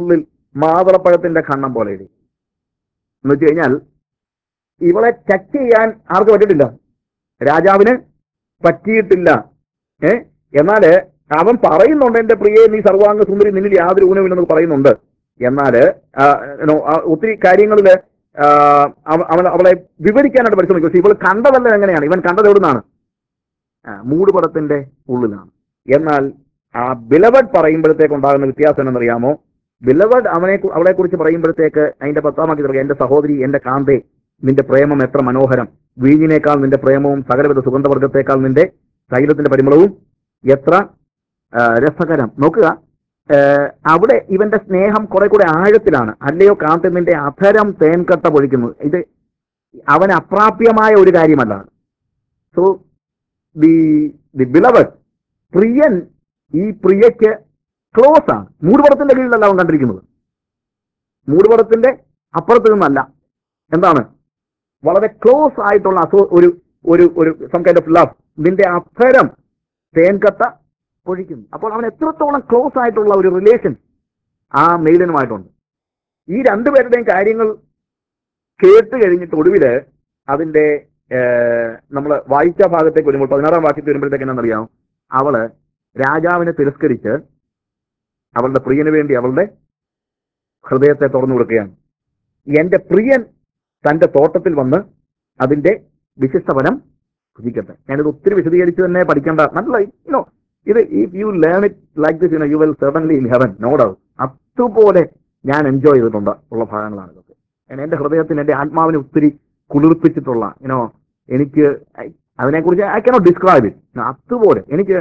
[SPEAKER 1] മാതളപ്പഴത്തിന്റെ ഖണ്ണം പോലെ ഇടി എന്ന് വെച്ച് കഴിഞ്ഞാൽ ഇവളെ ടച്ച് ചെയ്യാൻ ആർക്ക് പറ്റിയിട്ടില്ല രാജാവിന് പറ്റിയിട്ടില്ല ഏ എന്നാല് അവൻ പറയുന്നുണ്ട് എന്റെ പ്രിയെ നീ സർവാംഗ സുന്ദരി നിന്നിൽ യാതൊരു ഊനമില്ലെന്ന് പറയുന്നുണ്ട് എന്നാല് ആ, you know, ആ, ഒത്തിരി കാര്യങ്ങളില് ആ, അവ- അവൻ അവളെ വിവരിക്കാനായിട്ട് പരിശ്രമിക്കും പക്ഷെ ഇവൾ കണ്ടതല്ല എങ്ങനെയാണ് ഇവൻ കണ്ടത് എവിടുന്നാണ് ആ, മൂടുപടത്തിന്റെ ഉള്ളിലാണ് എന്നാൽ ആ ബിലവഡ് പറയുമ്പോഴത്തേക്ക് ഉണ്ടാകുന്ന വ്യത്യാസം എന്നറിയാമോ ബിലവഡ് അവനെ കു- അവളെ കുറിച്ച് പറയുമ്പോഴത്തേക്ക് അതിന്റെ പത്താമാക്കി പറയാം എന്റെ സഹോദരി എന്റെ കാന്തേ നിന്റെ പ്രേമം എത്ര മനോഹരം വീഞ്ഞിനേക്കാൾ നിന്റെ പ്രേമവും സകലവിധ സുഗന്ധവർഗത്തേക്കാൾ നിന്റെ തൈലത്തിന്റെ പരിമളവും എത്ര ആ, രസകരം നോക്കുക ആ, അവിടെ ഇവന്റെ സ്നേഹം കുറെ കൂടെ ആഴത്തിലാണ് അല്ലയോ കാന്തി നിന്റെ അധരം തേൻകട്ട പൊഴിക്കുന്നു ഇത് അവന് അപ്രാപ്യമായ ഒരു കാര്യമല്ല സോ ദി ദി ബിലവഡ് പ്രിയൻ ഈ പ്രിയയ്ക്ക് ക്ലോസ് ആണ് മൂടുപടത്തിന്റെ കീഴിലല്ല അവൻ കണ്ടിരിക്കുന്നത് മൂടുപടത്തിന്റെ അപ്പുറത്ത് നിന്നല്ല എന്താണ് വളരെ ക്ലോസ് ആയിട്ടുള്ള അസോ ഒരു ഒരു ഒരു സം കൈൻഡ് ഓഫ് ലവ് നിന്റെ അധരം തേൻകട്ട പൊഴിക്കുന്നു അപ്പോൾ അവൻ എത്രത്തോളം ക്ലോസ് ആയിട്ടുള്ള ഒരു റിലേഷൻ ആ മെയിലനുമായിട്ടുണ്ട് ഈ രണ്ടുപേരുടെയും കാര്യങ്ങൾ കേട്ട് കഴിഞ്ഞിട്ട് ഒടുവില് അതിന്റെ നമ്മൾ വായിച്ച ഭാഗത്തേക്ക് വരുമ്പോൾ പതിനാറാം വാക്യത്തിൽ വരുമ്പോഴത്തേക്ക് എന്നാണെന്നറിയാം അവള് രാജാവിനെ തിരസ്കരിച്ച് അവളുടെ പ്രിയന് വേണ്ടി അവളുടെ ഹൃദയത്തെ തുറന്നു കൊടുക്കുകയാണ് എന്റെ പ്രിയൻ തന്റെ തോട്ടത്തിൽ വന്ന് അതിന്റെ വിശിഷ്ടഫലം ഭുജിക്കട്ടെ ഞാനിത് ഒത്തിരി വിശദീകരിച്ച് തന്നെ പഠിക്കേണ്ട നല്ല യുനോ ഇത് if you learn it like this you will certainly in heaven no doubt അതുപോലെ ഞാൻ എൻജോയ് ചെയ്തിട്ടുണ്ട് ഉള്ള ഭാഗങ്ങളാണ് ഇതൊക്കെ കാരണം എന്റെ ഹൃദയത്തിന് എന്റെ ആത്മാവിനെ ഒത്തിരി കുളിർപ്പിച്ചിട്ടുള്ള യുനോ എനിക്ക് I- അതിനെക്കുറിച്ച് ഐ കനോട്ട് ഡിസ്ക്രൈബ് ഇറ്റ് അതുപോലെ എനിക്ക്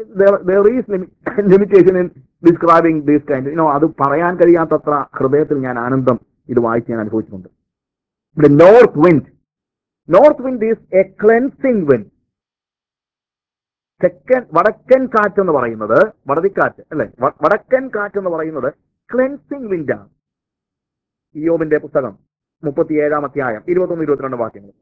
[SPEAKER 1] limitation in describing this kind you know അത് പറയാൻ കഴിയാത്തത്ര ഹൃദയത്തിൽ ഞാൻ ആനന്ദം ഇത് വായിച്ച് ഞാൻ അനുഭവിച്ചിട്ടുണ്ട് ഇവിടെ north wind north wind is a cleansing wind തെക്കൻ വടക്കൻ കാറ്റ് എന്ന് പറയുന്നത് വടതിക്കാറ്റ് അല്ലെ വ- വടക്കൻ കാറ്റ് എന്ന് പറയുന്നത് ക്ലെൻസിങ് വിൻഡാണ് ഇയോബിന്റെ പുസ്തകം മുപ്പത്തിയേഴാം അധ്യായം ഇരുപത്തൊന്ന് ഇരുപത്തിരണ്ട് വാക്യങ്ങൾ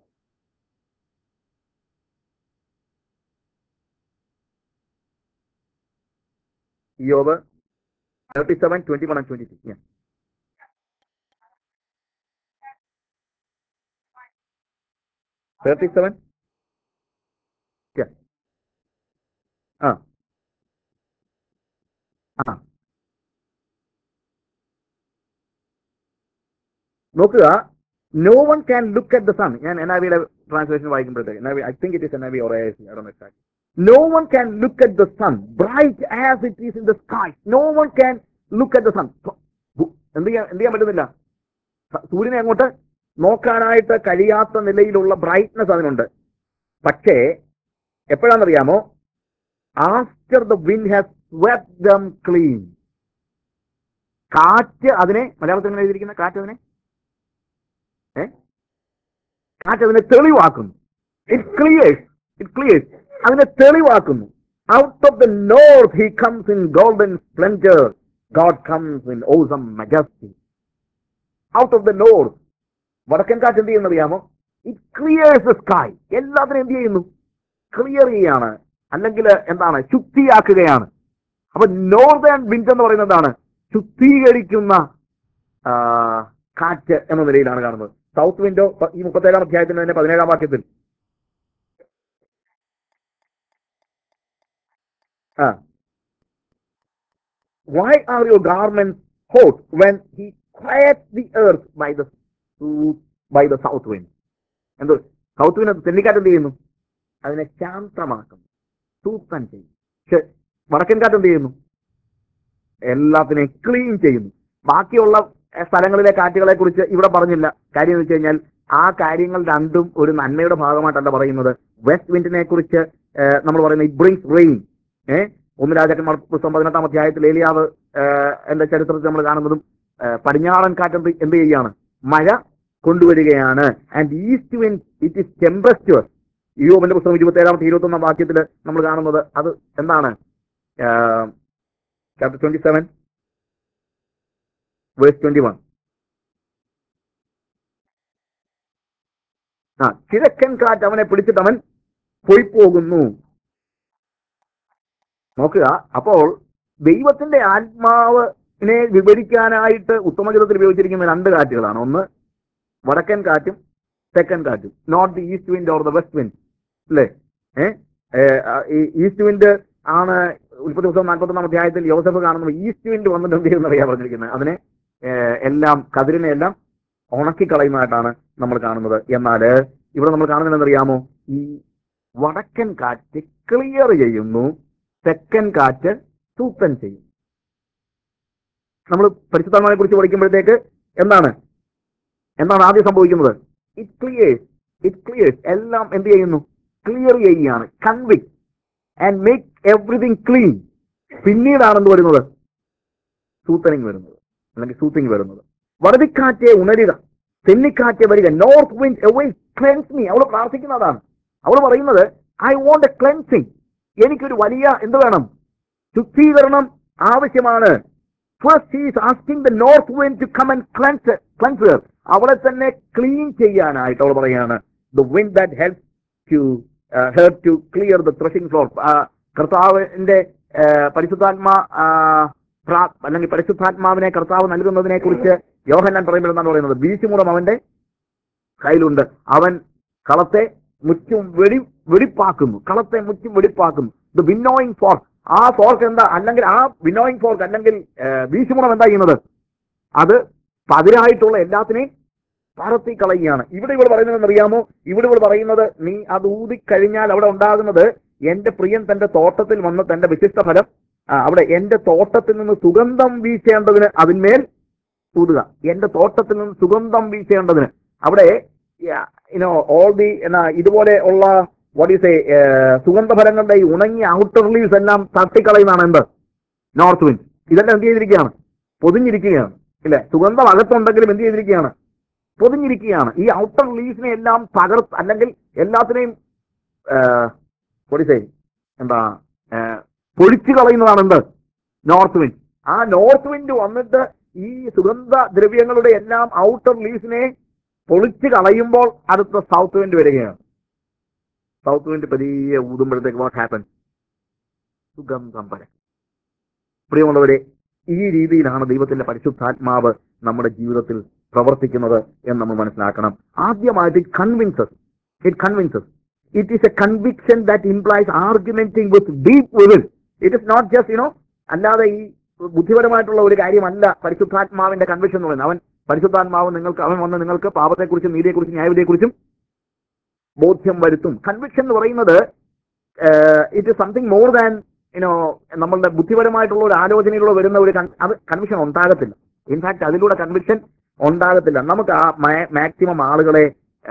[SPEAKER 1] ഇയോബ് thirty seven twenty one and twenty six thirty seven ആ ആ നോക്കുക no one can look at the sun ഞാൻ എൻ ഐ വിയുടെ ട്രാൻസ്ലേഷൻ വായിക്കുമ്പോഴത്തേക്ക് I think it is N I V or no one can look at the sun bright as it is in the sky no one can look at the sun എന്ത് ചെയ്യാൻ എന്ത് ചെയ്യാൻ പറ്റുന്നില്ല സ- സൂര്യനെ അങ്ങോട്ട് നോക്കാനായിട്ട് കഴിയാത്ത നിലയിലുള്ള ബ്രൈറ്റ്നസ് അതിനുണ്ട് പക്ഷേ എപ്പോഴാണെന്നറിയാമോ after the wind has swept them clean കാറ്റ് അതിനെ മലയാളത്തിൽ എങ്ങനെ എഴുതിയിരിക്കുന്ന കാറ്റ് അതിനെ ഏ കാറ്റ് അതിനെ തെളിവാക്കുന്നു ഇറ്റ് ക്ലിയേഴ്സ് ഇറ്റ് ക്ലിയേഴ്സ് അതിനെ തെളിവാക്കുന്നു out of the north he comes in golden splendour God comes in awesome majesty out of the north വടക്കൻ കാറ്റ് എന്ത് ചെയ്യുന്ന അറിയാമോ ഇറ്റ് ക്ലിയേഴ്സ് ദ സ്കൈ എല്ലാത്തിനും എന്ത് ചെയ്യുന്നു ക്ലിയർ ചെയ്യാണ് അല്ലെങ്കിൽ എന്താണ് ശുദ്ധിയാക്കുകയാണ് അപ്പൊ നോർത്തേൺ വിൻഡ് എന്ന് പറയുന്നത് എന്താണ് ശുദ്ധീകരിക്കുന്ന ആ, കാറ്റ് എന്ന നിലയിലാണ് കാണുന്നത് സൗത്ത് വിൻഡോ പ- ഈ മുപ്പത്തേഴാം അധ്യായത്തിന്റെ തന്നെ പതിനേഴാം വാക്യത്തിൽ ആ why are your garment hot when he quiet the earth by the by the south wind എന്തോ സൗത്ത് വിൻഡ് തെന്നിക്കാറ്റ് എന്ത് ചെയ്യുന്നു അതിനെ ശാന്തമാക്കുന്നു സൂപ്പൻ ചെയ്യും പക്ഷെ വടക്കൻ കാറ്റ് എന്ത് ചെയ്യുന്നു എല്ലാത്തിനെയും ക്ലീൻ ചെയ്യുന്നു ബാക്കിയുള്ള എ, സ്ഥലങ്ങളിലെ കാറ്റുകളെ കുറിച്ച് ഇവിടെ പറഞ്ഞില്ല കാര്യം എന്ന് വെച്ച് കഴിഞ്ഞാൽ ആ കാര്യങ്ങൾ രണ്ടും ഒരു നന്മയുടെ ഭാഗമായിട്ടല്ല പറയുന്നത് വെസ്റ്റ് വിൻഡിനെ കുറിച്ച് നമ്മൾ പറയുന്നത് ഇറ്റ് ബ്രിങ്സ് റെയിൻ ഏഹ് ഒന്ന് രാജാക്കന്മാർ പുസ്തകം പതിനെട്ടാം അധ്യായത്തിൽ ഏലിയാവ് ഏഹ്, എന്റെ ചരിത്രത്തിൽ നമ്മൾ കാണുന്നതും ഏഹ്, പടിഞ്ഞാറൻ കാറ്റ് എന്ത് എന്ത് ചെയ്യുകയാണ് മഴ കൊണ്ടുവരികയാണ് and east wind it is temperature യോബിന്റെ പുസ്തകം ഇരുപത്തി ഏഴാമത്തെ ഇരുപത്തി ഒന്നാം വാക്യത്തിൽ നമ്മൾ കാണുന്നത് അത് എന്താണ് chapter twenty seven verse twenty one ആ കിഴക്കൻ കാറ്റ് അവനെ പിടിച്ചിട്ട് അവൻ പോയി പോകുന്നു നോക്കുക അപ്പോൾ ദൈവത്തിന്റെ ആത്മാവ് ഇതിനെ വിവരിക്കാനായിട്ട് ഉത്തമഗീതത്തിൽ ഉപയോഗിച്ചിരിക്കുന്ന രണ്ട് കാറ്റുകളാണ് ഒന്ന് വടക്കൻ കാറ്റും തെക്കൻ കാറ്റും not the east wind or the west wind അല്ലേ ഏഹ് ഈ ഈസ്റ്റ് വിൻഡ് ആണ് ഉൽപ്പത്തി പുസ്തകം നാൽപ്പത്തൊന്നാം അധ്യായത്തിൽ യോസഫ് കാണുന്നത് ഈസ്റ്റ് വിൻഡ് വന്നിട്ട് എന്ത് ചെയ്യുന്ന അറിയാൻ പറഞ്ഞിരിക്കുന്നത് അതിനെ ഏഹ്, എല്ലാം കതിരിനെ എല്ലാം ഉണക്കി കളയുന്നതായിട്ടാണ് നമ്മൾ കാണുന്നത് എന്നാൽ ഇവിടെ നമ്മൾ കാണുന്നത് എന്നറിയാമോ ഈ വടക്കൻ കാറ്റ് ക്ലിയർ ചെയ്യുന്നു തെക്കൻ കാറ്റ് തൂക്കൻ ചെയ്യും നമ്മൾ പരിശുദ്ധന്മാരെ കുറിച്ച് പഠിക്കുമ്പോഴത്തേക്ക് എന്താണ് എന്താണ് ആദ്യം സംഭവിക്കുന്നത് ഇറ്റ് ക്ലിയേഴ്സ് ഇറ്റ് ക്ലിയേഴ്സ് എല്ലാം എന്ത് ചെയ്യുന്നു ക്ലിയർ ചെയ്യുകയാണ് convict and make everything clean പിന്നീടാണ് എന്ത് വരുന്നത് സൂത്തനിങ് വരുന്നത് അല്ലെങ്കിൽ സൂത്തിങ് വരുന്നത് വടതിക്കാറ്റെ ഉണരുക തെന്നിക്കാറ്റെ വരിക north wind awake cleanse me അവൾ പ്രാർത്ഥിക്കുന്നതാണ് അവൾ പറയുന്നത് ഐ വോണ്ട് എ ക്ലെൻസിങ് എനിക്കൊരു വലിയ എന്ത് വേണം ശുദ്ധീകരണം ആവശ്യമാണ് first is asking the north wind to come and cleanse cleanse അവളെ തന്നെ ക്ലീൻ ചെയ്യാനായിട്ട് അവൾ പറയാണ് the wind that help to help to clear the threshing floor കർത്താവിന്റെ ആ, പരിശുദ്ധാത്മാ ആ, പ്രാ- അല്ലെങ്കിൽ പരിശുദ്ധാത്മാവിനെ കർത്താവ് നൽകുന്നതിനെ കുറിച്ച് യോഹന്നാൻ പറയുമ്പോൾ എന്താണ് പറയുന്നത് വീശുമുറം അവന്റെ കയ്യിലുണ്ട് അവൻ കളത്തെ മുറ്റും വെടി വെടിപ്പാക്കുന്നു കളത്തെ മുറ്റും വെടിപ്പാക്കുന്നു ദ വിന്നോയിങ് ഫോർക്ക് ആ ഫോർക്ക് എന്താ അല്ലെങ്കിൽ ആ വിന്നോയിങ് ഫോർക്ക് അല്ലെങ്കിൽ ഏഹ്, വീശുമുറം എന്താ ചെയ്യുന്നത് അത് പതിരായിട്ടുള്ള എല്ലാത്തിനെയും പറത്തി കളയുകയാണ് ഇവിടെ ഇവൾ പറയുന്നത് അറിയാമോ ഇവിടെ ഇവൾ പറയുന്നത് നീ അത് ഊതിക്കഴിഞ്ഞാൽ അവിടെ ഉണ്ടാകുന്നത് എന്റെ പ്രിയൻ തന്റെ തോട്ടത്തിൽ വന്ന് തന്റെ വിശിഷ്ട ഫലം ആ, അവിടെ എന്റെ തോട്ടത്തിൽ നിന്ന് സുഗന്ധം വീശേണ്ടതിന് അതിന്മേൽ ഊതുക എന്റെ തോട്ടത്തിൽ നിന്ന് സുഗന്ധം വീശേണ്ടതിന് അവിടെ യുനോ ഓൾ ദി എന്നാ ഇതുപോലെ ഉള്ള വാട്ട് ഈസ് എ സുഗന്ധഫലങ്ങളുടെ ഈ ഉണങ്ങിയ ഔട്ടർ ലീവ്സ് എല്ലാം തട്ടിക്കളയുന്നതാണ് എന്ത് നോർത്ത് വിൻഡ് ഇതെല്ലാം എന്ത് ചെയ്തിരിക്കുകയാണ് പൊതിഞ്ഞിരിക്കുകയാണ് ഇല്ലേ സുഗന്ധം അകത്തുണ്ടെങ്കിലും എന്ത് ചെയ്തിരിക്കുകയാണ് പൊതിഞ്ഞിരിക്കുകയാണ് ഈ ഔട്ടർ ലീവ്സിനെ എല്ലാം തകർത്ത് അല്ലെങ്കിൽ എല്ലാത്തിനെയും വാട്ട് ഈസ് എ എന്താ ഏഹ്, പൊഴിച്ചു കളയുന്നതാണ് എന്ത് നോർത്ത് വിൻഡ് ആ നോർത്ത് വിൻഡ് വന്നിട്ട് ഈ സുഗന്ധ ദ്രവ്യങ്ങളുടെ എല്ലാം ഔട്ടർ ലീവ്സിനെ പൊളിച്ചു കളയുമ്പോൾ അടുത്ത സൗത്ത് വിൻഡ് വരികയാണ് സൗത്ത് വിൻഡ് പതിയെ ഊതുമ്പോഴത്തേക്ക് വാട്ട് ഹാപ്പൻ സുഗന്ധം പരം പ്രിയമുള്ളവരെ ഈ രീതിയിലാണ് ദൈവത്തിന്റെ പരിശുദ്ധാത്മാവ് നമ്മുടെ ജീവിതത്തിൽ പ്രവർത്തിക്കുന്നത് എന്ന് നമ്മൾ മനസ്സിലാക്കണം ആദ്യമായിട്ട് it convinces it convinces it is a conviction that implies argumenting with deep we will it is not just you know അല്ലാതെ ഈ ബുദ്ധിപരമായിട്ടുള്ള ഒരു കാര്യമല്ല പരിശുദ്ധാത്മാവിന്റെ കൺവിക്ഷൻ എന്ന് പറയുന്നത് അവൻ പരിശുദ്ധാത്മാവ് നിങ്ങൾക്ക് അവൻ വന്ന് നിങ്ങൾക്ക് പാപത്തെക്കുറിച്ചും നീതിയെക്കുറിച്ചും ന്യായവിധിയെക്കുറിച്ചും ബോധ്യം വരുത്തും കൺവിക്ഷൻ എന്ന് പറയുന്നത് it is something more than you know നമ്മളുടെ ബുദ്ധിപരമായിട്ടുള്ള ഒരു ആലോചനയിലൂടെ വരുന്ന ഒരു con- അത് കൺവിക്ഷൻ ഉണ്ടാകത്തില്ല ഇൻഫാക്ട് അതിലൂടെ കൺവിക്ഷൻ ഉണ്ടാകത്തില്ല നമുക്ക് ആ മാക്സിമം ആളുകളെ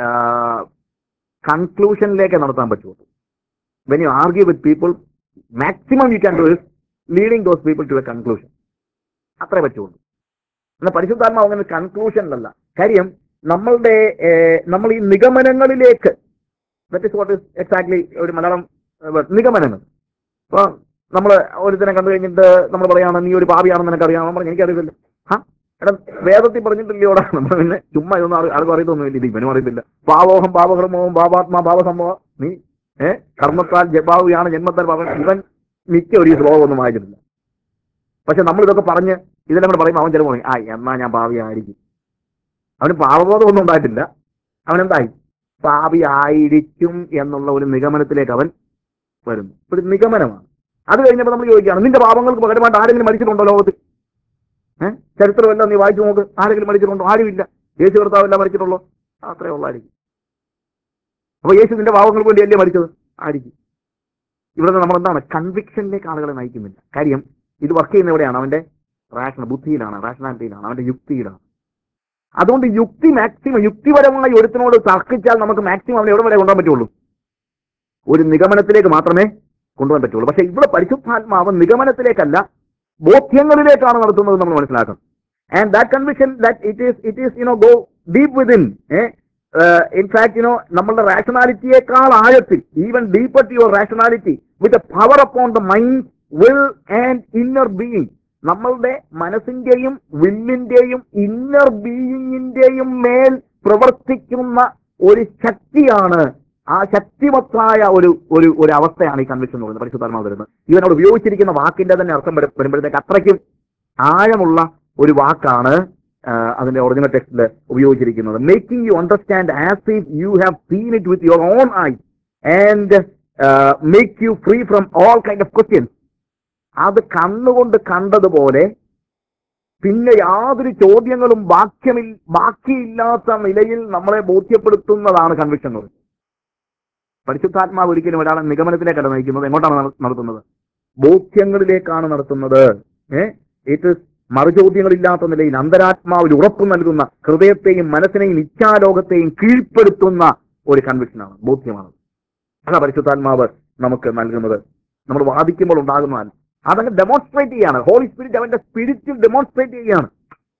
[SPEAKER 1] കൺക്ലൂഷനിലേക്ക് നടത്താൻ പറ്റുള്ളൂ when you argue with people maximum you can do is leading those people to a conclusion അത്രേ പറ്റുള്ളൂ എന്നാൽ പരിശുദ്ധാത്മാവ് അങ്ങനെ കൺക്ലൂഷനിലല്ല കാര്യം നമ്മളുടെ ഏഹ്, നമ്മൾ ഈ നിഗമനങ്ങളിലേക്ക് that is what is exactly ഒരു മലയാളം ഏഹ്, word, നിഗമനങ്ങൾ ഇപ്പൊ നമ്മൾ ഒരുത്തിനെ കണ്ടു കഴിഞ്ഞിട്ട് നമ്മൾ പറയാണ് നീ ഒരു പാപിയാണെന്ന് നിനക്ക് അറിയാം പറഞ്ഞു എനിക്കറിയില്ല ഹാ എടാ വേദത്തിൽ പറഞ്ഞിട്ടില്ലയോടാ നമ്മൾ പിന്നെ ചുമ്മാ ഇതൊന്നും ആർ- ആർക്കും അറിയത്തൊന്നുമില്ല ഇത് ഇവനും അറിയത്തില്ല പാവോഹം പാപകർമ്മവും പാപാത്മാ പാപസംഭവം നീ ഏഹ് കർമ്മത്താൽ ജപാവിയാണ് ജന്മത്താൽ പാപം ഇവൻ മിക്ക ഒരു ശ്ലോകം ഒന്നും വായിച്ചിട്ടില്ല പക്ഷെ നമ്മൾ ഇതൊക്കെ പറഞ്ഞ് ഇതെല്ലാം കൂടെ പറയുമ്പോൾ അവൻ ചിലപ്പോൾ പറയും ആ എന്നാ ഞാൻ പാവിയായിരിക്കും അവന് പാപബോധം ഒന്നും ഉണ്ടായിട്ടില്ല അവൻ എന്തായി പാപി ആയിരിക്കും എന്നുള്ള ഒരു നിഗമനത്തിലേക്ക് അവൻ വരുന്നു ഒരു നിഗമനമാണ് അത് കഴിഞ്ഞപ്പോൾ നമ്മൾ ചോദിക്കുകയാണ് നിന്റെ പാപങ്ങൾക്ക് പകരമായിട്ട് ആരെങ്കിലും മരിച്ചിട്ടുണ്ടോ ലോകത്തിൽ ഏഹ് ചരിത്രമെല്ലാം നീ വായിച്ചു നോക്ക് ആരെങ്കിലും മരിച്ചിട്ടുണ്ടോ ആരുമില്ല യേശു കർത്താവെല്ലാം മരിച്ചിട്ടുള്ളൂ അത്രേ ഉള്ളായിരിക്കും അപ്പൊ യേശു നിന്റെ പാവങ്ങൾക്ക് വേണ്ടി അല്ലേ മരിച്ചത് ആയിരിക്കും ഇവിടെ നമ്മൾ എന്താണ് കൺവിക്ഷനിലേക്ക് ആളുകളെ നയിക്കുന്നില്ല കാര്യം ഇത് വർക്ക് ചെയ്യുന്ന എവിടെയാണ് അവന്റെ റാഷണൽ ബുദ്ധിയിലാണ് റാഷണാലിറ്റിയിലാണ് അവന്റെ യുക്തിയിലാണ് അതുകൊണ്ട് യുക്തി മാക്സിമം യുക്തിപരമായി ഒരുത്തിനോട് തർക്കിച്ചാൽ നമുക്ക് മാക്സിമം അവനെ എവിടെ വരെ കൊണ്ടുപോകാൻ പറ്റുള്ളൂ ഒരു നിഗമനത്തിലേക്ക് മാത്രമേ കൊണ്ടുപോകാൻ പറ്റുള്ളൂ പക്ഷെ ഇവിടെ പരിശുദ്ധാത്മാവ് നിഗമനത്തിലേക്കല്ല ബോധ്യങ്ങളിലേക്കാണ് നടത്തുന്നത് നമ്മൾ മനസ്സിലാക്കണം and that conviction that it is it is you know go deep within in fact you know നമ്മളുടെ റാഷണാലിറ്റിയേക്കാൾ ആഴത്തിൽ even deeper to your rationality with a power upon the mind will and inner being നമ്മളുടെ മനസ്സിന്റെയും വില്ലിന്റെയും ഇന്നർ ബീയിങ്ങിന്റെയും മേൽ പ്രവർത്തിക്കുന്ന ഒരു ശക്തിയാണ് ആ ശക്തിമത്തായ ഒരു ഒരു ഒരു അവസ്ഥയാണ് ഈ കൺവിക്ഷൻ എന്ന് പറയുന്നത് പരിശുദ്ധാത്മാവ് വരുന്നത് ഇവനോട് ഉപയോഗിച്ചിരിക്കുന്ന വാക്കിന്റെ തന്നെ അർത്ഥം വരും- വരുമ്പോഴത്തേക്ക് അത്രയ്ക്കും ആഴമുള്ള ഒരു വാക്കാണ് ആ, അതിന്റെ ഒറിജിനൽ ടെക്സ്റ്റിൽ ഉപയോഗിച്ചിരിക്കുന്നത് making you understand as if you have seen it with your own eye and make you free from all kind of questions അത് കണ്ണുകൊണ്ട് കണ്ടതുപോലെ പിന്നെ യാതൊരു ചോദ്യങ്ങളും ബാക്യമിൽ ബാക്കിയില്ലാത്ത നിലയിൽ നമ്മളെ ബോധ്യപ്പെടുത്തുന്നതാണ് കൺവിക്ഷൻ എന്ന് പറയുന്നത് പരിശുദ്ധാത്മാവ് ഒരിക്കലും ഒരാളെ നിഗമനത്തിലേക്കല്ല നയിക്കുന്നത് എങ്ങോട്ടാണ് നട- നടത്തുന്നത് ബോധ്യങ്ങളിലേക്കാണ് നടത്തുന്നത് ഏഹ് ഇറ്റ് മറുചോദ്യങ്ങളില്ലാത്ത നിലയിൽ അന്തരാത്മാവിൽ ഉറപ്പ് നൽകുന്ന ഹൃദയത്തെയും മനസ്സിനെയും ഇച്ഛാലോകത്തെയും കീഴ്പ്പെടുത്തുന്ന ഒരു കൺവിക്ഷനാണ് ബോധ്യമാണ് അതാ പരിശുദ്ധാത്മാവ് നമുക്ക് നൽകുന്നത് നമ്മൾ വാദിക്കുമ്പോൾ ഉണ്ടാകുന്നതല്ല അതങ്ങ് ഡെമോൺസ്ട്രേറ്റ് ചെയ്യാണ് ഹോളി സ്പിരിറ്റ് അവന്റെ സ്പിരിറ്റിൽ ഡെമോൺസ്ട്രേറ്റ് ചെയ്യുകയാണ്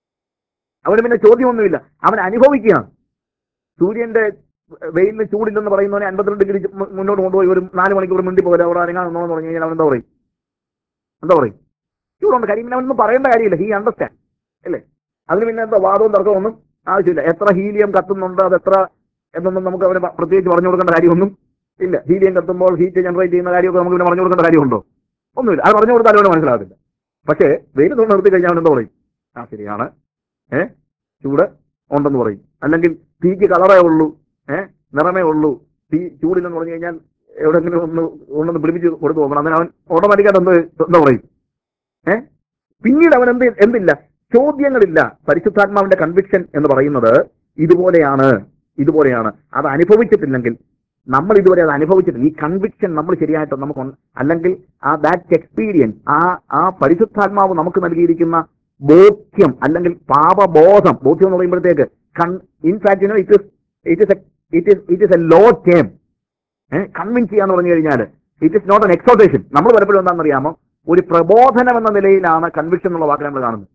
[SPEAKER 1] അവന് പിന്നെ ചോദ്യമൊന്നുമില്ല അവൻ അനുഭവിക്കുകയാണ് സൂര്യന്റെ വെയിലിന് ചൂടില്ലെന്ന് പറയുന്നവനെ അൻപത്തിരണ്ട് ഡിഗ്രി മു- മുന്നോട്ട് കൊണ്ടുപോയി ഒരു നാല് മണിക്കൂർ മിണ്ടി പോലെ അവിടെ അനങ്ങാണെന്നോ പറഞ്ഞു കഴിഞ്ഞാൽ അവൻ എന്താ പറയും എന്താ പറയും ചൂടുണ്ട് കാര്യം പിന്നെ അവനൊന്നും പറയേണ്ട കാര്യമില്ല ഹീ അണ്ടർസ്റ്റാൻഡ് അല്ലേ അതിന് പിന്നെ എന്താ വാദവും തർക്കവും ഒന്നും ആവശ്യമില്ല എത്ര ഹീലിയം കത്തുന്നുണ്ട് അത് എത്ര എന്നൊന്നും നമുക്ക് അവന് പ- പ്രത്യേകിച്ച് പറഞ്ഞു കൊടുക്കേണ്ട കാര്യമൊന്നും ഇല്ല ഹീലിയം കത്തുമ്പോൾ ഹീറ്റ് ജനറേറ്റ് ചെയ്യുന്ന കാര്യമൊക്കെ നമുക്ക് പിന്നെ പറഞ്ഞു കൊടുക്കേണ്ട കാര്യമുണ്ടോ ഒന്നുമില്ല അത് പറഞ്ഞു കൊടുത്താലും അവന് മനസ്സിലാകത്തില്ല പക്ഷേ വെയിൽ തൊണ്ട് നിർത്തി കഴിഞ്ഞാൽ അവൻ എന്താ പറയും ആ ശരിയാണ് ഏ ചൂട് ഉണ്ടെന്ന് പറയും അല്ലെങ്കിൽ തീക്ക് കളറേ ഉള്ളൂ ഏ നിറമേ ഉള്ളൂ തീ ചൂടില്ലെന്ന് പറഞ്ഞു കഴിഞ്ഞാൽ എവിടെങ്കിലും ഒന്ന് ഒന്നൊന്ന് പിടിപ്പിച്ച് കൊടുത്തു നോക്കണം അതിന് അവൻ ഓട്ടോമാറ്റിക്കായിട്ട് എന്ത് എന്താ പറയും ഏ പിന്നീട് അവൻ എന്ത് എന്തില്ല ചോദ്യങ്ങളില്ല പരിശുദ്ധാത്മാവിന്റെ കൺവിക്ഷൻ എന്ന് പറയുന്നത് ഇതുപോലെയാണ് ഇതുപോലെയാണ് അത് അനുഭവിച്ചിട്ടില്ലെങ്കിൽ നമ്മൾ ഇതുവരെ അത് അനുഭവിച്ചിട്ടില്ല ഈ കൺവിക്ഷൻ നമ്മൾ ശരിയായിട്ട് നമുക്ക് ഉണ്ട്- അല്ലെങ്കിൽ ആ ദാറ്റ് എക്സ്പീരിയൻസ് ആ ആ പരിശുദ്ധാത്മാവ് നമുക്ക് നൽകിയിരിക്കുന്ന ബോധ്യം അല്ലെങ്കിൽ പാപബോധം ബോധ്യം എന്ന് പറയുമ്പോഴത്തേക്ക് in fact it is it is it is it is a law term convince ചെയ്യാന്ന് പറഞ്ഞു കഴിഞ്ഞാൽ it is not an exhortation നമ്മൾ പലപ്പോഴും എന്താണെന്ന് അറിയാമോ ഒരു പ്രബോധനം എന്ന നിലയിലാണ് കൺവിക്ഷൻ എന്നുള്ള വാക്ക് നമ്മൾ കാണുന്നത്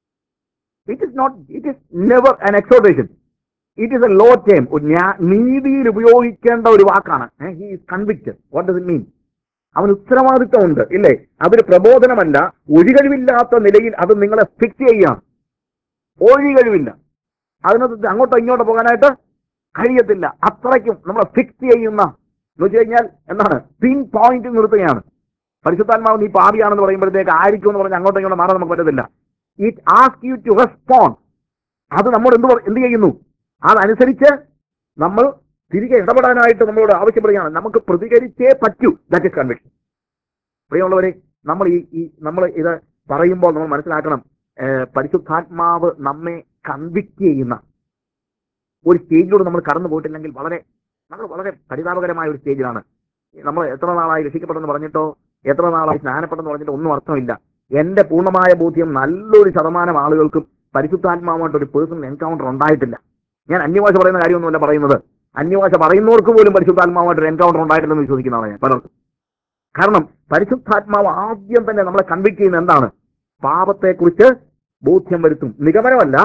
[SPEAKER 1] it is not it is never an exhortation it is a law term നീതിയിൽ ഉപയോഗിക്കേണ്ട ഒരു വാക്കാണ് he is convicted what does it mean അവന് ഉത്തരവാദിത്വമുണ്ട് ഇല്ലേ അതൊരു പ്രബോധനമല്ല ഒഴികഴിവില്ലാത്ത നിലയിൽ അത് നിങ്ങളെ ഫിക്സ് ചെയ്യുകയാണ് ഒഴികഴിവില്ല അതിനകത്ത് അങ്ങോട്ടോ ഇങ്ങോട്ടോ പോകാനായിട്ട് കഴിയത്തില്ല അത്രയ്ക്കും നമ്മളെ ഫിക്സ് ചെയ്യുന്ന എന്ന് വെച്ച് കഴിഞ്ഞാൽ എന്താണ് പിൻ പോയിന്റ് നിർത്തുകയാണ് പരിശുദ്ധാത്മാവ് നീ പാപിയാണെന്ന് പറയുമ്പോഴത്തേക്ക് ആയിരിക്കും എന്ന് പറഞ്ഞ് അങ്ങോട്ടോ ഇങ്ങോട്ടോ മാറാൻ നമുക്ക് പറ്റത്തില്ല it ask you to respond അത് നമ്മോട് എന്ത് പറ- എന്ത് ചെയ്യുന്നു അതനുസരിച്ച് നമ്മൾ തിരികെ ഇടപെടാനായിട്ട് നമ്മളോട് ആവശ്യപ്പെടുകയാണ് നമുക്ക് പ്രതികരിച്ചേ പറ്റൂ ദാറ്റ് ഇസ് കൺവിക്ഷൻ പ്രിയമുള്ളവരെ നമ്മൾ ഈ ഈ നമ്മൾ ഇത് പറയുമ്പോൾ നമ്മൾ മനസ്സിലാക്കണം ഏഹ്, പരിശുദ്ധാത്മാവ് നമ്മെ കൺവിക്ട് ചെയ്യുന്ന ഒരു സ്റ്റേജിലൂടെ നമ്മൾ കടന്നു പോയിട്ടില്ലെങ്കിൽ വളരെ നമ്മൾ വളരെ പരിതാപകരമായ ഒരു സ്റ്റേജിലാണ് നമ്മൾ എത്ര നാളായി രക്ഷിക്കപ്പെട്ടെന്ന് പറഞ്ഞിട്ടോ എത്ര നാളായി സ്നാനപ്പെട്ടെന്ന് പറഞ്ഞിട്ടോ ഒന്നും അർത്ഥമില്ല എന്റെ പൂർണ്ണമായ ബോധ്യം നല്ലൊരു ശതമാനം ആളുകൾക്കും പരിശുദ്ധാത്മാവുമായിട്ട് ഒരു പേഴ്സണൽ എൻകൗണ്ടർ ഉണ്ടായിട്ടില്ല ഞാൻ അന്യഭാഷ പറയുന്ന കാര്യമൊന്നുമല്ല പറയുന്നത് അന്യഭാഷ പറയുന്നവർക്ക് പോലും പരിശുദ്ധാത്മാവുമായിട്ട് ഒരു എൻകൗണ്ടർ ഉണ്ടായിട്ടില്ലെന്ന് വിശ്വസിക്കുന്നതാണ് ഞാൻ പലർക്കും കാരണം പരിശുദ്ധാത്മാവ് ആദ്യം തന്നെ നമ്മളെ കൺവിക്ട് ചെയ്യുന്ന എന്താണ് പാപത്തെക്കുറിച്ച് ബോധ്യം വരുത്തും നിഗമനമല്ല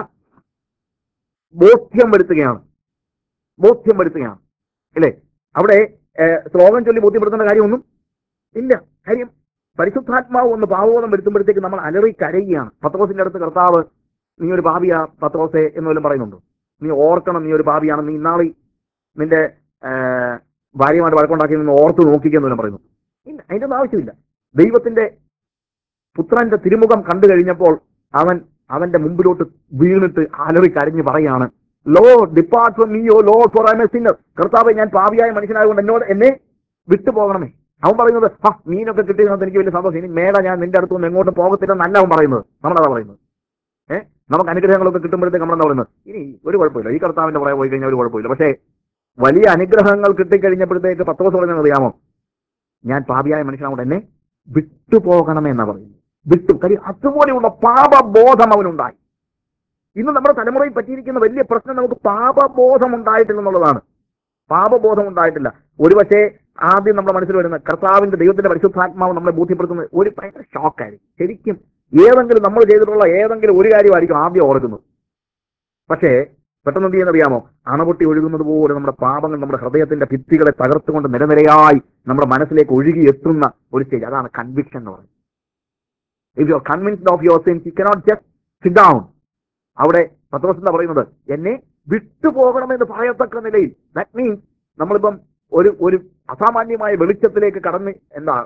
[SPEAKER 1] ബോധ്യം വരുത്തുകയാണ് ബോധ്യം വരുത്തുകയാണ് ഇല്ലേ അവിടെ ഏഹ്, ശ്ലോകം ചൊല്ലി ബോധ്യപ്പെടുത്തേണ്ട കാര്യമൊന്നും ഇല്ല കാര്യം പരിശുദ്ധാത്മാവ് ഒന്ന് പാവബോധം വരുത്തുമ്പോഴത്തേക്ക് നമ്മൾ അലറി കരയുകയാണ് പത്രോസിന്റെ അടുത്ത് കർത്താവ് നീ ഒരു പാപിയാ പത്രോസെ എന്ന് വല്ലതും പറയുന്നുണ്ടോ നീ ഓർക്കണം നീ ഒരു പാപിയാണ് നീ ഇന്നാളി നിന്റെ ഏഹ്, ഭാര്യയുമായിട്ട് വഴക്കുണ്ടാക്കി നിന്ന് ഓർത്ത് നോക്കിക്കെന്ന് വല്ലതും പറയുന്നു ഇല്ല അതിന്റെ ഒന്നും ആവശ്യമില്ല ദൈവത്തിന്റെ പുത്രന്റെ തിരുമുഖം കണ്ടു കഴിഞ്ഞപ്പോൾ അവൻ അവന്റെ മുമ്പിലോട്ട് വീണിട്ട് അലറി കരഞ്ഞ് പറയാണ് lord depart from me O lord for I a sinner കർത്താവ് ഞാൻ പാപിയായ മനുഷ്യനായതുകൊണ്ട് എന്നോട് എന്നെ വിട്ടുപോകണമേ അവൻ പറയുന്നത് ആ മീനൊക്കെ കിട്ടിയത് എനിക്ക് വലിയ സന്തോഷം ഇനി മേട ഞാൻ നിന്റെ അടുത്തൊന്നും എങ്ങോട്ടും പോകത്തില്ലെന്നല്ല അവൻ പറയുന്നത് നമ്മളതാ പറയുന്നത് ഏഹ് നമുക്ക് അനുഗ്രഹങ്ങളൊക്കെ കിട്ടുമ്പോഴത്തേക്ക് നമ്മളെന്താ പറയുന്നത് ഇനി ഒരു കുഴപ്പമില്ല ഈ കർത്താവിന്റെ പുറകെ പോയി കഴിഞ്ഞാൽ ഒരു കുഴപ്പമില്ല പക്ഷേ വലിയ അനുഗ്രഹങ്ങൾ കിട്ടിക്കഴിഞ്ഞപ്പോഴത്തേക്ക് പത്ത് ദിവസം പറയുന്നത് അറിയാമോ ഞാൻ പാപിയായ മനുഷ്യനാകൊണ്ട് എന്നെ വിട്ടുപോകണമെന്നാ പറയുന്നത് വിട്ടു കാര്യം അതുപോലെയുള്ള പാപബോധം അവനുണ്ടായി ഇന്ന് നമ്മുടെ തലമുറയിൽ പറ്റിയിരിക്കുന്ന വലിയ പ്രശ്നം നമുക്ക് പാപബോധം ഉണ്ടായിട്ടില്ലെന്നുള്ളതാണ് പാപബോധം ഉണ്ടായിട്ടില്ല ഒരുപക്ഷെ ആദ്യം നമ്മുടെ മനസ്സിൽ വരുന്ന കർത്താവിന്റെ ദൈവത്തിന്റെ പരിശുദ്ധാത്മാവ് നമ്മളെ ബോധ്യപ്പെടുത്തുന്നത് ഒരു ഭയങ്കര ഷോക്കായിരിക്കും ശരിക്കും ഏതെങ്കിലും നമ്മൾ ചെയ്തിട്ടുള്ള ഏതെങ്കിലും ഒരു കാര്യമായിരിക്കും ആദ്യം ഓർക്കുന്നത് പക്ഷേ പെട്ടെന്ന് എന്ത് ചെയ്യുന്നറിയാമോ അണപൊട്ടി ഒഴുകുന്നത് പോലെ നമ്മുടെ പാപങ്ങൾ നമ്മുടെ ഹൃദയത്തിന്റെ ഭിത്തികളെ തകർത്തുകൊണ്ട് നിരനിരയായി നമ്മുടെ മനസ്സിലേക്ക് ഒഴുകി എത്തുന്ന ഒരു സ്റ്റേജ് അതാണ് കൺവിക്ഷൻ എന്ന് പറയുന്നത് if you are convinced of your sense you cannot just sit down അവിടെ പത്രോസ് എന്താ പറയുന്നത് എന്നെ വിട്ടുപോകണമെന്ന് പറയത്തക്ക നിലയിൽ ദാറ്റ് മീൻസ് നമ്മളിപ്പം ഒരു ഒരു അസാമാന്യമായ വെളിച്ചത്തിലേക്ക് കടന്ന് എന്താ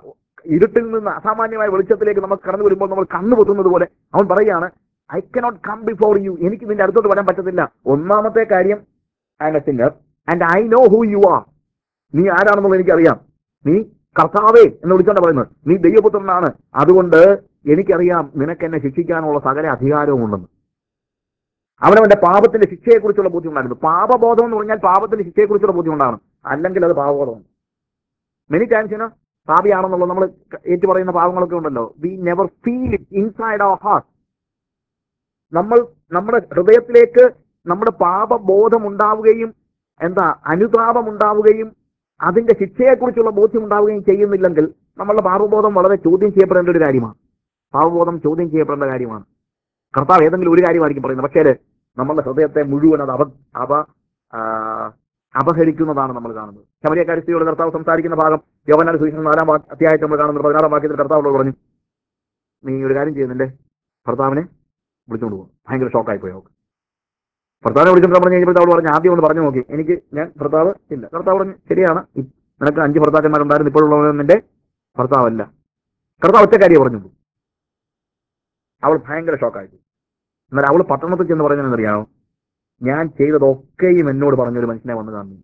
[SPEAKER 1] ഇരുട്ടിൽ നിന്ന് അസാമാന്യമായ വെളിച്ചത്തിലേക്ക് നമുക്ക് കടന്നു വരുമ്പോൾ നമ്മൾ കണ്ണു പൊത്തുന്നത് പോലെ അവൻ പറയുകയാണ് I cannot come before you എനിക്ക് നിന്റെ അടുത്തോട്ട് വരാൻ പറ്റത്തില്ല ഒന്നാമത്തെ കാര്യം I am a singer and I know who you are നീ ആരാണെന്നുള്ളത് എനിക്കറിയാം നീ കർത്താവേ എന്ന് വിളിച്ചാണ് പറയുന്നത് നീ ദൈവപുത്രനാണ് അതുകൊണ്ട് എനിക്കറിയാം നിനക്ക് എന്നെ ശിക്ഷിക്കാനുള്ള സകല അധികാരവും ഉണ്ടെന്ന് അവനവന്റെ പാപത്തിന്റെ ശിക്ഷയെക്കുറിച്ചുള്ള ബോധ്യം ഉണ്ടായിരുന്നു പാപബോധം എന്ന് പറഞ്ഞാൽ പാപത്തിന്റെ ശിക്ഷയെക്കുറിച്ചുള്ള ബോധ്യം ഉണ്ടാകണം അല്ലെങ്കിൽ അത് പാപബോധമാണ് മെനി ടൈംസിന് പാപിയാണെന്നുള്ളത് നമ്മൾ ഏറ്റു പറയുന്ന പാവങ്ങളൊക്കെ ഉണ്ടല്ലോ we never feel it inside our heart നമ്മൾ നമ്മുടെ ഹൃദയത്തിലേക്ക് നമ്മുടെ പാപബോധം ഉണ്ടാവുകയും എന്താ അനുതാപം ഉണ്ടാവുകയും അതിന്റെ ശിക്ഷയെക്കുറിച്ചുള്ള ബോധ്യം ഉണ്ടാവുകയും ചെയ്യുന്നില്ലെങ്കിൽ നമ്മളുടെ പാപബോധം വളരെ ചോദ്യം ചെയ്യപ്പെടേണ്ട ഒരു കാര്യമാണ് പാപബോധം ചോദ്യം ചെയ്യപ്പെടേണ്ട കാര്യമാണ് കർത്താവ് ഏതെങ്കിലും ഒരു കാര്യമായിരിക്കും പറയുന്നത് പക്ഷേ നമ്മളുടെ ഹൃദയത്തെ മുഴുവൻ അത് അപ അപ ആ, അപഹരിക്കുന്നതാണ് നമ്മൾ കാണുന്നത് ശബരിയക്കാരിസ്തിയോട് കർത്താവ് സംസാരിക്കുന്ന ഭാഗം യോവനാൽ സുവിശേഷം നാലാം വാ- അധ്യായത്തിൽ നമ്മൾ കാണുന്നത് പതിനാറാം വാക്യത്തിൽ കർത്താവോട് പറഞ്ഞു നീ ഒരു കാര്യം ചെയ്യുന്നില്ലേ ഭർത്താവിനെ വിളിച്ചുകൊണ്ട് പോകും ഭയങ്കര ഷോക്കായി പോയി അവൾക്ക് ഭർത്താവിനെ വിളിച്ചുകൊണ്ട് പറഞ്ഞു കഴിഞ്ഞപ്പോൾ അവൾ പറഞ്ഞു ആദ്യം ഒന്ന് പറഞ്ഞു നോക്കി എനിക്ക് ഞാൻ ഭർത്താവ് ഇല്ല ഭർത്താവ് പറഞ്ഞു ശരിയാണ് ഇ- നിനക്ക് അഞ്ച് ഭർത്താക്കന്മാരുണ്ടായിരുന്നു ഇപ്പോഴുള്ളവൻ നിന്റെ ഭർത്താവല്ല കർത്താവ് ഒറ്റ കാര്യം പറഞ്ഞു അവൾ ഭയങ്കര ഷോക്കായി പോയി. എന്നാൽ അവൾ പട്ടണത്തിൽ ചെന്ന് പറഞ്ഞതെന്നറിയാമോ ഞാൻ ചെയ്തതൊക്കെയും എന്നോട് പറഞ്ഞൊരു മനുഷ്യനെ വന്ന് കാണുന്നു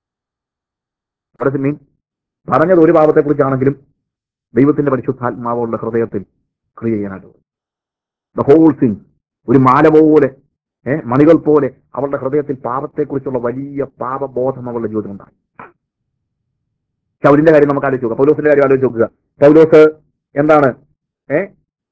[SPEAKER 1] മീൻ പറഞ്ഞത് ഒരു പാപത്തെക്കുറിച്ചാണെങ്കിലും ദൈവത്തിന്റെ പരിശുദ്ധാത്മാവുള്ള ഹൃദയത്തിൽ ക്രിയ ചെയ്യാനായിട്ട് ദ ഹോൾ തിങ് ഒരു മാല പോലെ ഏഹ് മണികൾ പോലെ അവളുടെ ഹൃദയത്തിൽ പാപത്തെക്കുറിച്ചുള്ള വലിയ പാപബോധം അവളുടെ ജീവിതം ഉണ്ടായി ശൗലിന്റെ കാര്യം നമുക്ക് ആലോചിച്ച് നോക്കാം പൗലോസിന്റെ കാര്യം ആലോചിച്ച് നോക്കുക പൗലോസ് എന്താണ് ഏഹ്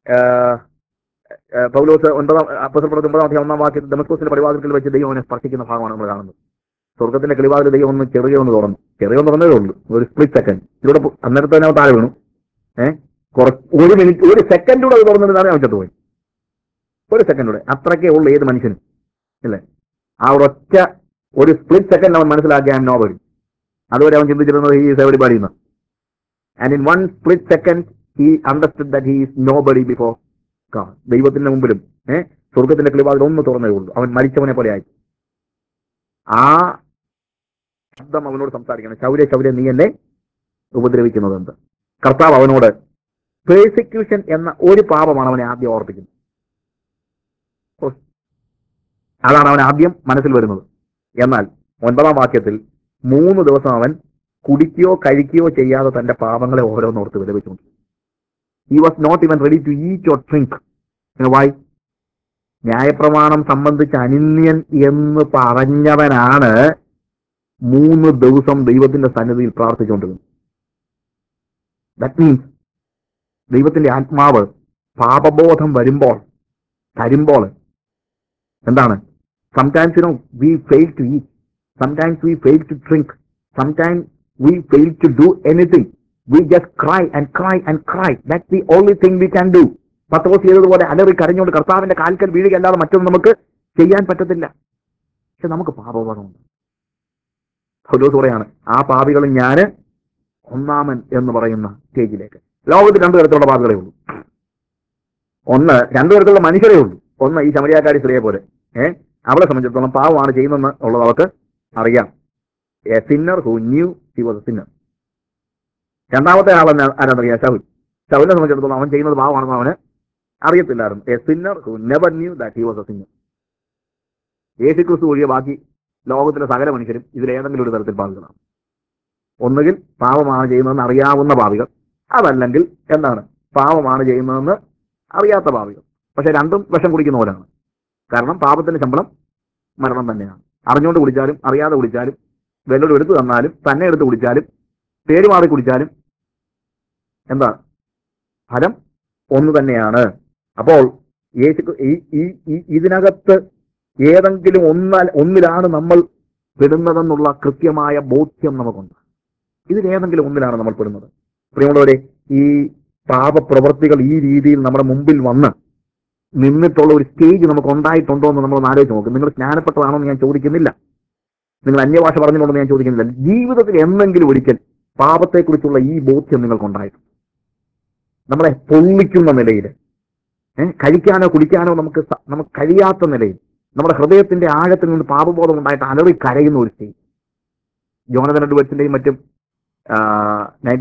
[SPEAKER 1] പൗലോസ് ഒൻപതാം അപ്പസൽപ്പെടുന്ന ഒമ്പതാം അധ്യായം ഒന്നാം വാക്യത്തിൽ ഡെമസ്കോസിന്റെ പരിവാദത്തിൽ വെച്ച് ദൈവം അവനെ സ്പർശിക്കുന്ന ഭാഗമാണ് നമ്മൾ കാണുന്നത് സ്വർഗത്തിന്റെ കിളിവാതിൽ ദൈവം ഒന്ന് ചെറിയ ഒന്ന് തുറന്നു ചെറിയ ഒന്ന് തുറന്നതേ ഉള്ളൂ ഒരു സ്പ്ലിറ്റ് സെക്കൻഡ് ഇതിലൂടെ പോ- അന്നേരത്തെ തന്നെ അവൻ താഴെ വീണു ഏഹ് കുറച്ച് ഒരു മിനിറ്റ് ഒരു സെക്കൻഡൂടെ അത് തുറന്നിരുന്നാണ് അവൻ ചത്തുപോയി ഒരു സെക്കൻഡൂടെ അത്രയ്ക്കേ ഉള്ളൂ ഏത് മനുഷ്യനും ഇല്ലേ ആ ഒരൊറ്റ ഒരു സ്പ്ലിറ്റ് സെക്കൻഡ് അവൻ മനസ്സിലാക്കി ഐ നോ ബഡി അതുവരെ അവൻ ചിന്തിച്ചിരുന്നത് ഈ ഈസ് എവരിബഡി എന്ന് and in one split second he understood that he is nobody before God. ദൈവത്തിന്റെ മുമ്പിലും ഏഹ് സ്വർഗത്തിന്റെ കിളിവാതിൽ ഒന്ന് തുറന്നേ ഉള്ളൂ അവൻ മരിച്ചവനെ പോലെ ആയി ആ ശബ്ദം അവനോട് സംസാരിക്കണം ശൗര്യ ശൗര്യ നീ എന്നെ ഉപദ്രവിക്കുന്നത് എന്ത് കർത്താവ് അവനോട് പേഴ്സിക്യൂഷൻ എന്ന ഒരു പാപമാണ് അവനെ ആദ്യം ഓർപ്പിക്കുന്നത് ഓ, അതാണ് അവൻ ആദ്യം മനസ്സിൽ വരുന്നത് എന്നാൽ ഒൻപതാം വാക്യത്തിൽ മൂന്ന് ദിവസം അവൻ കുടിക്കുകയോ കഴിക്കുകയോ ചെയ്യാതെ തന്റെ പാപങ്ങളെ ഓരോന്നോർത്ത് വിലപിച്ചുകൊണ്ട് he was not even ready to eat or drink why ന്യായപ്രമാണം സംബന്ധിച്ച് അനിന്യൻ എന്ന് പറഞ്ഞവനാണ് മൂന്ന് ദിവസം ദൈവത്തിന്റെ സന്നിധിയിൽ പ്രാർത്ഥിച്ചുകൊണ്ടിരുന്നത് ദാറ്റ് മീൻസ് ദൈവത്തിന്റെ ആത്മാവ് പാപബോധം വരുമ്പോൾ തരുമ്പോൾ എന്താണ് sometimes you know we fail to eat sometimes we fail to drink sometimes we fail to do anything we just cry and cry and cry that the only thing we can do Pathros ചെയ്തതുപോലെ അലറി കരഞ്ഞുകൊണ്ട് കർത്താവിന്റെ കാൽക്കൽ വീഴുകയല്ലാതെ മറ്റൊന്നും നമുക്ക് ചെയ്യാൻ പറ്റത്തില്ല പക്ഷെ നമുക്ക് പാപബോധമുണ്ട് പൗലോസ് പറയാണ് ആ പാപികൾ ഞാന് ഒന്നാമൻ എന്ന് പറയുന്ന സ്റ്റേജിലേക്ക് ലോകത്തിൽ രണ്ടു തരത്തിലുള്ള പാപികളെ ഉള്ളൂ ഒന്ന് രണ്ടു തരത്തിലുള്ള മനുഷ്യരേ ഉള്ളൂ ഒന്ന് ഈ ശമരിയാക്കാരി സ്ത്രീയെ പോലെ ഏഹ് അവളെ സംബന്ധിച്ചിടത്തോളം പാവമാണ് ചെയ്യുന്നതെന്ന് ഉള്ളത് അവൾക്ക് അറിയാം a sinner who knew he was a sinner രണ്ടാമത്തെ ആളെന്ന് ആരാന്നറിയാം ഷൗൽ ഷൗലിനെ സംബന്ധിച്ചിടത്തോളം അവൻ ചെയ്യുന്നത് പാവമാണെന്ന് അവന് അറിയത്തില്ലായിരുന്നു a sinner who never knew that he was a sinner Yesu Kristu ഒഴികെ ബാക്കി ലോകത്തിലെ സകല മനുഷ്യരും ഇതിലേതെങ്കിലും ഒരു തരത്തിൽ പാപികളാണ് ഒന്നുകിൽ പാപമാണ് ചെയ്യുന്നതെന്ന് അറിയാവുന്ന പാപികൾ അതല്ലെങ്കിൽ എന്താണ് പാപമാണ് ചെയ്യുന്നതെന്ന് അറിയാത്ത പാപികൾ പക്ഷെ രണ്ടും വിഷം കുടിക്കുന്നവരാണ് കാരണം പാപത്തിന്റെ ശമ്പളം മരണം തന്നെയാണ് അറിഞ്ഞുകൊണ്ട് കുടിച്ചാലും അറിയാതെ കുടിച്ചാലും വെല്ലോട് എടുത്തു തന്നാലും തന്നെ എടുത്ത് കുടിച്ചാലും പേര് മാറി കുടിച്ചാലും എന്താ ഫലം ഒന്ന് തന്നെയാണ് അപ്പോൾ യേശു ഈ ഈ- ഈ- ഇതിനകത്ത് ഏതെങ്കിലും ഒന്നാൽ ഒന്നിലാണ് നമ്മൾ പെടുന്നതെന്നുള്ള കൃത്യമായ ബോധ്യം നമുക്കുണ്ട് ഇതിലേതെങ്കിലും ഒന്നിലാണ് നമ്മൾ പെടുന്നത് പ്രിയമുള്ളവരെ ഈ പാപപ്രവൃത്തികൾ ഈ രീതിയിൽ നമ്മുടെ മുമ്പിൽ വന്ന് നിന്നിട്ടുള്ള ഒരു സ്റ്റേജ് നമുക്ക് ഉണ്ടായിട്ടുണ്ടോ എന്ന് നമ്മൾ ഒന്ന് ആലോചിച്ച് നോക്കും നിങ്ങൾ സ്നാനപ്പെട്ടതാണോ എന്ന് ഞാൻ ചോദിക്കുന്നില്ല നിങ്ങൾ അന്യഭാഷ പറഞ്ഞുകൊണ്ടെന്ന് ഞാൻ ചോദിക്കുന്നില്ല ജീവിതത്തിൽ എന്തെങ്കിലും ഒരിക്കൽ പാപത്തെക്കുറിച്ചുള്ള ഈ ബോധ്യം നിങ്ങൾക്കുണ്ടായിട്ടുണ്ട് നമ്മളെ പൊള്ളിക്കുന്ന നിലയിൽ ഏഹ് കഴിക്കാനോ കുടിക്കാനോ നമുക്ക് സ- നമുക്ക് കഴിയാത്ത നിലയിൽ നമ്മുടെ ഹൃദയത്തിന്റെ ആഴത്തിൽ നിന്ന് പാപബോധം ഉണ്ടായിട്ട് അലറി കരയുന്ന ഒരു സ്റ്റേജ് ജോനതൻ എഡ്വേർഡ്സിന്റെയും മറ്റും നയൻറ്റീൻ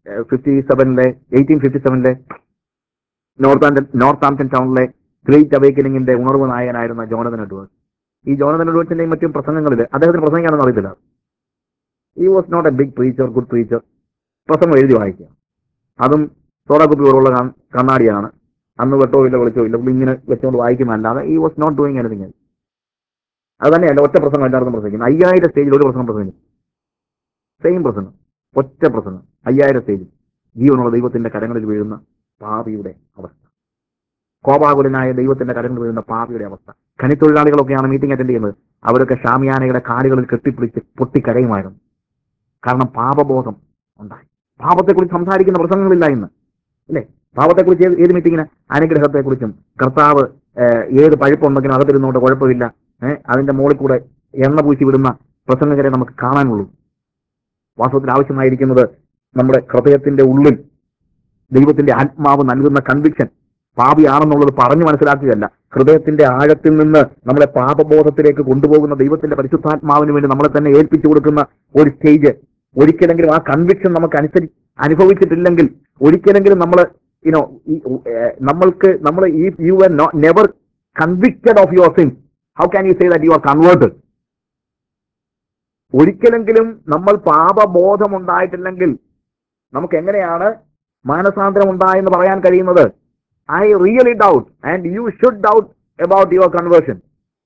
[SPEAKER 1] ഫിഫ്റ്റി സെവനിലെ എയ്റ്റീൻ ഫിഫ്റ്റി സെവനിലെ നോർത്ത് ആംപ്റ്റൺ നോർത്ത് ആംപ്റ്റൺ ടൗണിലെ ഗ്രേറ്റ് അവേക്കനിങ്ങിന്റെ ഉണർവ് നായകനായിരുന്ന ജോണതൻ എഡ്വേർഡ് ഈ ജോണതൻ എഡ്വേർഡ്സിന്റെയും മറ്റും പ്രസംഗങ്ങളിൽ അദ്ദേഹത്തിന് പ്രസംഗിക്കാണെന്ന് അറിയത്തില്ല he was not a big preacher good preacher പ്രസംഗം എഴുതി വായിക്കുക അതും സോഡാക്കുപ്പി പോലുള്ള കൺ- കണ്ണാടിയാണ് അന്ന് വെട്ടോ ഇല്ല വിളിച്ചോ ഇല്ല പുള്ളി ഇങ്ങനെ വെച്ചുകൊണ്ട് വായിക്കുന്നതല്ലാതെ ഈ വാസ് നോട്ട് ഡൂയിങ് എനിത്തിങ് അത് തന്നെയല്ല ഒറ്റ പ്രസംഗം എല്ലാവർക്കും പ്രസംഗിക്കുന്നത് അയ്യായിരം സ്റ്റേജിൽ ഒരു പ്രസംഗം പ്രസംഗിക്കും സെയിം പ്രസംഗം ഒറ്റ പ്രസംഗം അയ്യായിരം സ്റ്റേജിൽ ജീവനുള്ള ദൈവത്തിന്റെ കരങ്ങളിൽ വീഴുന്ന പാപിയുടെ അവസ്ഥ കോപാകുലനായ ദൈവത്തിന്റെ കരങ്ങളിൽ വീഴുന്ന പാപിയുടെ അവസ്ഥ ഖനിത്തൊഴിലാളികളൊക്കെയാണ് മീറ്റിംഗ് അറ്റൻഡ് ചെയ്യുന്നത് അവരൊക്കെ ഷാമിയാനയുടെ കാലുകളിൽ കെട്ടിപ്പിടിച്ച് പൊട്ടിക്കരയുമായിരുന്നു കാരണം പാപബോധം ഉണ്ടായി പാപത്തെക്കുറിച്ച് സംസാരിക്കുന്ന പ്രസംഗങ്ങളില്ല ഇന്ന് അല്ലേ പാപത്തെക്കുറിച്ച് ഏത് ഏത് മീറ്റിങ്ങിന് അനുഗ്രഹത്തെക്കുറിച്ചും കർത്താവ് ഏഹ്, ഏത് പഴുപ്പുണ്ടെങ്കിലും അകത്തിരുന്നോണ്ട് കുഴപ്പമില്ല ഏഹ്, അതിന്റെ മുകളിൽ കൂടെ എണ്ണ പൂശി വിടുന്ന പ്രസംഗകരെ നമുക്ക് കാണാനുള്ളൂ വാസ്തവത്തിൽ ആവശ്യമായിരിക്കുന്നത് നമ്മുടെ ഹൃദയത്തിന്റെ ഉള്ളിൽ ദൈവത്തിന്റെ ആത്മാവ് നൽകുന്ന കൺവിക്ഷൻ പാപിയാണെന്നുള്ളത് പറഞ്ഞു മനസ്സിലാക്കുകയല്ല ഹൃദയത്തിന്റെ ആഴത്തിൽ നിന്ന് നമ്മളെ പാപബോധത്തിലേക്ക് കൊണ്ടുപോകുന്ന ദൈവത്തിന്റെ പരിശുദ്ധാത്മാവിന് വേണ്ടി നമ്മളെ തന്നെ ഏൽപ്പിച്ചു കൊടുക്കുന്ന ഒരു സ്റ്റേജ് ഒരിക്കലെങ്കിലും ആ കൺവിക്ഷൻ നമുക്ക് അനുസരി അനുഭവിച്ചിട്ടില്ലെങ്കിൽ ഒരിക്കലെങ്കിലും നമ്മൾ യുനോ നമ്മൾക്ക് നമ്മൾ ഈ you are never convicted of your sin how can you say that you are converted ഒരിക്കലെങ്കിലും നമ്മൾ പാപബോധം ഉണ്ടായിട്ടില്ലെങ്കിൽ നമുക്ക് എങ്ങനെയാണ് മാനസാന്തരം ഉണ്ടായെന്ന് പറയാൻ കഴിയുന്നത് I really doubt and you should doubt about your conversion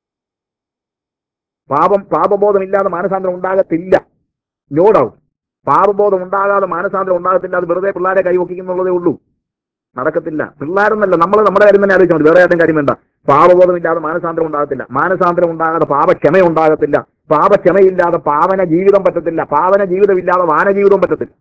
[SPEAKER 1] പാപം പാപബോധം ഇല്ലാതെ മാനസാന്തരം ഉണ്ടാകത്തില്ല നോ ഡൗട്ട് പാപബോധം ഉണ്ടാകാതെ മാനസാന്തരം ഉണ്ടാകത്തില്ല അത് വെറുതെ പിള്ളേരെ കൈവക്കിക്കുന്നുള്ളതേ ഉള്ളൂ നടക്കത്തില്ല പിള്ളേരെന്നല്ല നമ്മൾ നമ്മുടെ കാര്യം തന്നെ ആലോചിച്ചാൽ മതി വേറെ ആരും കാര്യം വേണ്ട പാപബോധമില്ലാതെ മാനസാന്തരം ഉണ്ടാകത്തില്ല മാനസാന്തരം ഉണ്ടാകാതെ പാപക്ഷമ ഉണ്ടാകത്തില്ല പാപക്ഷമയില്ലാതെ പാവന ജീവിതം പറ്റത്തില്ല പാവന ജീവിതമില്ലാതെ വാനജീവിതവും പറ്റത്തില്ല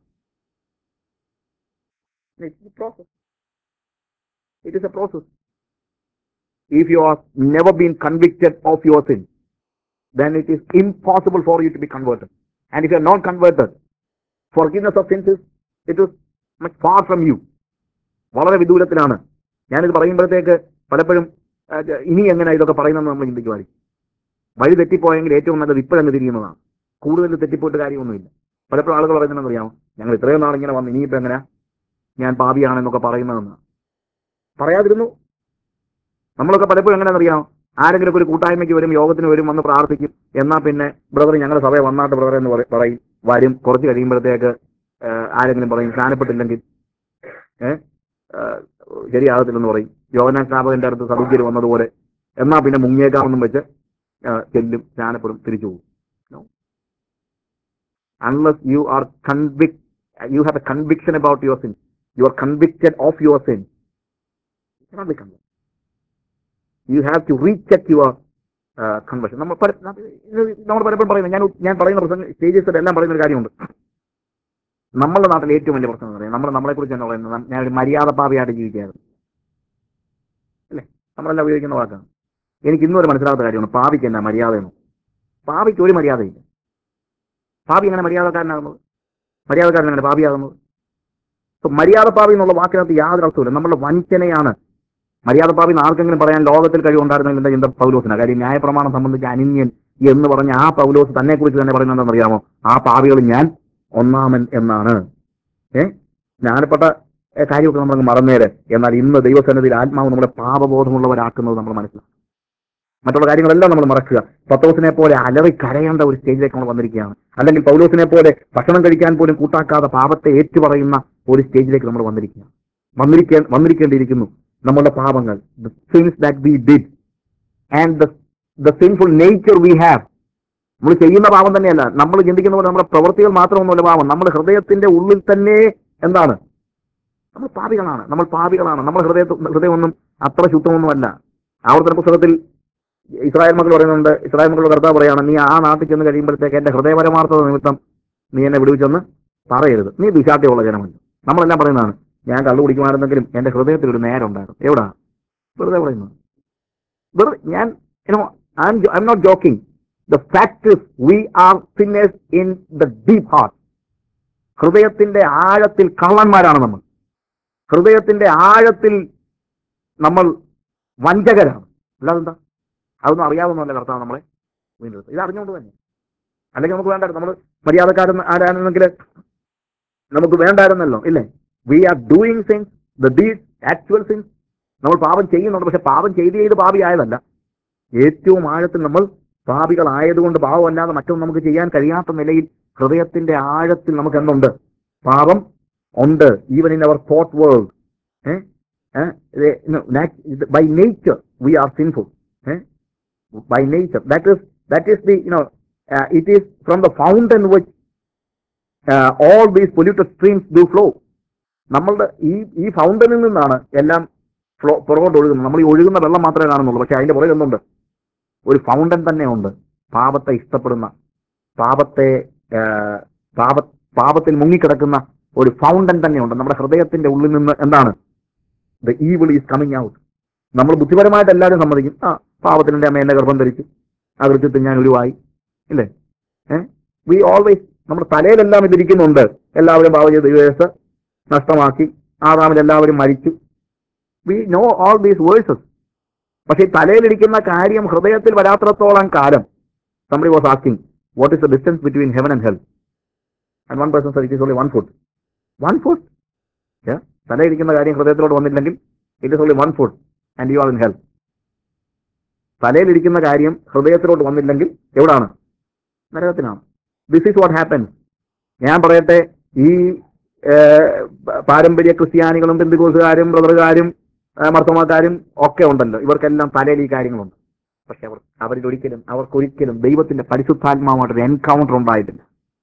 [SPEAKER 1] It's a process. It is a process. If you are never been convicted of your sin, then it is impossible for you to be converted. And if you are not converted, forgiveness of sins is it is much far from you. വളരെ വിദൂരത്തിലാണ് ഞാനിത് പറയുമ്പോഴത്തേക്ക് പലപ്പോഴും ആ, ഇനി എങ്ങനെ ഇതൊക്കെ പറയുന്നതെന്ന് നമ്മൾ ചിന്തിക്കുമായിരിക്കും വഴി തെറ്റിപ്പോയെങ്കിൽ ഏറ്റവും നല്ലത് ഇപ്പോഴങ്ങ് തിരിയുന്നതാണ് കൂടുതൽ തെറ്റിപ്പോയിട്ട് കാര്യമൊന്നുമില്ല പലപ്പോഴും ആളുകൾ പറയുന്നതെന്ന് അറിയാമോ ഞങ്ങൾ ഇത്രയും നാൾ ഇങ്ങനെ വന്നു ഇനിയിപ്പോ എങ്ങനെയാ ഞാൻ പാപിയാണെന്നൊക്കെ പറയുന്നതെന്ന് പറയാതിരുന്നു നമ്മളൊക്കെ പലപ്പോഴും എങ്ങനെയാണെന്നറിയാമോ ആരെങ്കിലും ഒരു കൂട്ടായ്മയ്ക്ക് വരും യോഗത്തിന് വരും വന്ന് പ്രാർത്ഥിക്കും എന്നാ പിന്നെ ബ്രദർ ഞങ്ങളുടെ സഭയെ വന്നാട്ട് ബ്രദർ എന്ന് പറ- പറയും വരും കുറച്ച് കഴിയുമ്പോഴത്തേക്ക് ആ, ആരെങ്കിലും പറയും സ്നാനപ്പെട്ടില്ലെങ്കിൽ ഏഹ് ശരിയാകത്തില്ലെന്ന് പറയും യോവനാ സ്നാപകന്റെ അടുത്ത് സദുദ്യർ വന്നതുപോലെ എന്നാ പിന്നെ മുങ്ങിയേക്കാമെന്നും വെച്ച് ആ, ചെല്ലും സ്നാനപ്പെടും തിരിച്ചു പോകും unless you are convict you have a conviction about your sin you are convicted of your sin you have to recheck your conversion നമ്മൾ പല- ഇത് നമ്മൾ പലപ്പോഴും പറയുന്നത് ഞാൻ ഞാൻ പറയുന്ന പ്രസംഗ സ്റ്റേജസിൽ എല്ലാം പറയുന്ന ഒരു കാര്യമുണ്ട് നമ്മളുടെ നാട്ടിൽ ഏറ്റവും വലിയ പ്രശ്നം എന്ന് പറയാം നമ്മൾ നമ്മളെ കുറിച്ച് തന്നെ പറയുന്നത് ഞാൻ ഒരു മര്യാദ പാവിയായിട്ട് ജീവിക്കായിരുന്നു അല്ലേ നമ്മളെല്ലാം ഉപയോഗിക്കുന്ന വാക്കാണ് എനിക്ക് ഇന്നും ഒരു മനസ്സിലാത്ത കാര്യമാണ് പാവിക്ക് എന്നാ മര്യാദയെന്ന് പാവിക്ക് ഒരു മര്യാദയില്ല പാവി എങ്ങനെ മര്യാദക്കാരനാകുന്നത് മര്യാദക്കാരൻ എങ്ങനെ പാവിയാകുന്നത് So, മര്യാദ പാവി എന്നുള്ള വാക്കിനകത്ത് യാതൊരു അർത്ഥമില്ല നമ്മളുടെ വഞ്ചനയാണ് മര്യാദ പാവി എന്ന് ആർക്കെങ്കിലും പറയാൻ ലോകത്തിൽ കഴിവുണ്ടായിരുന്നെങ്കിൽ എന്താ ചിന്ത പൗലോസിന കാര്യം ന്യായപ്രമാണം സംബന്ധിച്ച് അനിന്യൻ എന്ന് പറഞ്ഞ ആ പൗലോസ് തന്നെ കുറിച്ച് തന്നെ പറയുന്നത് എന്താണെന്നറിയാമോ ആ പാവികൾ ഞാൻ ഒന്നാമൻ എന്നാണ് ഏ ജ്ഞാനപ്പെട്ട ഏ, കാര്യമൊക്കെ നമ്മൾ മറന്നേര് എന്നാൽ ഇന്ന് ദൈവസന്നിധിയിൽ ആത്മാവ് നമ്മളെ പാപബോധമുള്ളവരാക്കുന്നത് നമ്മൾ മനസ്സിലാക്കും മറ്റുള്ള കാര്യങ്ങളെല്ലാം നമ്മൾ മറക്കുക പത്തോസിനെ പോലെ അലറി കരയേണ്ട ഒരു സ്റ്റേജിലേക്ക് നമ്മൾ വന്നിരിക്കുകയാണ് അല്ലെങ്കിൽ പൗലോസിനെ പോലെ ഭക്ഷണം കഴിക്കാൻ പോലും കൂട്ടാക്കാതെ പാപത്തെ ഏറ്റുപറയുന്ന ഒരു സ്റ്റേജിലേക്ക് നമ്മൾ വന്നിരിക്കുകയാണ് വന്നിരിക്കേ വന്നിരിക്കേണ്ടിയിരിക്കുന്നു നമ്മളുടെ പാപങ്ങൾ the things that we did and the the sinful nature we have നമ്മൾ ചെയ്യുന്ന പാപം തന്നെയല്ല നമ്മൾ ചിന്തിക്കുന്ന പോലെ നമ്മുടെ പ്രവൃത്തികൾ മാത്രമൊന്നുമല്ല പാപം നമ്മുടെ ഹൃദയത്തിന്റെ ഉള്ളിൽ തന്നെ എന്താണ് നമ്മൾ പാപികളാണ് നമ്മൾ പാപികളാണ് നമ്മുടെ ഹൃദയ ഹൃദയമൊന്നും അത്ര ശുദ്ധമൊന്നുമല്ല ആവർത്തന പുസ്തകത്തിൽ ഇസ്രായേൽ മക്കൾ പറയുന്നുണ്ട് ഇസ്രായേൽ മക്കളുടെ കർത്താവ് പറയാണ് നീ ആ നാട്ടിൽ ചെന്ന് കഴിയുമ്പോഴത്തേക്ക് എന്റെ ഹൃദയപരമാർത്ഥത നിമിത്തം നീ എന്നെ വിടുവിച്ചെന്ന് പറയരുത് നീ വിശാദ്യമുള്ള ജനമല്ല നമ്മളെല്ലാം പറയുന്നതാണ് ഞാൻ കള്ളു കുടിക്കുമായിരുന്നെങ്കിലും എന്റെ ഹൃദയത്തിൽ ഒരു നേരുണ്ടായിരുന്നു എവിടാ വെറുതെ പറയുന്നത് വെറുതെ ഞാൻ you know I am not joking the fact we are sinners in the deep heart ഹൃദയത്തിന്റെ ആഴത്തിൽ കള്ളന്മാരാണ് നമ്മൾ ഹൃദയത്തിന്റെ ആഴത്തിൽ നമ്മൾ വഞ്ചകരാണ് അല്ലാതെ എന്താ അതൊന്നും അറിയാവുന്നതല്ല കർത്താവ് നമ്മളെ വീണ്ടെടുത്തത് ഇത് അറിഞ്ഞുകൊണ്ട് തന്നെ അല്ലെങ്കിൽ നമുക്ക് വേണ്ട നമ്മൾ മര്യാദക്കാരൻ ആരാണെന്നെങ്കിൽ നമുക്ക് വേണ്ടായിരുന്നല്ലോ ഇല്ലേ we are doing things the deed actual things നമ്മൾ പാപം ചെയ്യുന്നുണ്ട് പക്ഷെ പാപം ചെയ്ത് ചെയ്ത് പാപിയായതല്ല ഏറ്റവും ആഴത്തിൽ നമ്മൾ പാപികളായതുകൊണ്ട് പാപമല്ലാതെ മറ്റൊന്നും നമുക്ക് ചെയ്യാൻ കഴിയാത്ത നിലയിൽ ഹൃദയത്തിന്റെ ആഴത്തിൽ നമുക്ക് എന്തുണ്ട് പാപം ഉണ്ട് even in our thought world by nature we are sinful by nature that is that is the you know it is from the fountain which all these polluted streams do flow നമ്മളുടെ ഈ ഈ ഫൗണ്ടനിൽ നിന്നാണ് എല്ലാം ഫ്ലോ പുറകോട്ട് ഒഴുകുന്നത് നമ്മൾ ഈ ഒഴുകുന്ന വെള്ളം മാത്രമേ കാണുന്നുള്ളൂ പക്ഷെ അതിന്റെ പുറകെ ഒന്നുണ്ട് ഒരു ഫൗണ്ടൻ തന്നെ ഉണ്ട് പാപത്തെ ഇഷ്ടപ്പെടുന്ന പാപത്തെ ആ, പാപ പാപത്തിൽ മുങ്ങിക്കിടക്കുന്ന ഒരു ഫൗണ്ടൻ തന്നെയുണ്ട് നമ്മുടെ ഹൃദയത്തിന്റെ ഉള്ളിൽ നിന്ന് എന്താണ് the evil is coming out നമ്മൾ ബുദ്ധിപരമായിട്ട് എല്ലാവരും സമ്മതിക്കും ആ പാപത്തിന്റെ അമ്മ എന്നെ ഗർഭം ധരിച്ചു ആ കൃത്യത്തിൽ ഞാൻ ഉരുവായി ഇല്ലേ ഏഹ് വി ഓൾവേസ് നമ്മുടെ തലയിലെല്ലാം ഇതിരിക്കുന്നുണ്ട് എല്ലാവരും പാപം ചെയ്ത് ദൈവവേഴ്സ് നഷ്ടമാക്കി ആറാമിൽ എല്ലാവരും മരിച്ചു we know all these verses പക്ഷെ ഈ തലയിലിരിക്കുന്ന കാര്യം ഹൃദയത്തിൽ വരാത്രത്തോളം കാലം somebody was asking what is the distance between heaven and hell and one person said it is only one foot one foot yeah തലയിരിക്കുന്ന കാര്യം ഹൃദയത്തിലോട്ട് വന്നില്ലെങ്കിൽ it is only one foot and you are in hell തലയിലിരിക്കുന്ന കാര്യം ഹൃദയത്തിലോട്ട് വന്നില്ലെങ്കിൽ എവിടാണ് നരകത്തിനാണ് this is what happens ഞാൻ പറയട്ടെ ഈ ഏഹ്, പ- പാരമ്പര്യ ക്രിസ്ത്യാനികളും ബന്ധുക്കോസുകാരും ബ്രദറുകാരും മർത്തമാക്കാരും ഒക്കെ ഉണ്ടല്ലോ ഇവർക്കെല്ലാം തലയിൽ ഈ കാര്യങ്ങളുണ്ട് പക്ഷെ അവർ അവരിൽ ഒരിക്കലും അവർക്കൊരിക്കലും ദൈവത്തിന്റെ പരിശുദ്ധാത്മാവുമായിട്ടൊരു എൻകൗണ്ടർ ഉണ്ടായിട്ടില്ല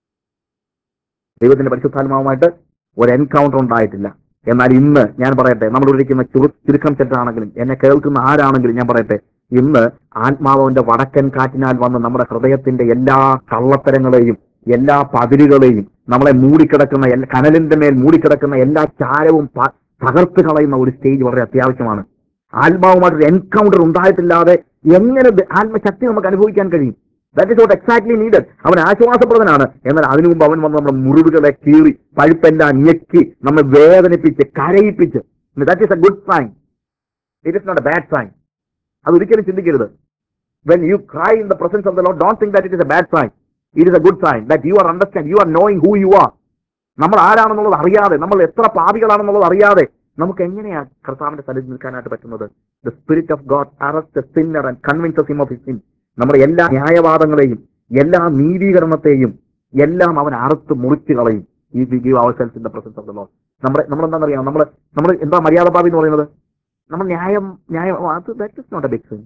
[SPEAKER 1] ദൈവത്തിന്റെ പരിശുദ്ധാത്മാവുമായിട്ട് ഒരു എൻകൗണ്ടർ ഉണ്ടായിട്ടില്ല എന്നാൽ ഇന്ന് ഞാൻ പറയട്ടെ നമ്മൾ ഇരിക്കുന്ന ചുരു ചുരുക്കം ചെറ്റാണെങ്കിലും എന്നെ കേൾക്കുന്ന ആരാണെങ്കിലും ഞാൻ പറയട്ടെ ഇന്ന് ആത്മാവിന്റെ വടക്കൻ കാറ്റിനാൽ വന്ന് നമ്മുടെ ഹൃദയത്തിന്റെ എല്ലാ കള്ളത്തരങ്ങളെയും എല്ലാ പതിരുകളെയും നമ്മളെ മൂടിക്കിടക്കുന്ന എല്ലാ കനലിന്റെ മേൽ മൂടിക്കിടക്കുന്ന എല്ലാ ചാരവും പ- തകർത്ത് കളയുന്ന ഒരു സ്റ്റേജ് വളരെ അത്യാവശ്യമാണ് ആത്മാവുമായിട്ടൊരു എൻകൗണ്ടർ ഉണ്ടായിട്ടില്ലാതെ എങ്ങനെ ദ- ആത്മശക്തി നമുക്ക് അനുഭവിക്കാൻ കഴിയും that is what exactly needed അവൻ ആശ്വാസപ്രദനാണ് എന്നാൽ അതിനു മുമ്പ് അവൻ വന്ന് നമ്മുടെ മുറിവുകളെ കീറി പഴുപ്പെല്ലാം ഞെക്കി നമ്മെ വേദനിപ്പിച്ച് കരയിപ്പിച്ച് that is a good sign it is not a bad sign അത് ഒരിക്കലും ചിന്തിക്കരുത് when you cry in the presence of the lord don't think that it is a bad sign it is a good sign that you are understand you are knowing who you are നമ്മൾ ആരാണെന്നുള്ളത് അറിയാതെ നമ്മൾ എത്ര പാപികളാണെന്നുള്ളത് അറിയാതെ നമുക്ക് എങ്ങനെയാ കർത്താവിന്റെ സ്ഥലത്ത് നിൽക്കാനായിട്ട് പറ്റുന്നത് the spirit of God arrest sinner and convince him of his sin നമ്മുടെ എല്ലാ ന്യായവാദങ്ങളെയും എല്ലാ നീതീകരണത്തെയും എല്ലാം അവൻ അറുത്ത് മുറിച്ച് കളയും ഈ we give our selves in the presence of the lord നമ്മുടെ നമ്മൾ എന്താണെന്നറിയാം നമ്മൾ നമ്മൾ എന്താ മര്യാദ പാപി എന്ന് പറയുന്നത് നമ്മൾ ന്യായം ന്യായം അത് that is not a big sin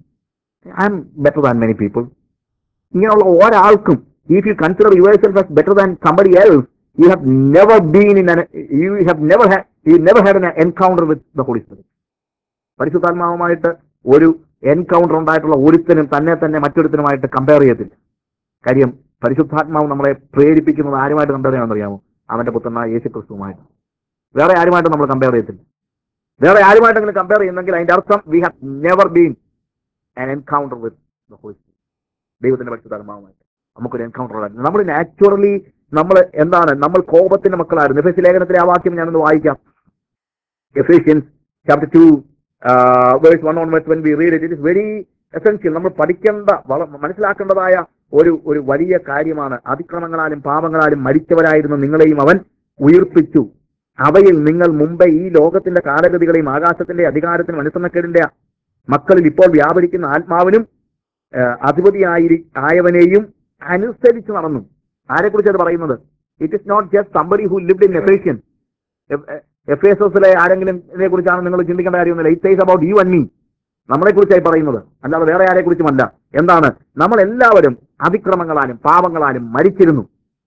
[SPEAKER 1] I am better than many people ഇങ്ങനെയുള്ള ഒരാൾക്കും if you consider your self as better than somebody else you have never been in you have never you never had an encounter with the holy spirit പരിശുദ്ധാത്മാവുമായിട്ട് ഒരു encounter ഉണ്ടായിട്ടുള്ള ഒരുത്തനും തന്നെ തന്നെ മറ്റൊരുത്തനുമായിട്ട് compare ചെയ്യത്തില്ല കാര്യം പരിശുദ്ധാത്മാവ് നമ്മളെ പ്രേരിപ്പിക്കുന്നത് ആരുമായിട്ട് കമ്പയർ ചെയ്യാമെന്ന് അറിയാമോ അവന്റെ പുത്രനായ യേശു ക്രിസ്തുവുമായിട്ട് വേറെ ആരുമായിട്ട് നമ്മൾ കമ്പയർ ചെയ്യത്തില്ല വേറെ ആരുമായിട്ടെങ്കിലും കമ്പയർ ചെയ്യുന്നെങ്കിൽ അതിന്റെ അർത്ഥം we have never been an encounter with the holy spirit ദൈവത്തിന്റെ പരിശുദ്ധാത്മാവുമായിട്ട് നമുക്കൊരു എൻകൗണ്ടർ ഉണ്ടായിരുന്നു നമ്മൾ നാച്ചുറലി നമ്മൾ എന്താണ് നമ്മൾ കോപത്തിന്റെ മക്കളായിരുന്നു എഫ് എസ് ലേഖനത്തിലെ ആ വാക്യം ഞാനൊന്ന് വായിക്കാം Ephesians chapter two verse one on when we read it it is very essential നമ്മൾ പഠിക്കേണ്ട വള മനസ്സിലാക്കേണ്ടതായ ഒരു ഒരു വലിയ കാര്യമാണ് അതിക്രമങ്ങളാലും പാപങ്ങളാലും മരിച്ചവരായിരുന്ന നിങ്ങളെയും അവൻ ഉയർപ്പിച്ചു അവയിൽ നിങ്ങൾ മുമ്പേ ഈ ലോകത്തിന്റെ കാലഗതികളെയും ആകാശത്തിന്റെ അധികാരത്തിനും അനുസരണക്കേടിന്റെ മക്കളിൽ ഇപ്പോൾ വ്യാപരിക്കുന്ന ആത്മാവിനും ആ, അധിപതിയായി ആയവനെയും അനുസരിച്ച് നടന്നു ആരെക്കുറിച്ച് അത് പറയുന്നത് it is not just somebody who lived in Ephesian F S എസിലെ ആരെങ്കിലും ഇതിനെ കുറിച്ചാണ് നിങ്ങൾ ചിന്തിക്കേണ്ട കാര്യമൊന്നുമില്ല it is about you and me നമ്മളെ കുറിച്ചായി പറയുന്നത് അല്ലാതെ വേറെ ആരെ കുറിച്ചുമല്ല എന്താണ് നമ്മൾ എല്ലാവരും അതിക്രമങ്ങളാലും പാപങ്ങളാലും മരിച്ചിരുന്നു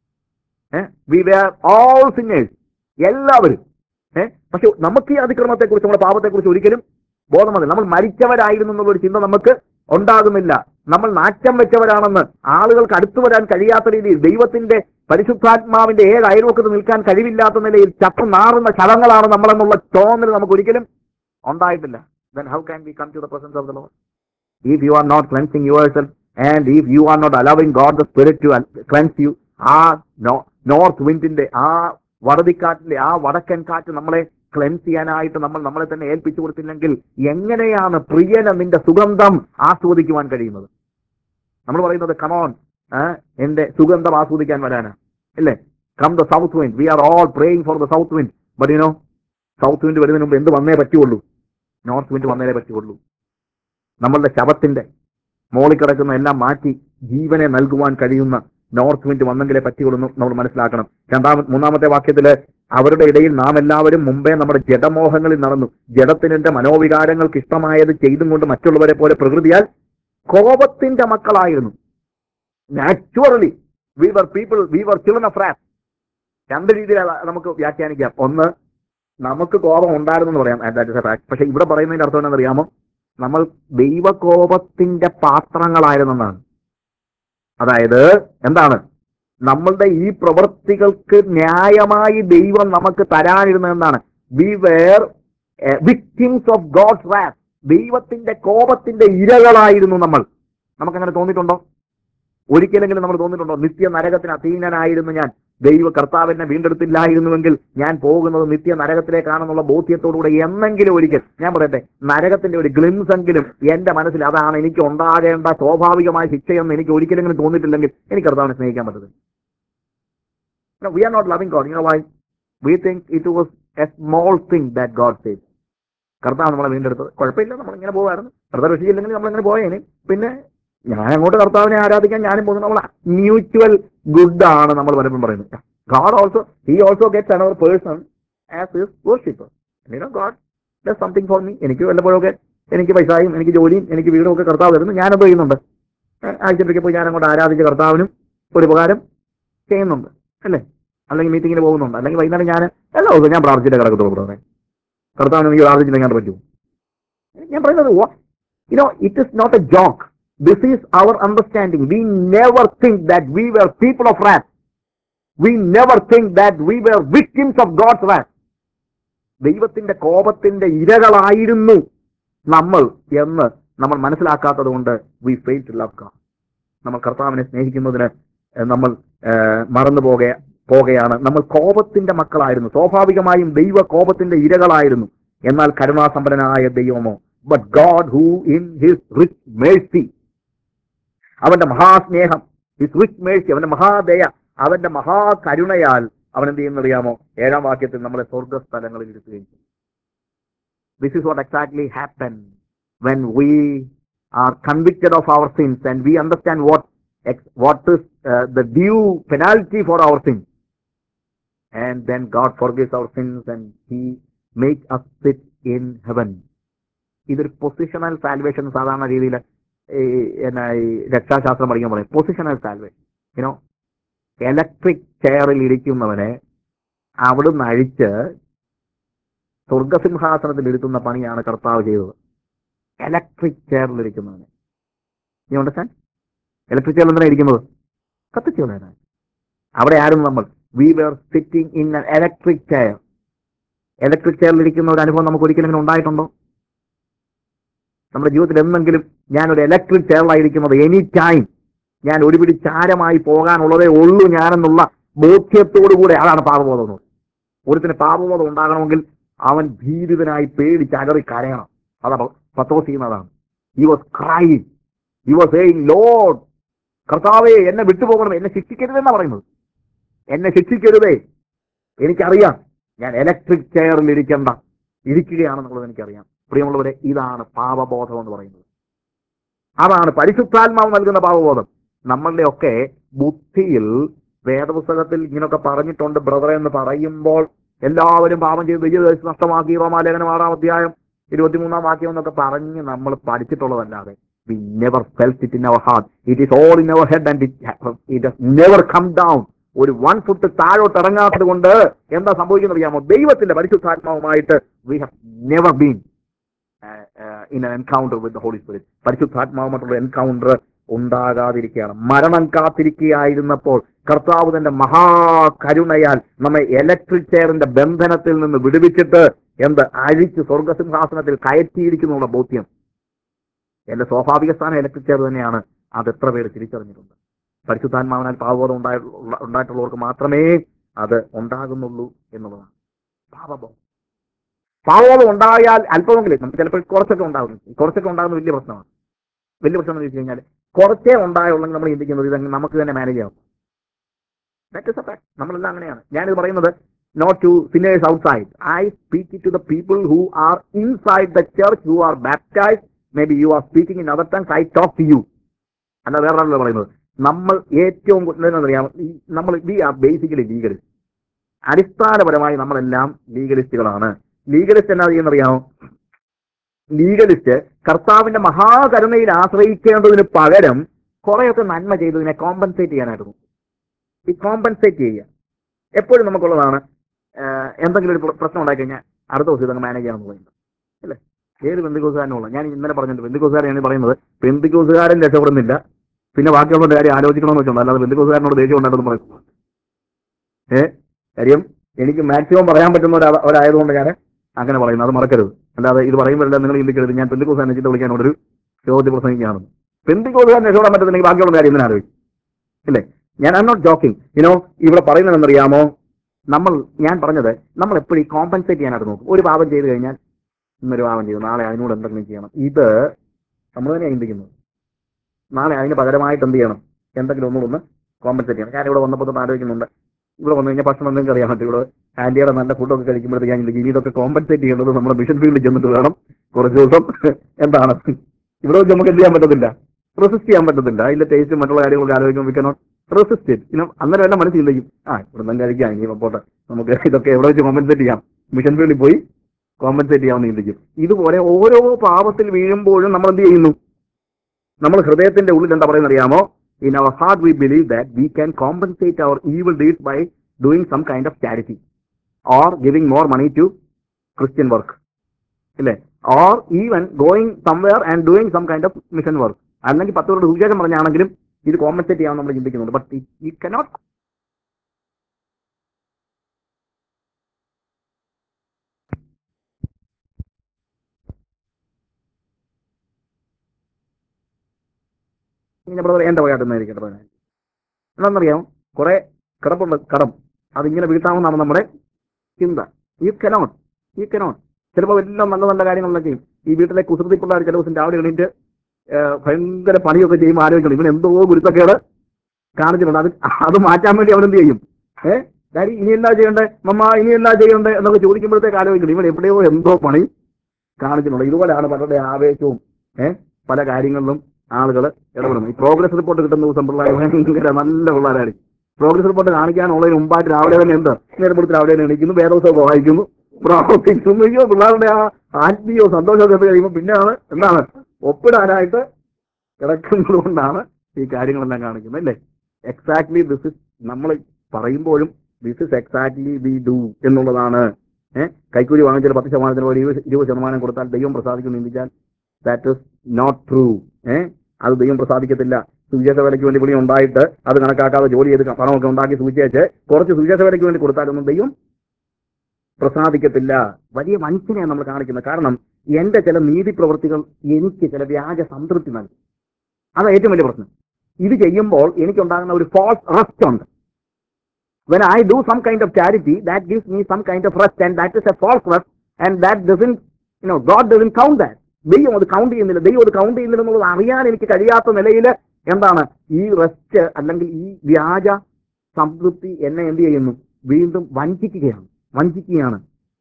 [SPEAKER 1] വി വേർ ഓൾ സിംഗേഴ്സ് എല്ലാവരും ഏഹ് പക്ഷെ നമുക്ക് ഈ അതിക്രമത്തെ കുറിച്ച് നമ്മുടെ പാപത്തെ കുറിച്ച് ഒരിക്കലും ബോധം വന്നില്ല നമ്മൾ മരിച്ചവരായിരുന്നു എന്നുള്ള ഒരു ചിന്ത നമുക്ക് ഉണ്ടാകുന്നില്ല നമ്മൾ നാറ്റം വെച്ചവരാണെന്ന് ആളുകൾക്ക് അടുത്തു വരാൻ കഴിയാത്ത രീതിയിൽ ദൈവത്തിന്റെ പരിശുദ്ധാത്മാവിന്റെ ഏത് അയൽവക്കത്ത് നിൽക്കാൻ കഴിവില്ലാത്ത നിലയിൽ ചത്തു നാറുന്ന ശവങ്ങളാണ് നമ്മളെന്നുള്ള തോന്നൽ നമുക്ക് ഒരിക്കലും ഉണ്ടായിട്ടില്ല then how can we come to the presence of the Lord? If you are not cleansing yourself and if you are not allowing God the Spirit to cleanse you, ആ നോർത്ത് വിൻഡിന്റെ ആ വടതിക്കാറ്റിന്റെ ആ വടക്കൻ കാറ്റ് നമ്മളെ ക്ലെൻസ് ചെയ്യാനായിട്ട് നമ്മൾ നമ്മളെ തന്നെ ഏൽപ്പിച്ചു കൊടുത്തില്ലെങ്കിൽ എങ്ങനെയാണ് പ്രിയന നിന്റെ സുഗന്ധം ആസ്വദിക്കുവാൻ കഴിയുന്നത് നമ്മൾ പറയുന്നത് കമോൺ എന്റെ സുഗന്ധം ആസ്വദിക്കാൻ വരാനാ അല്ലേ come the south wind we are all praying for the south wind but you know south wind വരുന്നതിന് മുമ്പ് എന്ത് വന്നേ പറ്റുള്ളൂ നോർത്ത് വിൻഡ് വന്നേ പറ്റുള്ളൂ നമ്മളുടെ ശവത്തിന്റെ മോളിൽ കിടക്കുന്ന എല്ലാം മാറ്റി ജീവനെ നൽകുവാൻ കഴിയുന്ന നോർത്ത് വിൻഡ് വന്നെങ്കിലേ പറ്റുള്ളൂ എന്ന് നമ്മൾ മനസ്സിലാക്കണം രണ്ടാമത്തെ മൂന്നാമത്തെ വാക്യത്തില് അവരുടെ ഇടയിൽ നാം എല്ലാവരും മുമ്പേ നമ്മുടെ ജഡമോഹങ്ങളിൽ നടന്നു ജഡത്തിന്റെ മനോവികാരങ്ങൾക്ക് ഇഷ്ടമായത് ചെയ്തും കൊണ്ട് മറ്റുള്ളവരെ പോലെ പ്രകൃതിയാൽ കോപത്തിന്റെ മക്കളായിരുന്നു naturally we were people we were children of wrath രണ്ട് രീതിയിൽ അത് നമുക്ക് വ്യാഖ്യാനിക്കാം ഒന്ന് നമുക്ക് കോപം ഉണ്ടായിരുന്നു എന്ന് പറയാം that is a fact. പക്ഷെ ഇവിടെ പറയുന്നതിന്റെ അർത്ഥം എന്താണെന്ന് അറിയാമോ നമ്മൾ ദൈവകോപത്തിന്റെ പാത്രങ്ങളായിരുന്നെന്നാണ് അതായത് എന്താണ് നമ്മളുടെ ഈ പ്രവൃത്തികൾക്ക് ന്യായമായി ദൈവം നമുക്ക് തരാനിരുന്നത് എന്താണ് we were victims of God's wrath ദൈവത്തിന്റെ കോപത്തിന്റെ ഇരകളായിരുന്നു നമ്മൾ നമുക്കങ്ങനെ തോന്നിയിട്ടുണ്ടോ ഒരിക്കലെങ്കിലും നമ്മൾ തോന്നിയിട്ടുണ്ടോ നിത്യ നരകത്തിന് അധീനനായിരുന്നു ഞാൻ ദൈവ കർത്താവിനെ വീണ്ടെടുത്തില്ലായിരുന്നുവെങ്കിൽ ഞാൻ പോകുന്നത് നിത്യ നരകത്തിലേക്കാണെന്നുള്ള ബോധ്യത്തോടുകൂടെ എന്നെങ്കിലും ഒരിക്കൽ ഞാൻ പറയട്ടെ നരകത്തിന്റെ ഒരു ഗ്ലിംസ് എങ്കിലും എന്റെ മനസ്സിൽ അതാണ് എനിക്ക് ഉണ്ടാകേണ്ട സ്വാഭാവികമായ ശിക്ഷയെന്ന് എനിക്ക് ഒരിക്കലെങ്കിലും തോന്നിയിട്ടില്ലെങ്കിൽ എനിക്ക് കർത്താവിനെ സ്നേഹിക്കാൻ പറ്റത്തില്ല we are not loving God you know why we think it was a small thing that God save കർത്താവ് നമ്മളെ വീണ്ടെടുത്തത് കുഴപ്പമില്ല നമ്മളിങ്ങനെ പോകായിരുന്നു കർത്താവ് രക്ഷിച്ചില്ലെങ്കിൽ നമ്മളിങ്ങനെ പോയേനെ പിന്നെ ഞാൻ അങ്ങോട്ട് കർത്താവിനെ ആരാധിക്കാൻ ഞാനും പോകുന്നു നമ്മൾ മ്യൂച്വൽ ഗുഡ് ആണ് നമ്മൾ പലപ്പോഴും പറയുന്നത് God also he also gets another person as is worshipper you know God does something for me എനിക്ക് വല്ലപ്പോഴൊക്കെ എനിക്ക് പൈസയും എനിക്ക് ജോലിയും എനിക്ക് വീടും ഒക്കെ കർത്താവ് തരുന്നു ഞാനെന്തോ ചെയ്യുന്നുണ്ട് ആഴ്ചയ്ക്ക് പോയി ഞാൻ അങ്ങോട്ട് ആരാധിച്ച കർത്താവിനും ഒരു ഉപകാരം ചെയ്യുന്നുണ്ട് അല്ലേ അല്ലെങ്കിൽ മീറ്റിങ്ങിന് പോകുന്നുണ്ട് അല്ലെങ്കിൽ വൈകുന്നേരം ഞാൻ എല്ലാ ദിവസവും ഞാൻ പ്രാർത്ഥിച്ചിട്ട് കിടക്കത്തുള്ളൂ ബ്രദറെ കർത്താവിന് എനിക്ക് പ്രാർത്ഥിച്ചില്ലെങ്കിൽ ഞാൻ പറ്റുമോ ഞാൻ പറയുന്നത് you know it is not a joke this is our understanding we never think that we were people of wrath we never think that we were victims of God's wrath ദൈവത്തിന്റെ കോപത്തിന്റെ ഇരകളായിരുന്നു നമ്മൾ എന്ന് നമ്മൾ മനസ്സിലാക്കാത്തത് കൊണ്ട് we fail to love God നമ്മൾ കർത്താവിനെ സ്നേഹിക്കുന്നതിന് ഏഹ്, നമ്മൾ ഏഹ്, മറന്നു പോകെ പോകുകയാണ് നമ്മൾ കോപത്തിന്റെ മക്കളായിരുന്നു സ്വാഭാവികമായും ദൈവ കോപത്തിന്റെ ഇരകളായിരുന്നു എന്നാൽ കരുണാസമ്പന്നനായ ദൈവമോ but God who in his rich mercy അവന്റെ മഹാസ്നേഹം ഹിസ് റിച്ച് മേഴ്സി അവന്റെ മഹാദയ അവന്റെ മഹാകരുണയാൽ അവൻ എന്ത് ചെയ്യുന്നറിയാമോ ഏഴാം വാക്യത്തിൽ നമ്മളെ സ്വർഗസ്ഥലങ്ങളിൽ ഇരുത്തുകയും ചെയ്യും this is what exactly happen when we are convicted of our sins and we understand what what is the due penalty for our sins and then God forgives our sins and he make us sit in heaven ഇതൊരു positional salvation സാധാരണ രീതിയിൽ എന്നാ ഈ രക്ഷാശാസ്ത്രം പഠിക്കാൻ പറയും positional salvation you know electric ചെയറിൽ ഇരിക്കുന്നവനെ അവിടുന്ന് അഴിച്ച് സ്വർഗസിംഹാസനത്തിൽ ഇരുത്തുന്ന പണിയാണ് കർത്താവ് ചെയ്തത് ഇലക്ട്രിക് ചെയറിൽ ഇരിക്കുന്നവനെ നീ അണ്ടർസ്റ്റാൻഡ് ഇലക്ട്രിക് ചെയറിൽ എന്തിനാ ഇരിക്കുന്നത് കത്തിച്ചു കളയാനാണ് അവിടെ ആരും നമ്മൾ we were sitting in electric chair electric ചെയറിൽ ഇരിക്കുന്ന ഒരു അനുഭവം നമുക്ക് ഒരിക്കലും ഉണ്ടായിട്ടുണ്ടോ നമ്മുടെ ജീവിതത്തിൽ എന്നെങ്കിലും ഞാൻ ഒരു ഇലക്ട്രിക് ചെയറിലായിരിക്കുന്നത് എനി ടൈം ഞാൻ ഒരു പിടി ചാരമായി പോകാനുള്ളതേ ഉള്ളൂ ഞാനെന്നുള്ള ബോധ്യത്തോടു കൂടെ അതാണ് പാപബോധം എന്ന് പറയുന്നത്. ഒരുത്തിന് പാപബോധം ഉണ്ടാകണമെങ്കിൽ അവൻ ഭീതിതനായി പേടിച്ച് അലറി കരയണം അതാ പത്തോസ് ചെയ്യുന്നതാണ് he was cry he was saying lord കർത്താവേ എന്നെ വിട്ടുപോകണം എന്നെ ശിക്ഷിക്കരുതെന്നാ പറയുന്നത് എന്നെ ശിക്ഷിക്കരുതേ എനിക്കറിയാം ഞാൻ ഇലക്ട്രിക് ചെയറിൽ ഇരിക്കേണ്ട ഇരിക്കുകയാണെന്നുള്ളത് എനിക്കറിയാം പ്രിയമുള്ളവരെ ഇതാണ് പാപബോധം എന്ന് പറയുന്നത് അതാണ് പരിശുദ്ധാത്മാവ് നൽകുന്ന പാപബോധം നമ്മളുടെ ഒക്കെ ബുദ്ധിയിൽ വേദപുസ്തകത്തിൽ ഇങ്ങനെയൊക്കെ പറഞ്ഞിട്ടുണ്ട് ബ്രദർ എന്ന് പറയുമ്പോൾ എല്ലാവരും പാപം ചെയ്ത് വിജയദേശം നഷ്ടമാക്കി റോമാലേഖനം ആറാം അധ്യായം ഇരുപത്തിമൂന്നാം വാക്യം എന്നൊക്കെ പറഞ്ഞ് നമ്മൾ പഠിച്ചിട്ടുള്ളതല്ലാതെ we never felt it in our heart it is all in our head and it never come down ഒരു വൺ ഫുട്ട് താഴോട്ട് ഇറങ്ങാത്തത് കൊണ്ട് എന്താ സംഭവിക്കുന്നത് അറിയാമോ ദൈവത്തിന്റെ പരിശുദ്ധാത്മാവുമായിട്ട് we have never been in encounter with holy spirit പരിശുദ്ധാത്മാവുമായിട്ടുള്ള എൻകൗണ്ടർ ഉണ്ടാകാതിരിക്കുകയാണ് മരണം കാത്തിരിക്കുകയായിരുന്നപ്പോൾ കർത്താവ് തന്റെ മഹാകരുണയാൽ നമ്മെ ഇലക്ട്രിക് ചെയറിന്റെ ബന്ധനത്തിൽ നിന്ന് വിടുവിച്ചിട്ട് എന്ത് അഴിച്ച് സ്വർഗസിംഹാസനത്തിൽ കയറ്റിയിരിക്കുന്നുള്ള ബോധ്യം എന്റെ സ്വാഭാവിക സ്ഥാനം ഇലക്ട്രിക് ചെയർ തന്നെയാണ് അത് എത്ര പേര് തിരിച്ചറിഞ്ഞിട്ടുണ്ട് പരിശുദ്ധാത്മാവിനാൽ പാവബോധം ഉണ്ടായി ഉണ്ടായിട്ടുള്ളവർക്ക് മാത്രമേ അത് ഉണ്ടാകുന്നുള്ളൂ എന്നുള്ളതാണ് പാപബോധം പാവബോധം ഉണ്ടായാൽ അല്പമെങ്കിലും നമുക്ക് ചിലപ്പോൾ കുറച്ചൊക്കെ ഉണ്ടാകും കുറച്ചൊക്കെ ഉണ്ടാകുന്ന വലിയ പ്രശ്നമാണ് വലിയ പ്രശ്നം എന്ന് വെച്ച് കഴിഞ്ഞാൽ കുറച്ചേ ഉണ്ടായുള്ളെങ്കിൽ നമ്മൾ ചിന്തിക്കുന്നത് ഇത് നമുക്ക് തന്നെ മാനേജ് ചെയ്യാം ദാറ്റ് ഇസ് എ ഫാക്ട് നമ്മളെല്ലാം അങ്ങനെയാണ് ഞാനിത് പറയുന്നത് not to sinners outside I speak to the people who are inside the church who are baptise may be you are speaking in other times I talk to you അല്ല വേറെ ആളല്ല പറയുന്നത് നമ്മൾ ഏറ്റവും അറിയാം നമ്മൾ വി ആർ ബേസിക്കലി ലീഗലിസ്റ്റ് അടിസ്ഥാനപരമായി നമ്മളെല്ലാം ലീഗലിസ്റ്റുകളാണ് ലീഗലിസ്റ്റ് എന്നാ ചെയ്യുന്നറിയാമോ ലീഗലിസ്റ്റ് കർത്താവിന്റെ മഹാകരുണയിൽ ആശ്രയിക്കേണ്ടതിന് പകരം കുറെയൊക്കെ നന്മ ചെയ്തതിനെ കോമ്പൻസേറ്റ് ചെയ്യാനായിരുന്നു ഈ കോമ്പൻസേറ്റ് ചെയ്യുക എപ്പോഴും നമുക്കുള്ളതാണ് ആഹ് എന്തെങ്കിലും ഒരു പ്ര- പ്രശ്നം ഉണ്ടായി കഴിഞ്ഞാൽ അടുത്ത ദിവസം ഇതങ്ങ് മാനേജ് ചെയ്യാമെന്ന് പറയുന്നത് അല്ലേ ഏത് ബന്ധുക്കോസുകാരനുള്ള ഞാൻ ഇന്നലെ പറഞ്ഞിട്ടുണ്ട് ബന്ധുക്കോസുകാരാണ് പറയുന്നത് ബന്ധുക്കോസുകാരൻ രക്ഷപ്പെടുന്നില്ല പിന്നെ ബാക്കിയുള്ളവരുടെ കാര്യം ആലോചിക്കണമെന്ന് വെച്ചോണ്ട് അല്ലാതെ ബന്ധുക്കോസുകാരനോട് ദേഷ്യം ഉണ്ടായിരുന്നു പറയും ഏ കാര്യം എനിക്ക് മാക്സിമം പറയാൻ പറ്റുന്ന ഒരാ ഒരായതുകൊണ്ട് ഞാൻ അങ്ങനെ പറയുന്നത് അത് മറക്കരുത് അല്ലാതെ ഇത് പറയുമ്പോഴല്ല നിങ്ങൾ ചിന്തിക്കരുത് ഞാൻ പെന്തിക്കോസുകാരനെ ചിന്ത വിളിക്കാനോടൊരു ചോദ്യം പ്രസംഗിക്കുകയാണെന്ന് പെന്തിക്കോസുകാരൻ രക്ഷപ്പെടാൻ പറ്റുന്നില്ലെങ്കിൽ ബാക്കിയുള്ള കാര്യം എന്തിനാ ആലോചിക്കും ഇല്ലേ ഞാൻ ഐ നോട്ട് ജോക്കിംഗ് യുനോ ഇവിടെ പറയുന്നത് എന്നറിയാമോ നമ്മൾ ഞാൻ പറഞ്ഞത് നമ്മൾ എപ്പോഴും കോമ്പൻസേറ്റ് ചെയ്യാനായിട്ട് നോക്കും ഒരു പാപം ചെയ്ത് കഴിഞ്ഞാൽ ഇന്നൊരു പാപം ചെയ്തു നാളെ അതിനോട് എന്തെങ്കിലും ചെയ്യണം ഇത് നമ്മൾ തന്നെ ചിന്തിക്കുന്നത് നാളെ അതിന് പകരമായിട്ട് എന്ത് ചെയ്യണം എന്തെങ്കിലും ഒന്നും ഒന്ന് കോമ്പൻസേറ്റ് ചെയ്യണം ഞാൻ ഇവിടെ വന്നപ്പോൾ ഒന്ന് ആലോചിക്കുന്നുണ്ട് ഇവിടെ വന്നു കഴിഞ്ഞാൽ ഭക്ഷണം എന്തെങ്കിലും അറിയാൻ പറ്റും ഇവിടെ ആന്റിയുടെ നല്ല ഫുഡൊക്കെ കഴിക്കുമ്പോഴത്തേക്ക് ഞാൻ ചിന്തിക്കും, ഇനി ഇതൊക്കെ കോമ്പൻസേറ്റ് ചെയ്യേണ്ടത് നമ്മുടെ മിഷൻ ഫീൽഡിൽ ചെന്നിട്ട് വേണം കുറച്ച് ദിവസം എന്താണ് ഇവിടെ വെച്ച് നമുക്ക് എന്ത് ചെയ്യാൻ പറ്റത്തില്ല റെസിസ്റ്റ് ചെയ്യാൻ പറ്റത്തില്ല അതിന്റെ ടേസ്റ്റും മറ്റുള്ള കാര്യങ്ങളൊക്കെ ആലോചിക്കുമ്പോൾ വി കനോട്ട് റെസിസ്റ്റ് ഇറ്റ് പിന്നെ അന്നേരം എല്ലാം മനസ്സിൽ ചിന്തിക്കും ആ ഇവിടെ നിന്ന് കഴിക്കാം ഇനി പോട്ടെ നമുക്ക് ഇതൊക്കെ എവിടെ വെച്ച് കോമ്പൻസേറ്റ് ചെയ്യാം മിഷൻ ഫീൽഡിൽ പോയി കോമ്പൻസേറ്റ് ചെയ്യാമെന്ന് ചിന്തിക്കും ഇതുപോലെ ഓരോ പാപത്തിൽ വീഴുമ്പോഴും നമ്മൾ എന്ത് ചെയ്യുന്നു നമ്മൾ ഹൃദയത്തിന്റെ ഉള്ളിൽ എന്താ പറയുന്നത് അറിയാമോ in our heart we believe that we can compensate our evil deeds by doing some kind of charity or giving more money to Christian work ഇല്ലേ or even going somewhere and doing some kind of mission work അല്ലെങ്കിൽ പത്ത് പേരുടെ സുവിശേഷം പറഞ്ഞാണെങ്കിലും ഇത് compensate ചെയ്യാൻ നമ്മൾ ചിന്തിക്കുന്നുണ്ട് but ഈ കനോട്ട് ഇങ്ങനെ ബ്രദർ എന്റെ വകയാട്ടെന്നായിരിക്കട്ടെ പറയാൻ എന്താണെന്നറിയാമോ കുറെ കിടപ്പുണ്ട് കടം അതിങ്ങനെ വീട്ടാമെന്നാണ് നമ്മുടെ ചിന്ത ഈ കനോട്ട് ഈ കനോട്ട് ചിലപ്പോൾ എല്ലാം നല്ല നല്ല കാര്യങ്ങളൊക്കെ ചെയ്യും ഈ വീട്ടിലെ കുസൃതി പിള്ളേർ ചില ദിവസം രാവിലെ എണീറ്റ് ഏഹ്, ഭയങ്കര പണിയൊക്കെ ചെയ്യുമ്പോൾ ആലോചിക്കണം ഇവൻ എന്തോ ഗുരുത്തക്കേട് കാണിച്ചിട്ടുണ്ട് അത് അത് മാറ്റാൻ വേണ്ടി അവൻ എന്ത് ചെയ്യും ഏഹ് ഡാഡി ഇനി എന്താ ചെയ്യണ്ടേ മമ്മ ഇനി എന്താ ചെയ്യണ്ടേ എന്നൊക്കെ ചോദിക്കുമ്പോഴത്തേക്ക് ആലോചിക്കണം ഇവൻ എവിടെയോ എന്തോ പണി കാണിച്ചിട്ടുണ്ട് ഇതുപോലെയാണ് പലരുടെ ആവേശവും ഏഹ് പല കാര്യങ്ങളിലും ആളുകൾ ഇടപെടുന്നു ഈ പ്രോഗ്രസ് റിപ്പോർട്ട് കിട്ടുന്ന ദിവസം പിള്ളേർ ഭയങ്കര നല്ല പിള്ളേരാണ് പ്രോഗ്രസ് റിപ്പോർട്ട് കാണിക്കാനുള്ളതിന് മുമ്പായിട്ട് രാവിലെ തന്നെ എന്താ നേരപ്പെടുത്തി രാവിലെ തന്നെ എണീക്കുന്നു വേദോത്സവം വായിക്കുന്നു പ്രാർത്ഥിക്കുന്നു അയ്യോ പിള്ളേരുടെ ആ ആത്മീയവും സന്തോഷമൊക്കെ കണ്ടു കഴിയുമ്പോൾ പിന്നെയാണ് എന്താണ് ഒപ്പിടാനായിട്ട് കിടക്കുന്നത് കൊണ്ടാണ് ഈ കാര്യങ്ങളെല്ലാം കാണിക്കുന്നത് അല്ലേ എക്സാക്ട്ലി ദിസ് ഇസ് നമ്മൾ പറയുമ്പോഴും this is exactly we do എന്നുള്ളതാണ് ഏഹ് കൈക്കൂലി വാങ്ങിച്ചാൽ പത്ത് ശതമാനത്തിന് പോലെ ഇരുപത് ഇരുപത് ശതമാനം കൊടുത്താൽ ദൈവം പ്രസാദിക്കും ചിന്തിച്ചാൽ ദാറ്റ് ഇസ് നോട്ട് ട്രൂ ഏഹ് അത് ദൈവം പ്രസാദിക്കത്തില്ല സുവിശേഷ വിലയ്ക്ക് വേണ്ടി വിളി ഉണ്ടായിട്ട് അത് കണക്കാക്കാതെ ജോലി ചെയ്ത് പണമൊക്കെ ഉണ്ടാക്കി സൂചിച്ച് കുറച്ച് സുവിശേഷ വിലയ്ക്ക് വേണ്ടി കൊടുത്താലൊന്നും ദൈവം പ്രസാദിക്കത്തില്ല വലിയ മനുഷ്യനെയാണ് നമ്മൾ കാണിക്കുന്നത് കാരണം എന്റെ ചില നീതി പ്രവൃത്തികൾ എനിക്ക് ചില വ്യാജ സംതൃപ്തി നൽകും അതാണ് ഏറ്റവും വലിയ പ്രശ്നം ഇത് ചെയ്യുമ്പോൾ എനിക്കുണ്ടാകുന്ന ഒരു ഫോൾസ് റെസ്റ്റ് ഉണ്ട് when I do some kind of charity, that gives me some kind of rest, and that is a false rest, and that doesn't, you know, God doesn't count that. ദൈവം അത് count ചെയ്യുന്നില്ല ദൈവം അത് count ചെയ്യുന്നില്ല എന്നുള്ളത് അറിയാൻ എനിക്ക് കഴിയാത്ത നിലയിൽ എന്താണ് ഈ റെസ്റ്റ് അല്ലെങ്കിൽ ഈ വ്യാജ സംതൃപ്തി എന്നെ എന്ത് ചെയ്യുന്നു വീണ്ടും വഞ്ചിക്കുകയാണ് വഞ്ചിക്കുകയാണ്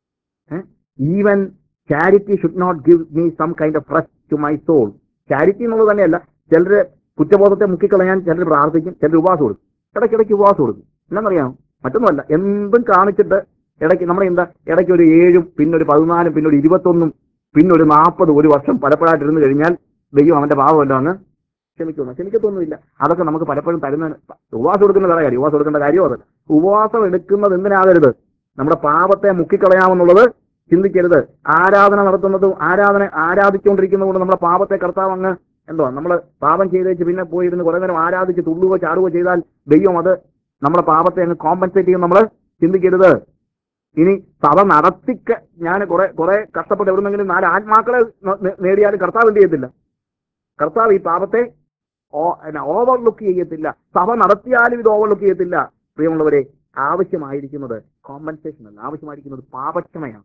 [SPEAKER 1] even charity should not give me some kind of rest to my soul charity എന്നുള്ളത് തന്നെയല്ല ചിലർ കുറ്റബോധത്തെ മുക്കിക്കളയാൻ ചിലർ പ്രാർത്ഥിക്കും ചിലർ ഉപവാസം കൊടുക്കും ഇടയ്ക്കിടയ്ക്ക് ഉപവാസം കൊടുക്കും എന്നറിയാം മറ്റൊന്നുമല്ല എന്തും കാണിച്ചിട്ട് ഇടയ്ക്ക് നമ്മുടെ എന്താ ഇടയ്ക്ക് ഒരു ഏഴും പിന്നെ ഒരു പതിനാലും പിന്നെ ഒരു ഇരുപത്തൊന്നും പിന്നെ ഒരു നാൽപ്പത് ഒരു വർഷം പലപ്പോഴായിട്ട് ഇരുന്ന് കഴിഞ്ഞാൽ ദൈവം അവന്റെ പാവമല്ലോ അങ്ങ് ക്ഷമിക്കുന്നു ക്ഷമിക്കത്തൊന്നുമില്ല അതൊക്കെ നമുക്ക് പലപ്പോഴും തരുന്ന ഉപവാസം എടുക്കുന്ന വേറെ കാര്യം ഉപവാസം എടുക്കേണ്ട കാര്യം അത് ഉപവാസം എടുക്കുന്നത് എന്തിനാകരുത് നമ്മുടെ പാപത്തെ മുക്കിക്കളയാമെന്നുള്ളത് ചിന്തിക്കരുത് ആരാധന നടത്തുന്നതും ആരാധന ആരാധിച്ചുകൊണ്ടിരിക്കുന്നത് കൊണ്ട് നമ്മുടെ പാപത്തെ കർത്താവ് അങ്ങ് എന്തോ നമ്മൾ പാപം ചെയ്തേച്ച് പിന്നെ പോയിരുന്ന് കുറെ നേരം ആരാധിച്ച് തുള്ളുകയോ ചാടുകയോ ചെയ്താൽ ദൈവം അത് നമ്മുടെ പാപത്തെ അങ്ങ് കോമ്പൻസേറ്റ് ചെയ്യും നമ്മൾ ചിന്തിക്കരുത് ഇനി സഭ നടത്തിക്ക ഞാൻ കുറെ കുറെ കഷ്ടപ്പെട്ട് എവിടുന്നെങ്കിലും നാല് ആത്മാക്കളെ ന- നേ- നേടിയാലും കർത്താവ് എന്ത് ചെയ്യത്തില്ല കർത്താവ് ഈ പാപത്തെ ഓവർലുക്ക് ചെയ്യത്തില്ല സഭ നടത്തിയാലും ഇത് ഓവർലുക്ക് ചെയ്യത്തില്ല പ്രിയമുള്ളവരെ ആവശ്യമായിരിക്കുന്നത് കോമ്പൻസേഷൻ അല്ല ആവശ്യമായിരിക്കുന്നത് പാപക്ഷമയാണ്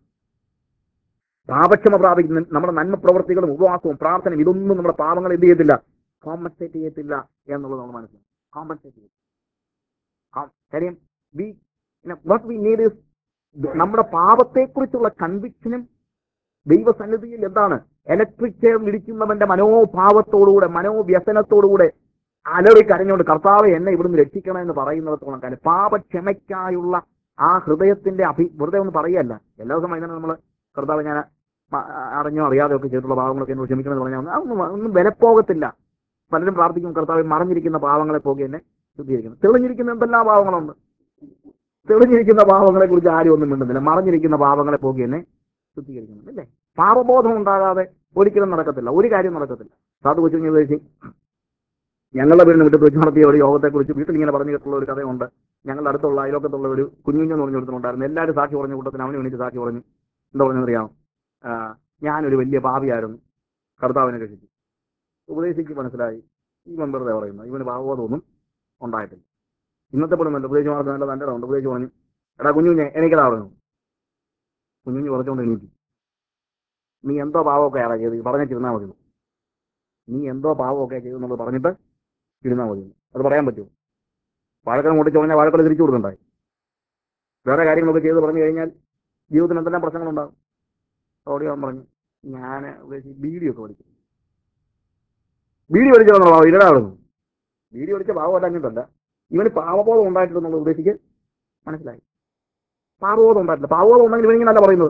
[SPEAKER 1] പാപക്ഷമ പ്രാപിക്കുന്ന നമ്മുടെ നന്മ പ്രവർത്തികളും ഉപവാസവും പ്രാർത്ഥനയും ഇതൊന്നും നമ്മുടെ പാപങ്ങൾ എന്ത് ചെയ്യത്തില്ല കോമ്പൻസേറ്റ് ചെയ്യത്തില്ല എന്നുള്ളത് നമ്മൾ മനസ്സിലാക്കും കോമ്പൻസേറ്റ് ചെയ്യും ആ, കാര്യം we what we need is നമ്മുടെ പാപത്തെക്കുറിച്ചുള്ള കൺവിക്ഷനും ദൈവസന്നിധിയിൽ എന്താണ് ഇലക്ട്രിക് ചെയറിൽ ഇരിക്കുന്നവന്റെ മനോഭാവത്തോടുകൂടെ മനോവ്യസനത്തോടുകൂടെ അലറി കരഞ്ഞുകൊണ്ട് കർത്താവ് എന്നെ ഇവിടുന്ന് രക്ഷിക്കണം എന്ന് പറയുന്നിടത്തോളം കാര്യം പാപക്ഷമയ്ക്കായുള്ള ആ ഹൃദയത്തിന്റെ അഭി വെറുതെ ഒന്ന് പറയല്ല എല്ലാ ദിവസവും വൈകുന്നേരം നമ്മൾ കർത്താവ് ഞാൻ മ- അറിഞ്ഞോ അറിയാതെ ഒക്കെ ചെയ്തിട്ടുള്ള പാവങ്ങളൊക്കെ എന്നോട് ക്ഷമിക്കണമെന്ന് പറഞ്ഞാൽ അതൊന്നും ഒന്നും വിലപ്പോകത്തില്ല പലരും പ്രാർത്ഥിക്കും കർത്താവ് മറഞ്ഞിരിക്കുന്ന പാവങ്ങളെ പോകെ എന്നെ ശുദ്ധീകരിക്കണം തെളിഞ്ഞിരിക്കുന്ന എന്തെല്ലാം പാവങ്ങളുണ്ട് തെളിഞ്ഞിരിക്കുന്ന പാവങ്ങളെ കുറിച്ച് ആരും ഒന്നും മിണ്ടുന്നില്ല മറഞ്ഞിരിക്കുന്ന പാവങ്ങളെ പോകെ എന്നെ ശുദ്ധീകരിക്കണം അല്ലേ പാപബോധം ഉണ്ടാകാതെ ഒരിക്കലും നടക്കത്തില്ല ഒരു കാര്യം നടക്കത്തില്ല സാധു കൊച്ചു വിചാരിച്ച് ഞങ്ങളുടെ വീടിന് മുറ്റത്ത് വെച്ച് നടത്തിയ ഒരു യോഗത്തെക്കുറിച്ച് വീട്ടിൽ ഇങ്ങനെ പറഞ്ഞു കേട്ടുള്ള ഒരു കഥയുണ്ട് ഞങ്ങളുടെ അടുത്തുള്ള അയലോക്കത്തുള്ള ഒരു കുഞ്ഞുഞ്ഞെന്ന് പറഞ്ഞ ഒരുത്തനുണ്ടായിരുന്നു എല്ലാവരും സാക്ഷി പറഞ്ഞ കൂട്ടത്തിന് അവന് വേണ്ടിയിട്ട് സാക്ഷി പറഞ്ഞു എന്താ പറഞ്ഞറിയാം ഞാനൊരു വലിയ പാപിയായിരുന്നു കർത്താവിനെ രക്ഷിച്ചു ഉപദേശിക്ക് മനസ്സിലായി ഈ മെമ്പറുടെ പറയുന്നത് ഇവന് ഭാവബോധമൊന്നും ഉണ്ടായിട്ടില്ല ഇന്നത്തെ പോലെ നല്ല ഉപദേശം മാർക്ക് നല്ല നല്ല ഉണ്ട് ഉപദേശിച്ച് പറഞ്ഞു എടാ കുഞ്ഞുഞ്ഞെ എനിക്കതാ പറഞ്ഞു കുഞ്ഞുഞ്ഞ് പറഞ്ഞുകൊണ്ട് എണീറ്റു നീ എന്തോ പാവമൊക്കെ ആടാ ചെയ്ത് പറഞ്ഞിട്ടിരുന്നാൽ മതി നീ എന്തോ പാവമൊക്കെ ചെയ്തെന്നുള്ളത് പറഞ്ഞിട്ട് ഇരുന്നാൽ മതി അത് പറയാൻ പറ്റുമോ വാഴക്കട മുട്ടിച്ച് പറഞ്ഞാൽ വാഴക്കട തിരിച്ചു കൊടുക്കണ്ടായി വേറെ കാര്യങ്ങളൊക്കെ ചെയ്ത് പറഞ്ഞു കഴിഞ്ഞാൽ ജീവിതത്തിൽ എന്തെല്ലാം പ്രശ്നങ്ങളുണ്ടാകും ഓടി അവൻ പറഞ്ഞു ഞാൻ ബീഡി ഒക്കെ പഠിച്ചു ബീഡി പഠിച്ചോ പാവം ഇരടാ അവിടെ ബീഡി പഠിച്ച പാവമല്ല അങ്ങോട്ടല്ല ഇവന് പാവബോധം ഉണ്ടായിട്ടുണ്ടെന്നുള്ള ഉദ്ദേശിക്ക് മനസ്സിലായി പാവബോധം ഉണ്ടായിട്ടില്ല പാവബോധം ഉണ്ടെങ്കിൽ ഇവനിങ്ങനല്ല പറയുന്നത്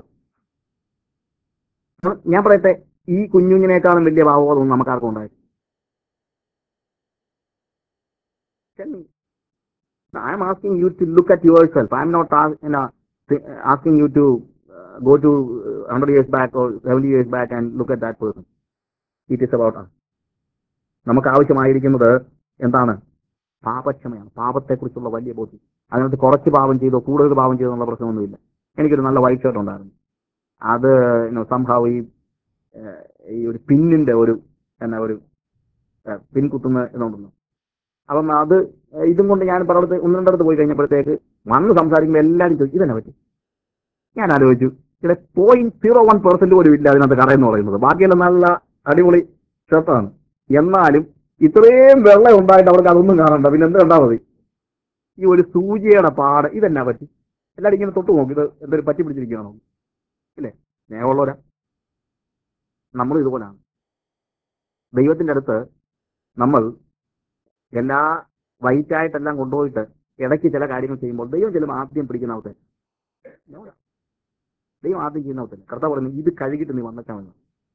[SPEAKER 1] ആ, ഞാൻ പറയട്ടെ ഈ കുഞ്ഞുഞ്ഞിനേക്കാളും വലിയ പാവബോധം നമുക്ക് ആർക്കും ഉണ്ടായി I am asking you to look at yourself. I am not ask, you know, th- asking you to uh, go to uh, 100 years back or 70 years back and look at that person. It is about us. നമുക്ക് ആവശ്യമായിരിക്കുന്നത് എന്താണ് പാപക്ഷമയാണ് പാപത്തെക്കുറിച്ചുള്ള വലിയ ബോധ്യം അതിനകത്ത് കുറച്ച് പാപം ചെയ്തോ കൂടുതൽ പാപം ചെയ്തോ എന്നുള്ള പ്രശ്നമൊന്നുമില്ല എനിക്കൊരു നല്ല വൈറ്റ് ഷർട്ട് ഉണ്ടായിരുന്നു അത് സംഭവം ഈ ഏഹ്, ഈ ഒരു പിന്നിന്റെ ഒരു എന്നാ ഒരു ഏഹ്, പിൻ കുത്തുന്ന ഇതുണ്ടല്ലോ അപ്പം അത് ഇതും കൊണ്ട് ഞാൻ പലയിടത്ത് ഒന്ന് രണ്ടിടത്ത് പോയി കഴിഞ്ഞപ്പോഴത്തേക്ക് വന്ന് സംസാരിക്കുമ്പോൾ എല്ലാവരും ചോദിച്ചു ഇതെന്നെ പറ്റി ഞാൻ ആലോചിച്ചു ഇവിടെ പോയിന്റ് സീറോ വൺ പെർസെന്റ് പോലും ഇല്ല അതിനകത്ത് കടയെന്ന് പറയുന്നത് ബാക്കിയെല്ലാം നല്ല അടിപൊളി ഷർട്ടാണ് എന്നാലും ഇത്രയും വെള്ളം ഉണ്ടായിട്ട് അവർക്ക് അതൊന്നും കാണണ്ട പിന്നെ എന്ത് കണ്ടാൽ മതി ഈ ഒരു സൂചിയുടെ പാട് ഇതെന്നാ പറ്റി എല്ലാവരും ഇങ്ങനെ തൊട്ട് നോക്കി ഇത് എന്തൊരു പറ്റി പിടിച്ചിരിക്കുകയാണോ ഇല്ലേ സ്നേഹമുള്ളവരാ നമ്മൾ ഇതുപോലാണ് ദൈവത്തിന്റെ അടുത്ത് നമ്മൾ എല്ലാ വൈറ്റായിട്ടെല്ലാം കൊണ്ടുപോയിട്ട് ഇടയ്ക്ക് ചില കാര്യങ്ങൾ ചെയ്യുമ്പോൾ ദൈവം ചില ആദ്യം പിടിക്കുന്ന അവത്തെ ദൈവം ആദ്യം ചെയ്യുന്ന അവത്തില്ല കർത്താവ് പറഞ്ഞു ഇത് കഴുകിയിട്ട് നീ വന്നേക്കാമെന്ന്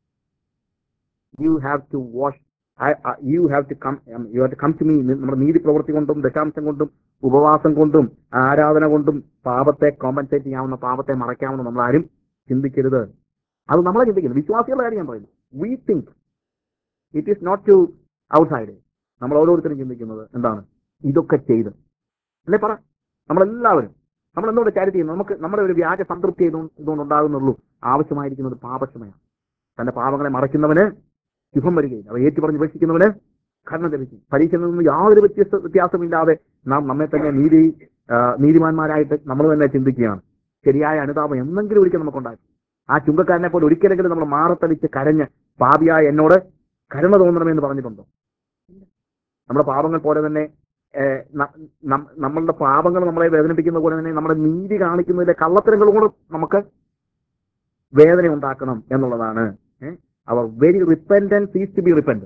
[SPEAKER 1] you have to wash you have to come you have to come to me നമ്മുടെ നീതി പ്രവൃത്തി കൊണ്ടും ദശാംശം കൊണ്ടും ഉപവാസം കൊണ്ടും ആരാധന കൊണ്ടും പാപത്തെ കോമ്പൻസേറ്റ് ചെയ്യാവുന്ന പാപത്തെ മറയ്ക്കാമെന്ന് നമ്മൾ ആരും ചിന്തിക്കരുത് അത് നമ്മളെ ചിന്തിക്കുന്നത് വിശ്വാസികളുടെ കാര്യം ഞാൻ പറയുന്നു we think it is not to outside നമ്മൾ ഓരോരുത്തരും ചിന്തിക്കുന്നത് എന്താണ് ഇതൊക്കെ ചെയ്ത് അല്ലേ പറ നമ്മളെല്ലാവരും നമ്മൾ എന്തുകൊണ്ട് ചാരിറ്റി ചെയ്യുന്നു നമുക്ക് നമ്മുടെ ഒരു വ്യാജ സംതൃപ്തി ഇതുകൊണ്ട് ഇതുകൊണ്ട് ഉണ്ടാകുന്നുള്ളൂ ആവശ്യമായിരിക്കുന്നത് പാപക്ഷമയാണ് തന്റെ പാപങ്ങളെ മറയ്ക്കുന്നവന് ശുഭം വരികയില്ല അവ ഏറ്റു പറഞ്ഞ് ഉപേക്ഷിക്കുന്നവന് കരുണ ലഭിക്കും പരീക്ഷയിൽ നിന്ന് യാതൊരു വ്യത്യസ്ത വ്യത്യാസമില്ലാതെ നാം നമ്മെ തന്നെ നീതി ആ, നീതിമാന്മാരായിട്ട് നമ്മൾ തന്നെ ചിന്തിക്കുകയാണ് ശരിയായ അനുതാപം എന്തെങ്കിലും ഒരിക്കൽ നമുക്കുണ്ടായി ആ ചുങ്കക്കാരനെ പോലെ ഒരിക്കലെങ്കിലും നമ്മൾ മാറത്തടിച്ച് കരഞ്ഞ് പാപിയായ എന്നോട് കരുണ തോന്നണമെന്ന് പറഞ്ഞിട്ടുണ്ടോ നമ്മുടെ പാപങ്ങൾ പോലെ തന്നെ ഏഹ്, ന- നം- നമ്മളുടെ പാപങ്ങൾ നമ്മളെ വേദനിപ്പിക്കുന്ന പോലെ തന്നെ നമ്മുടെ നീതി കാണിക്കുന്നതിലെ കള്ളത്തരങ്ങളും കൂടെ നമുക്ക് വേദന ഉണ്ടാക്കണം എന്നുള്ളതാണ് our very repentance is to be repent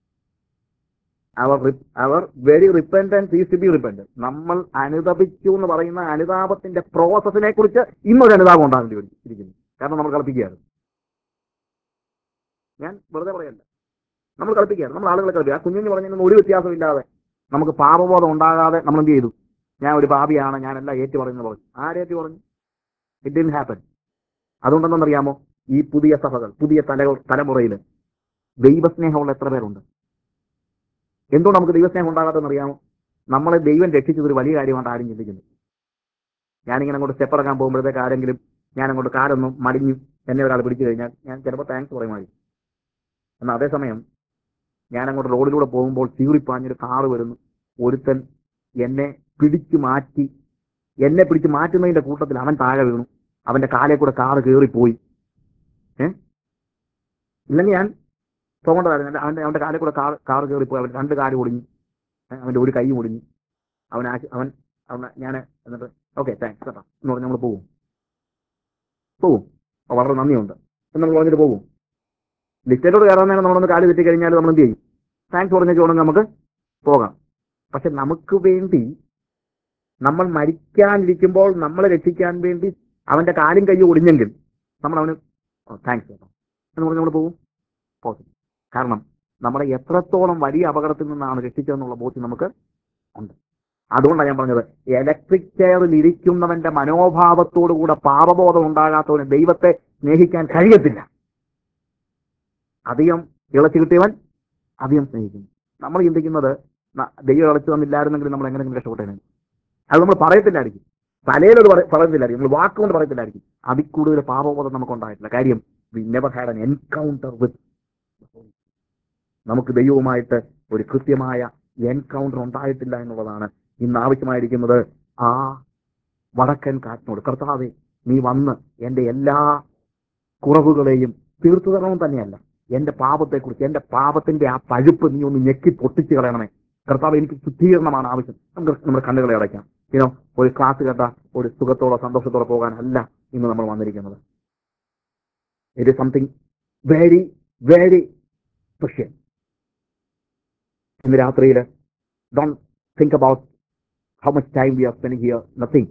[SPEAKER 1] our our very repentance is to be repent നമ്മൾ അനുതപിച്ചു എന്ന് പറയുന്ന അനുതാപത്തിന്റെ പ്രോസസ്സിനെ കുറിച്ച് ഇന്നൊരു അനുതാപം ഉണ്ടാകേണ്ടി വരും ഇരിക്കുന്നു കാരണം നമ്മൾ കളിപ്പിക്കുകയാണ് ഞാൻ വെറുതെ പറയല്ല നമ്മൾ കളിപ്പിക്കുകയാണ് നമ്മൾ ആളുകളെ കളിപ്പിക്കുക ആ കുഞ്ഞുഞ്ഞ് പറഞ്ഞതിനൊന്നും ഒരു വ്യത്യാസമില്ലാതെ നമുക്ക് പാപബോധം ഉണ്ടാകാതെ നമ്മൾ എന്ത് ചെയ്തു ഞാൻ ഒരു പാപിയാണ് ഞാനെല്ലാം ഏറ്റു പറയുന്നത് പറഞ്ഞു ആരേറ്റു പറഞ്ഞു ഇറ്റ് ഡിൻ ഹാപ്പൻ അതുകൊണ്ടെന്നറിയാമോ ഈ പുതിയ സഭകൾ പുതിയ തല തലമുറയിൽ ദൈവസ്നേഹമുള്ള എത്ര പേരുണ്ട് എന്തുകൊണ്ട് നമുക്ക് ദൈവസ്നേഹം ഉണ്ടാകാത്തെന്ന് അറിയാമോ നമ്മളെ ദൈവം രക്ഷിച്ചത് ഒരു വലിയ കാര്യമായിട്ട് ആരും ചിന്തിക്കുന്നു ഞാനിങ്ങനെ അങ്ങോട്ട് സ്റ്റെപ്പ് ഇറങ്ങാൻ പോകുമ്പോഴത്തേക്ക് ആരെങ്കിലും ഞാൻ അങ്ങോട്ട് കാലൊന്നും മടിഞ്ഞു എന്നെ ഒരാൾ പിടിച്ചു കഴിഞ്ഞാൽ ഞാൻ ചിലപ്പോൾ താങ്ക്സ് പറയുമായിരിക്കും എന്നാൽ അതേസമയം ഞാൻ അങ്ങോട്ട് റോഡിലൂടെ പോകുമ്പോൾ ചീറിപ്പാഞ്ഞൊരു കാറ് വരുന്നു ഒരുത്തൻ എന്നെ പിടിച്ചു മാറ്റി എന്നെ പിടിച്ച് മാറ്റുന്നതിന്റെ കൂട്ടത്തിൽ അവൻ താഴെ വീണു അവന്റെ കാലെ കൂടെ കാറ് കയറിപ്പോയി ഏ ഇല്ലെങ്കിൽ ഞാൻ പോകേണ്ടതായിരുന്നു എൻ്റെ- അവന്റെ അവന്റെ കാലെ കൂടെ കാർ കാറ് കയറിപ്പോയി അവന്റെ രണ്ട് കാല് ഒടിഞ്ഞു ഏ, അവന്റെ ഒരു കൈ ഒടിഞ്ഞു അവൻ ആശു- അവൻ അന്ന് ഞാൻ എന്നിട്ട് ഓക്കെ താങ്ക്സ് കേട്ടോ എന്ന് പറഞ്ഞ് നമ്മൾ പോകും പോകും അപ്പോൾ വളരെ നന്ദിയുണ്ട് എന്ന് നമ്മൾ പറഞ്ഞിട്ട് പോകും ലിസ്റ്റേറ്റോട് കയറാൻ നേരം നമ്മളൊന്ന് കാല് തെറ്റി കഴിഞ്ഞാൽ നമ്മൾ എന്ത് ചെയ്യും താങ്ക്സ് പറഞ്ഞേക്ക് വേണമെങ്കിൽ നമുക്ക് പോകാം പക്ഷെ നമുക്ക് വേണ്ടി നമ്മൾ മരിക്കാനിരിക്കുമ്പോൾ നമ്മളെ രക്ഷിക്കാൻ വേണ്ടി അവന്റെ കാലും കൈ ഒടിഞ്ഞെങ്കിൽ നമ്മൾ അവന് താങ്ക്സ് കേട്ടോ എന്ന് പറഞ്ഞ് നമ്മൾ പോകും പോകും കാരണം നമ്മളെ എത്രത്തോളം വലിയ അപകടത്തിൽ നിന്നാണ് രക്ഷിച്ചതെന്നുള്ള ബോധ്യം നമുക്ക് ഉണ്ട് അതുകൊണ്ടാണ് ഞാൻ പറഞ്ഞത് ഇലക്ട്രിക് ചെയറിൽ ഇരിക്കുന്നവന്റെ മനോഭാവത്തോടുകൂടെ പാപബോധം ഉണ്ടാകാത്തവന് ദൈവത്തെ സ്നേഹിക്കാൻ കഴിയത്തില്ല അധികം ഇളച്ചു കിട്ടിയവൻ അധികം സ്നേഹിക്കുന്നു നമ്മൾ ചിന്തിക്കുന്നത് ന- ദൈവം ഇളച്ചു തന്നില്ലായിരുന്നെങ്കിൽ നമ്മൾ എങ്ങനെയെങ്കിലും രക്ഷപ്പെട്ടേനെ അത് നമ്മൾ പറയത്തില്ലായിരിക്കും തലയിലത് പറ- പറയത്തില്ലായിരിക്കും നമ്മൾ വാക്കുകൊണ്ട് പറയത്തില്ലായിരിക്കും അതിൽ കൂടുതൽ പാപബോധം നമുക്ക് ഉണ്ടായിട്ടില്ല കാര്യം we never had an encounter with നമുക്ക് ദൈവവുമായിട്ട് ഒരു കൃത്യമായ എൻകൗണ്ടർ ഉണ്ടായിട്ടില്ല എന്നുള്ളതാണ് ഇന്ന് ആവശ്യമായിരിക്കുന്നത് ആ വടക്കൻ കാറ്റിനോട് കർത്താവെ നീ വന്ന് എന്റെ എല്ലാ കുറവുകളെയും തീർത്തു തരണമെന്ന് തന്നെയല്ല എന്റെ പാപത്തെക്കുറിച്ച് എന്റെ പാപത്തിന്റെ ആ പഴുപ്പ് നീ ഒന്ന് ഞെക്കി പൊട്ടിച്ചു കളയണമേ കർത്താവ് എനിക്ക് ശുദ്ധീകരണമാണ് ആവശ്യം നമുക്ക് നമ്മുടെ കണ്ണുകളെ അടയ്ക്കാം ഇനോ ഒരു ക്ലാസ് കേട്ട ഒരു സുഖത്തോടെ സന്തോഷത്തോടെ പോകാനല്ല ഇന്ന് നമ്മൾ വന്നിരിക്കുന്നത് it is something very very special ഇന്ന് രാത്രിയിൽ don't think about how much time we are spending here nothing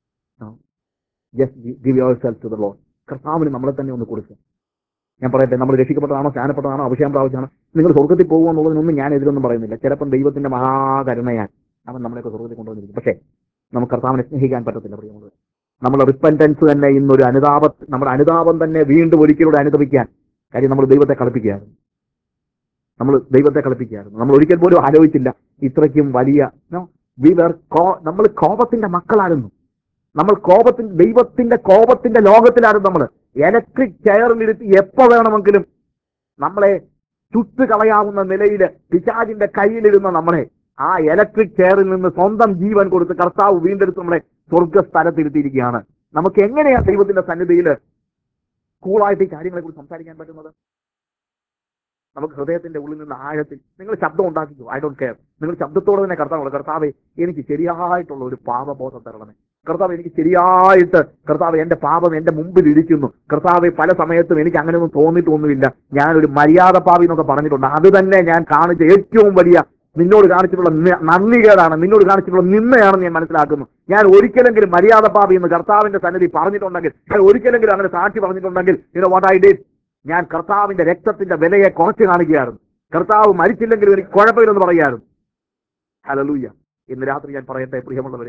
[SPEAKER 1] just give yourself to the lord കർത്താവിന് നമ്മളെ തന്നെ ഒന്ന് കൊടുക്കുക ഞാൻ പറയട്ടെ നമ്മൾ രക്ഷിക്കപ്പെട്ടതാണോ സ്നാനപ്പെട്ടതാണോ അഭിഷേകം പ്രാവശ്യമാണോ നിങ്ങൾ സ്വർഗത്തിൽ പോകുക എന്നുള്ളതിനൊന്നും ഞാൻ എതിരൊന്നും പറയുന്നില്ല ചിലപ്പം ദൈവത്തിന്റെ മഹാകരുണയാൽ അവൻ നമ്മളെയൊക്കെ സ്വർഗത്തിൽ കൊണ്ടുവന്നിരിക്കും പക്ഷേ നമുക്ക് കർത്താവിനെ സ്നേഹിക്കാൻ പറ്റത്തില്ല പ്രിയമുള്ളത് നമ്മുടെ റിപ്പൻറ്റൻസ് തന്നെ ഇന്നൊരു അനുതാപ നമ്മുടെ അനുതാപം തന്നെ വീണ്ടും ഒരിക്കലൂടെ അനുദപിക്കാൻ കാര്യം നമ്മൾ ദൈവത്തെ കളിപ്പിക്കുകയായിരുന്നു നമ്മൾ ദൈവത്തെ കളിപ്പിക്കുകയായിരുന്നു നമ്മൾ ഒരിക്കൽ പോലും ആലോചിച്ചില്ല ഇത്രയ്ക്കും വലിയ വി വേർ നമ്മൾ കോപത്തിന്റെ മക്കളായിരുന്നു നമ്മൾ കോപത്തിന്റെ ദൈവത്തിന്റെ കോപത്തിന്റെ ലോകത്തിലായിരുന്നു നമ്മൾ ഇലക്ട്രിക് ചെയറിലിരുത്തി എപ്പോ വേണമെങ്കിലും നമ്മളെ ചുട്ടു കളയാവുന്ന നിലയിൽ പിശാജിന്റെ കയ്യിലിരുന്ന നമ്മളെ ആ ഇലക്ട്രിക് ചെയറിൽ നിന്ന് സ്വന്തം ജീവൻ കൊടുത്ത് കർത്താവ് വീണ്ടെടുത്ത് നമ്മളെ സ്വർഗ സ്ഥലത്തിരുത്തിയിരിക്കുകയാണ് നമുക്ക് എങ്ങനെയാ ദൈവത്തിന്റെ സന്നിധിയിൽ കൂളായിട്ട് ഈ കാര്യങ്ങളെ കുറിച്ച് സംസാരിക്കാൻ പറ്റുന്നത് നമുക്ക് ഹൃദയത്തിന്റെ ഉള്ളിൽ നിന്ന് ആഴത്തിൽ നിങ്ങൾ ശബ്ദം ഉണ്ടാക്കിക്കോ ഐ ഡോണ്ട് കെയർ നിങ്ങൾ ശബ്ദത്തോടെ തന്നെ കർത്താവ് കർത്താവെ എനിക്ക് ശരിയായിട്ടുള്ള ഒരു പാപബോധം തരണമേ കർത്താവ് എനിക്ക് ശരിയായിട്ട് കർത്താവ് എന്റെ പാപം എന്റെ മുമ്പിൽ ഇരിക്കുന്നു കർത്താവ് പല സമയത്തും എനിക്ക് അങ്ങനെയൊന്നും തോന്നിയിട്ടൊന്നുമില്ല ഞാനൊരു മര്യാദ പാവി എന്നൊക്കെ പറഞ്ഞിട്ടുണ്ട് അത് തന്നെ ഞാൻ കാണിച്ച ഏറ്റവും വലിയ നിന്നോട് കാണിച്ചിട്ടുള്ള നി- നന്ദികേടാണ് നിന്നോട് കാണിച്ചിട്ടുള്ള നിന്നയാണെന്ന് ഞാൻ മനസ്സിലാക്കുന്നു ഞാൻ ഒരിക്കലെങ്കിലും മര്യാദ പാപി എന്ന് കർത്താവിന്റെ സന്നിധി പറഞ്ഞിട്ടുണ്ടെങ്കിൽ ഞാൻ ഒരിക്കലെങ്കിലും അങ്ങനെ സാക്ഷി പറഞ്ഞിട്ടുണ്ടെങ്കിൽ യുനോ വാട്ട് ഐ ഡിഡ് ഞാൻ കർത്താവിന്റെ രക്തത്തിന്റെ വിലയെ കുറച്ച് കാണിക്കുകയായിരുന്നു കർത്താവ് മരിച്ചില്ലെങ്കിലും എനിക്ക് കുഴപ്പമില്ലെന്ന് പറയായിരുന്നു ഹലലൂയ ഇന്ന് രാത്രി ഞാൻ പറയട്ടെ പ്രിയമുള്ളവരെ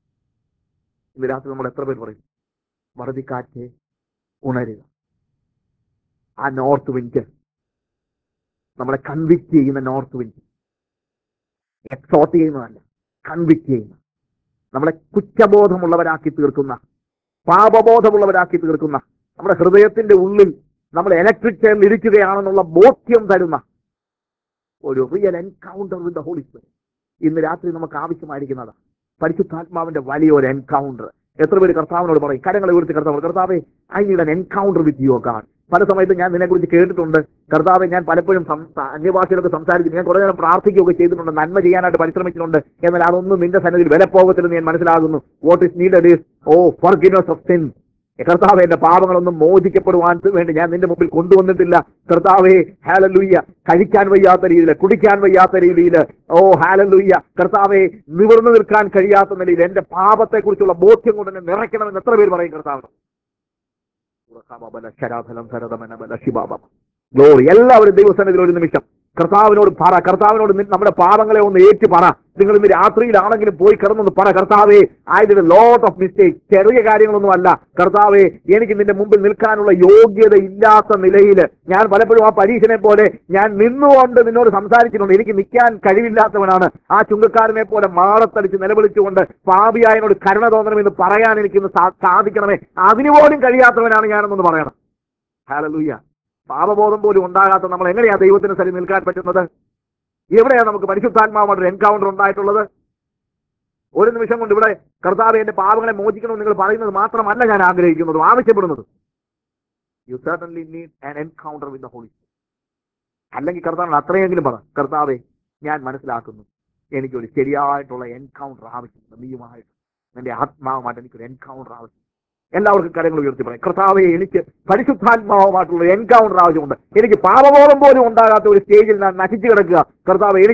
[SPEAKER 1] ഇന്ന് രാത്രി നമ്മൾ എത്ര പേർ പറയും വറുതിക്കാറ്റ് ഉണരുക ആ നോർത്ത് വിൻഡ് നമ്മളെ കൺവിക്ട് ചെയ്യുന്ന നോർത്ത് വിൻഡ് എക്സോട്ട് ചെയ്യുന്നതല്ല കൺവിക്ട് ചെയ്യുന്ന നമ്മളെ കുറ്റബോധമുള്ളവരാക്കി തീർക്കുന്ന പാപബോധമുള്ളവരാക്കി തീർക്കുന്ന നമ്മുടെ ഹൃദയത്തിന്റെ ഉള്ളിൽ നമ്മൾ ഇലക്ട്രിക് ചെയറിൽ ഇരിക്കുകയാണെന്നുള്ള ബോധ്യം തരുന്ന ഒരു real encounter with the holy spirit ഇന്ന് രാത്രി നമുക്ക് ആവശ്യമായിരിക്കുന്നതാണ് പരിശുദ്ധാത്മാവിന്റെ വലിയൊരു എൻകൗണ്ടർ എത്ര പേര് കർത്താവിനോട് പറയും കരങ്ങളെ ഉയർത്തി കർത്താവ് കർത്താവെ I need an encounter with your God പല സമയത്തും ഞാൻ നിന്നെക്കുറിച്ച് കേട്ടിട്ടുണ്ട് കർത്താവെ ഞാൻ പലപ്പോഴും സം- അന്യഭാഷയിലൊക്കെ സംസാരിച്ചു ഞാൻ കുറെ നേരം പ്രാർത്ഥിക്കുകയൊക്കെ ചെയ്തിട്ടുണ്ട് നന്മ ചെയ്യാനായിട്ട് പരിശ്രമിച്ചിട്ടുണ്ട് എന്നാൽ അതൊന്നും നിന്റെ സന്നിധിയിൽ വില പോകത്തില്ലെന്ന് ഞാൻ മനസ്സിലാകുന്നു what is needed is oh forgiveness of sin കർത്താവ് എന്റെ പാപങ്ങളൊന്നും മോചിക്കപ്പെടുവാൻ വേണ്ടി ഞാൻ നിന്റെ മുമ്പിൽ കൊണ്ടുവന്നിട്ടില്ല കർത്താവെ ഹാലലൂയ്യ കഴിക്കാൻ വയ്യാത്ത രീതിയിൽ കുടിക്കാൻ വയ്യാത്ത രീതിയിൽ ഓ ഹാലലൂയ്യ കർത്താവെ നിവർന്നു നിൽക്കാൻ കഴിയാത്ത നിലയിൽ എന്റെ പാപത്തെ കുറിച്ചുള്ള ബോധ്യം കൊണ്ട് എന്നെ നിറയ്ക്കണമെന്ന് എത്ര പേര് പറയും കർത്താവ് ഗ്ലോറി എല്ലാവരും ദൈവസന്നിധിയിൽ ഒരു നിമിഷം കർത്താവിനോട് പറ കർത്താവിനോട് നി- നമ്മുടെ പാപങ്ങളെ ഒന്ന് ഏറ്റു പറ നിങ്ങൾ ഇന്ന് രാത്രിയിലാണെങ്കിലും പോയി കിടന്നൊന്ന് പറ കർത്താവേ I did lot of mistake ചെറിയ കാര്യങ്ങളൊന്നും അല്ല കർത്താവേ എനിക്ക് നിന്റെ മുമ്പിൽ നിൽക്കാനുള്ള യോഗ്യത ഇല്ലാത്ത നിലയിൽ ഞാൻ പലപ്പോഴും ആ പരീക്ഷനെ പോലെ ഞാൻ നിന്നുകൊണ്ട് നിന്നോട് സംസാരിച്ചിട്ടുണ്ട് എനിക്ക് നിൽക്കാൻ കഴിവില്ലാത്തവനാണ് ആ ചുങ്കക്കാരനെ പോലെ മാറത്തടിച്ച് നിലവിളിച്ചുകൊണ്ട് പാപിയായനോട് കരുണ തോന്നണമെന്ന് പറയാൻ എനിക്കിന്ന് സാ- സാധിക്കണമേ അതിനുപോലും കഴിയാത്തവനാണ് ഞാനെന്നൊന്ന് പറയണം ഹാലലൂയ്യ പാപബോധം പോലും ഉണ്ടാകാത്ത നമ്മൾ എങ്ങനെയാ ദൈവത്തിന് സരി നിൽക്കാൻ പറ്റുന്നത് എവിടെയാ നമുക്ക് പരിശുദ്ധാത്മാവുമായിട്ട് എൻകൗണ്ടർ ഉണ്ടായിട്ടുള്ളത് ഒരു നിമിഷം കൊണ്ട് ഇവിടെ കർത്താവ് എന്റെ പാപങ്ങളെ മോചിക്കണമെന്ന് നിങ്ങൾ പറയുന്നത് മാത്രമല്ല ഞാൻ ആഗ്രഹിക്കുന്നതും ആവശ്യപ്പെടുന്നതും you certainly need an encounter with the holy അല്ലെങ്കിൽ കർത്താവ് അത്രയെങ്കിലും പറ കർത്താവെ ഞാൻ മനസ്സിലാക്കുന്നു എനിക്കൊരു ശരിയായിട്ടുള്ള എൻകൗണ്ടർ ആവശ്യമുണ്ട് നീയുമായിട്ട് നിന്റെ ആത്മാവുമായിട്ട് എനിക്കൊരു എൻകൗണ്ടർ ആവശ്യം എല്ലാവർക്കും കരങ്ങൾ ഉയർത്തി പറയും കർത്താവെ എനിക്ക് പരിശുദ്ധാത്മാവുമായിട്ടുള്ള എൻകൗണ്ടർ ആവശ്യമുണ്ട് എനിക്ക് പാപബോധം പോലും ഉണ്ടാകാത്ത ഒരു സ്റ്റേജിൽ ഞാൻ നശിച്ചു കിടക്കുക കർത്താവ് എനിക്ക്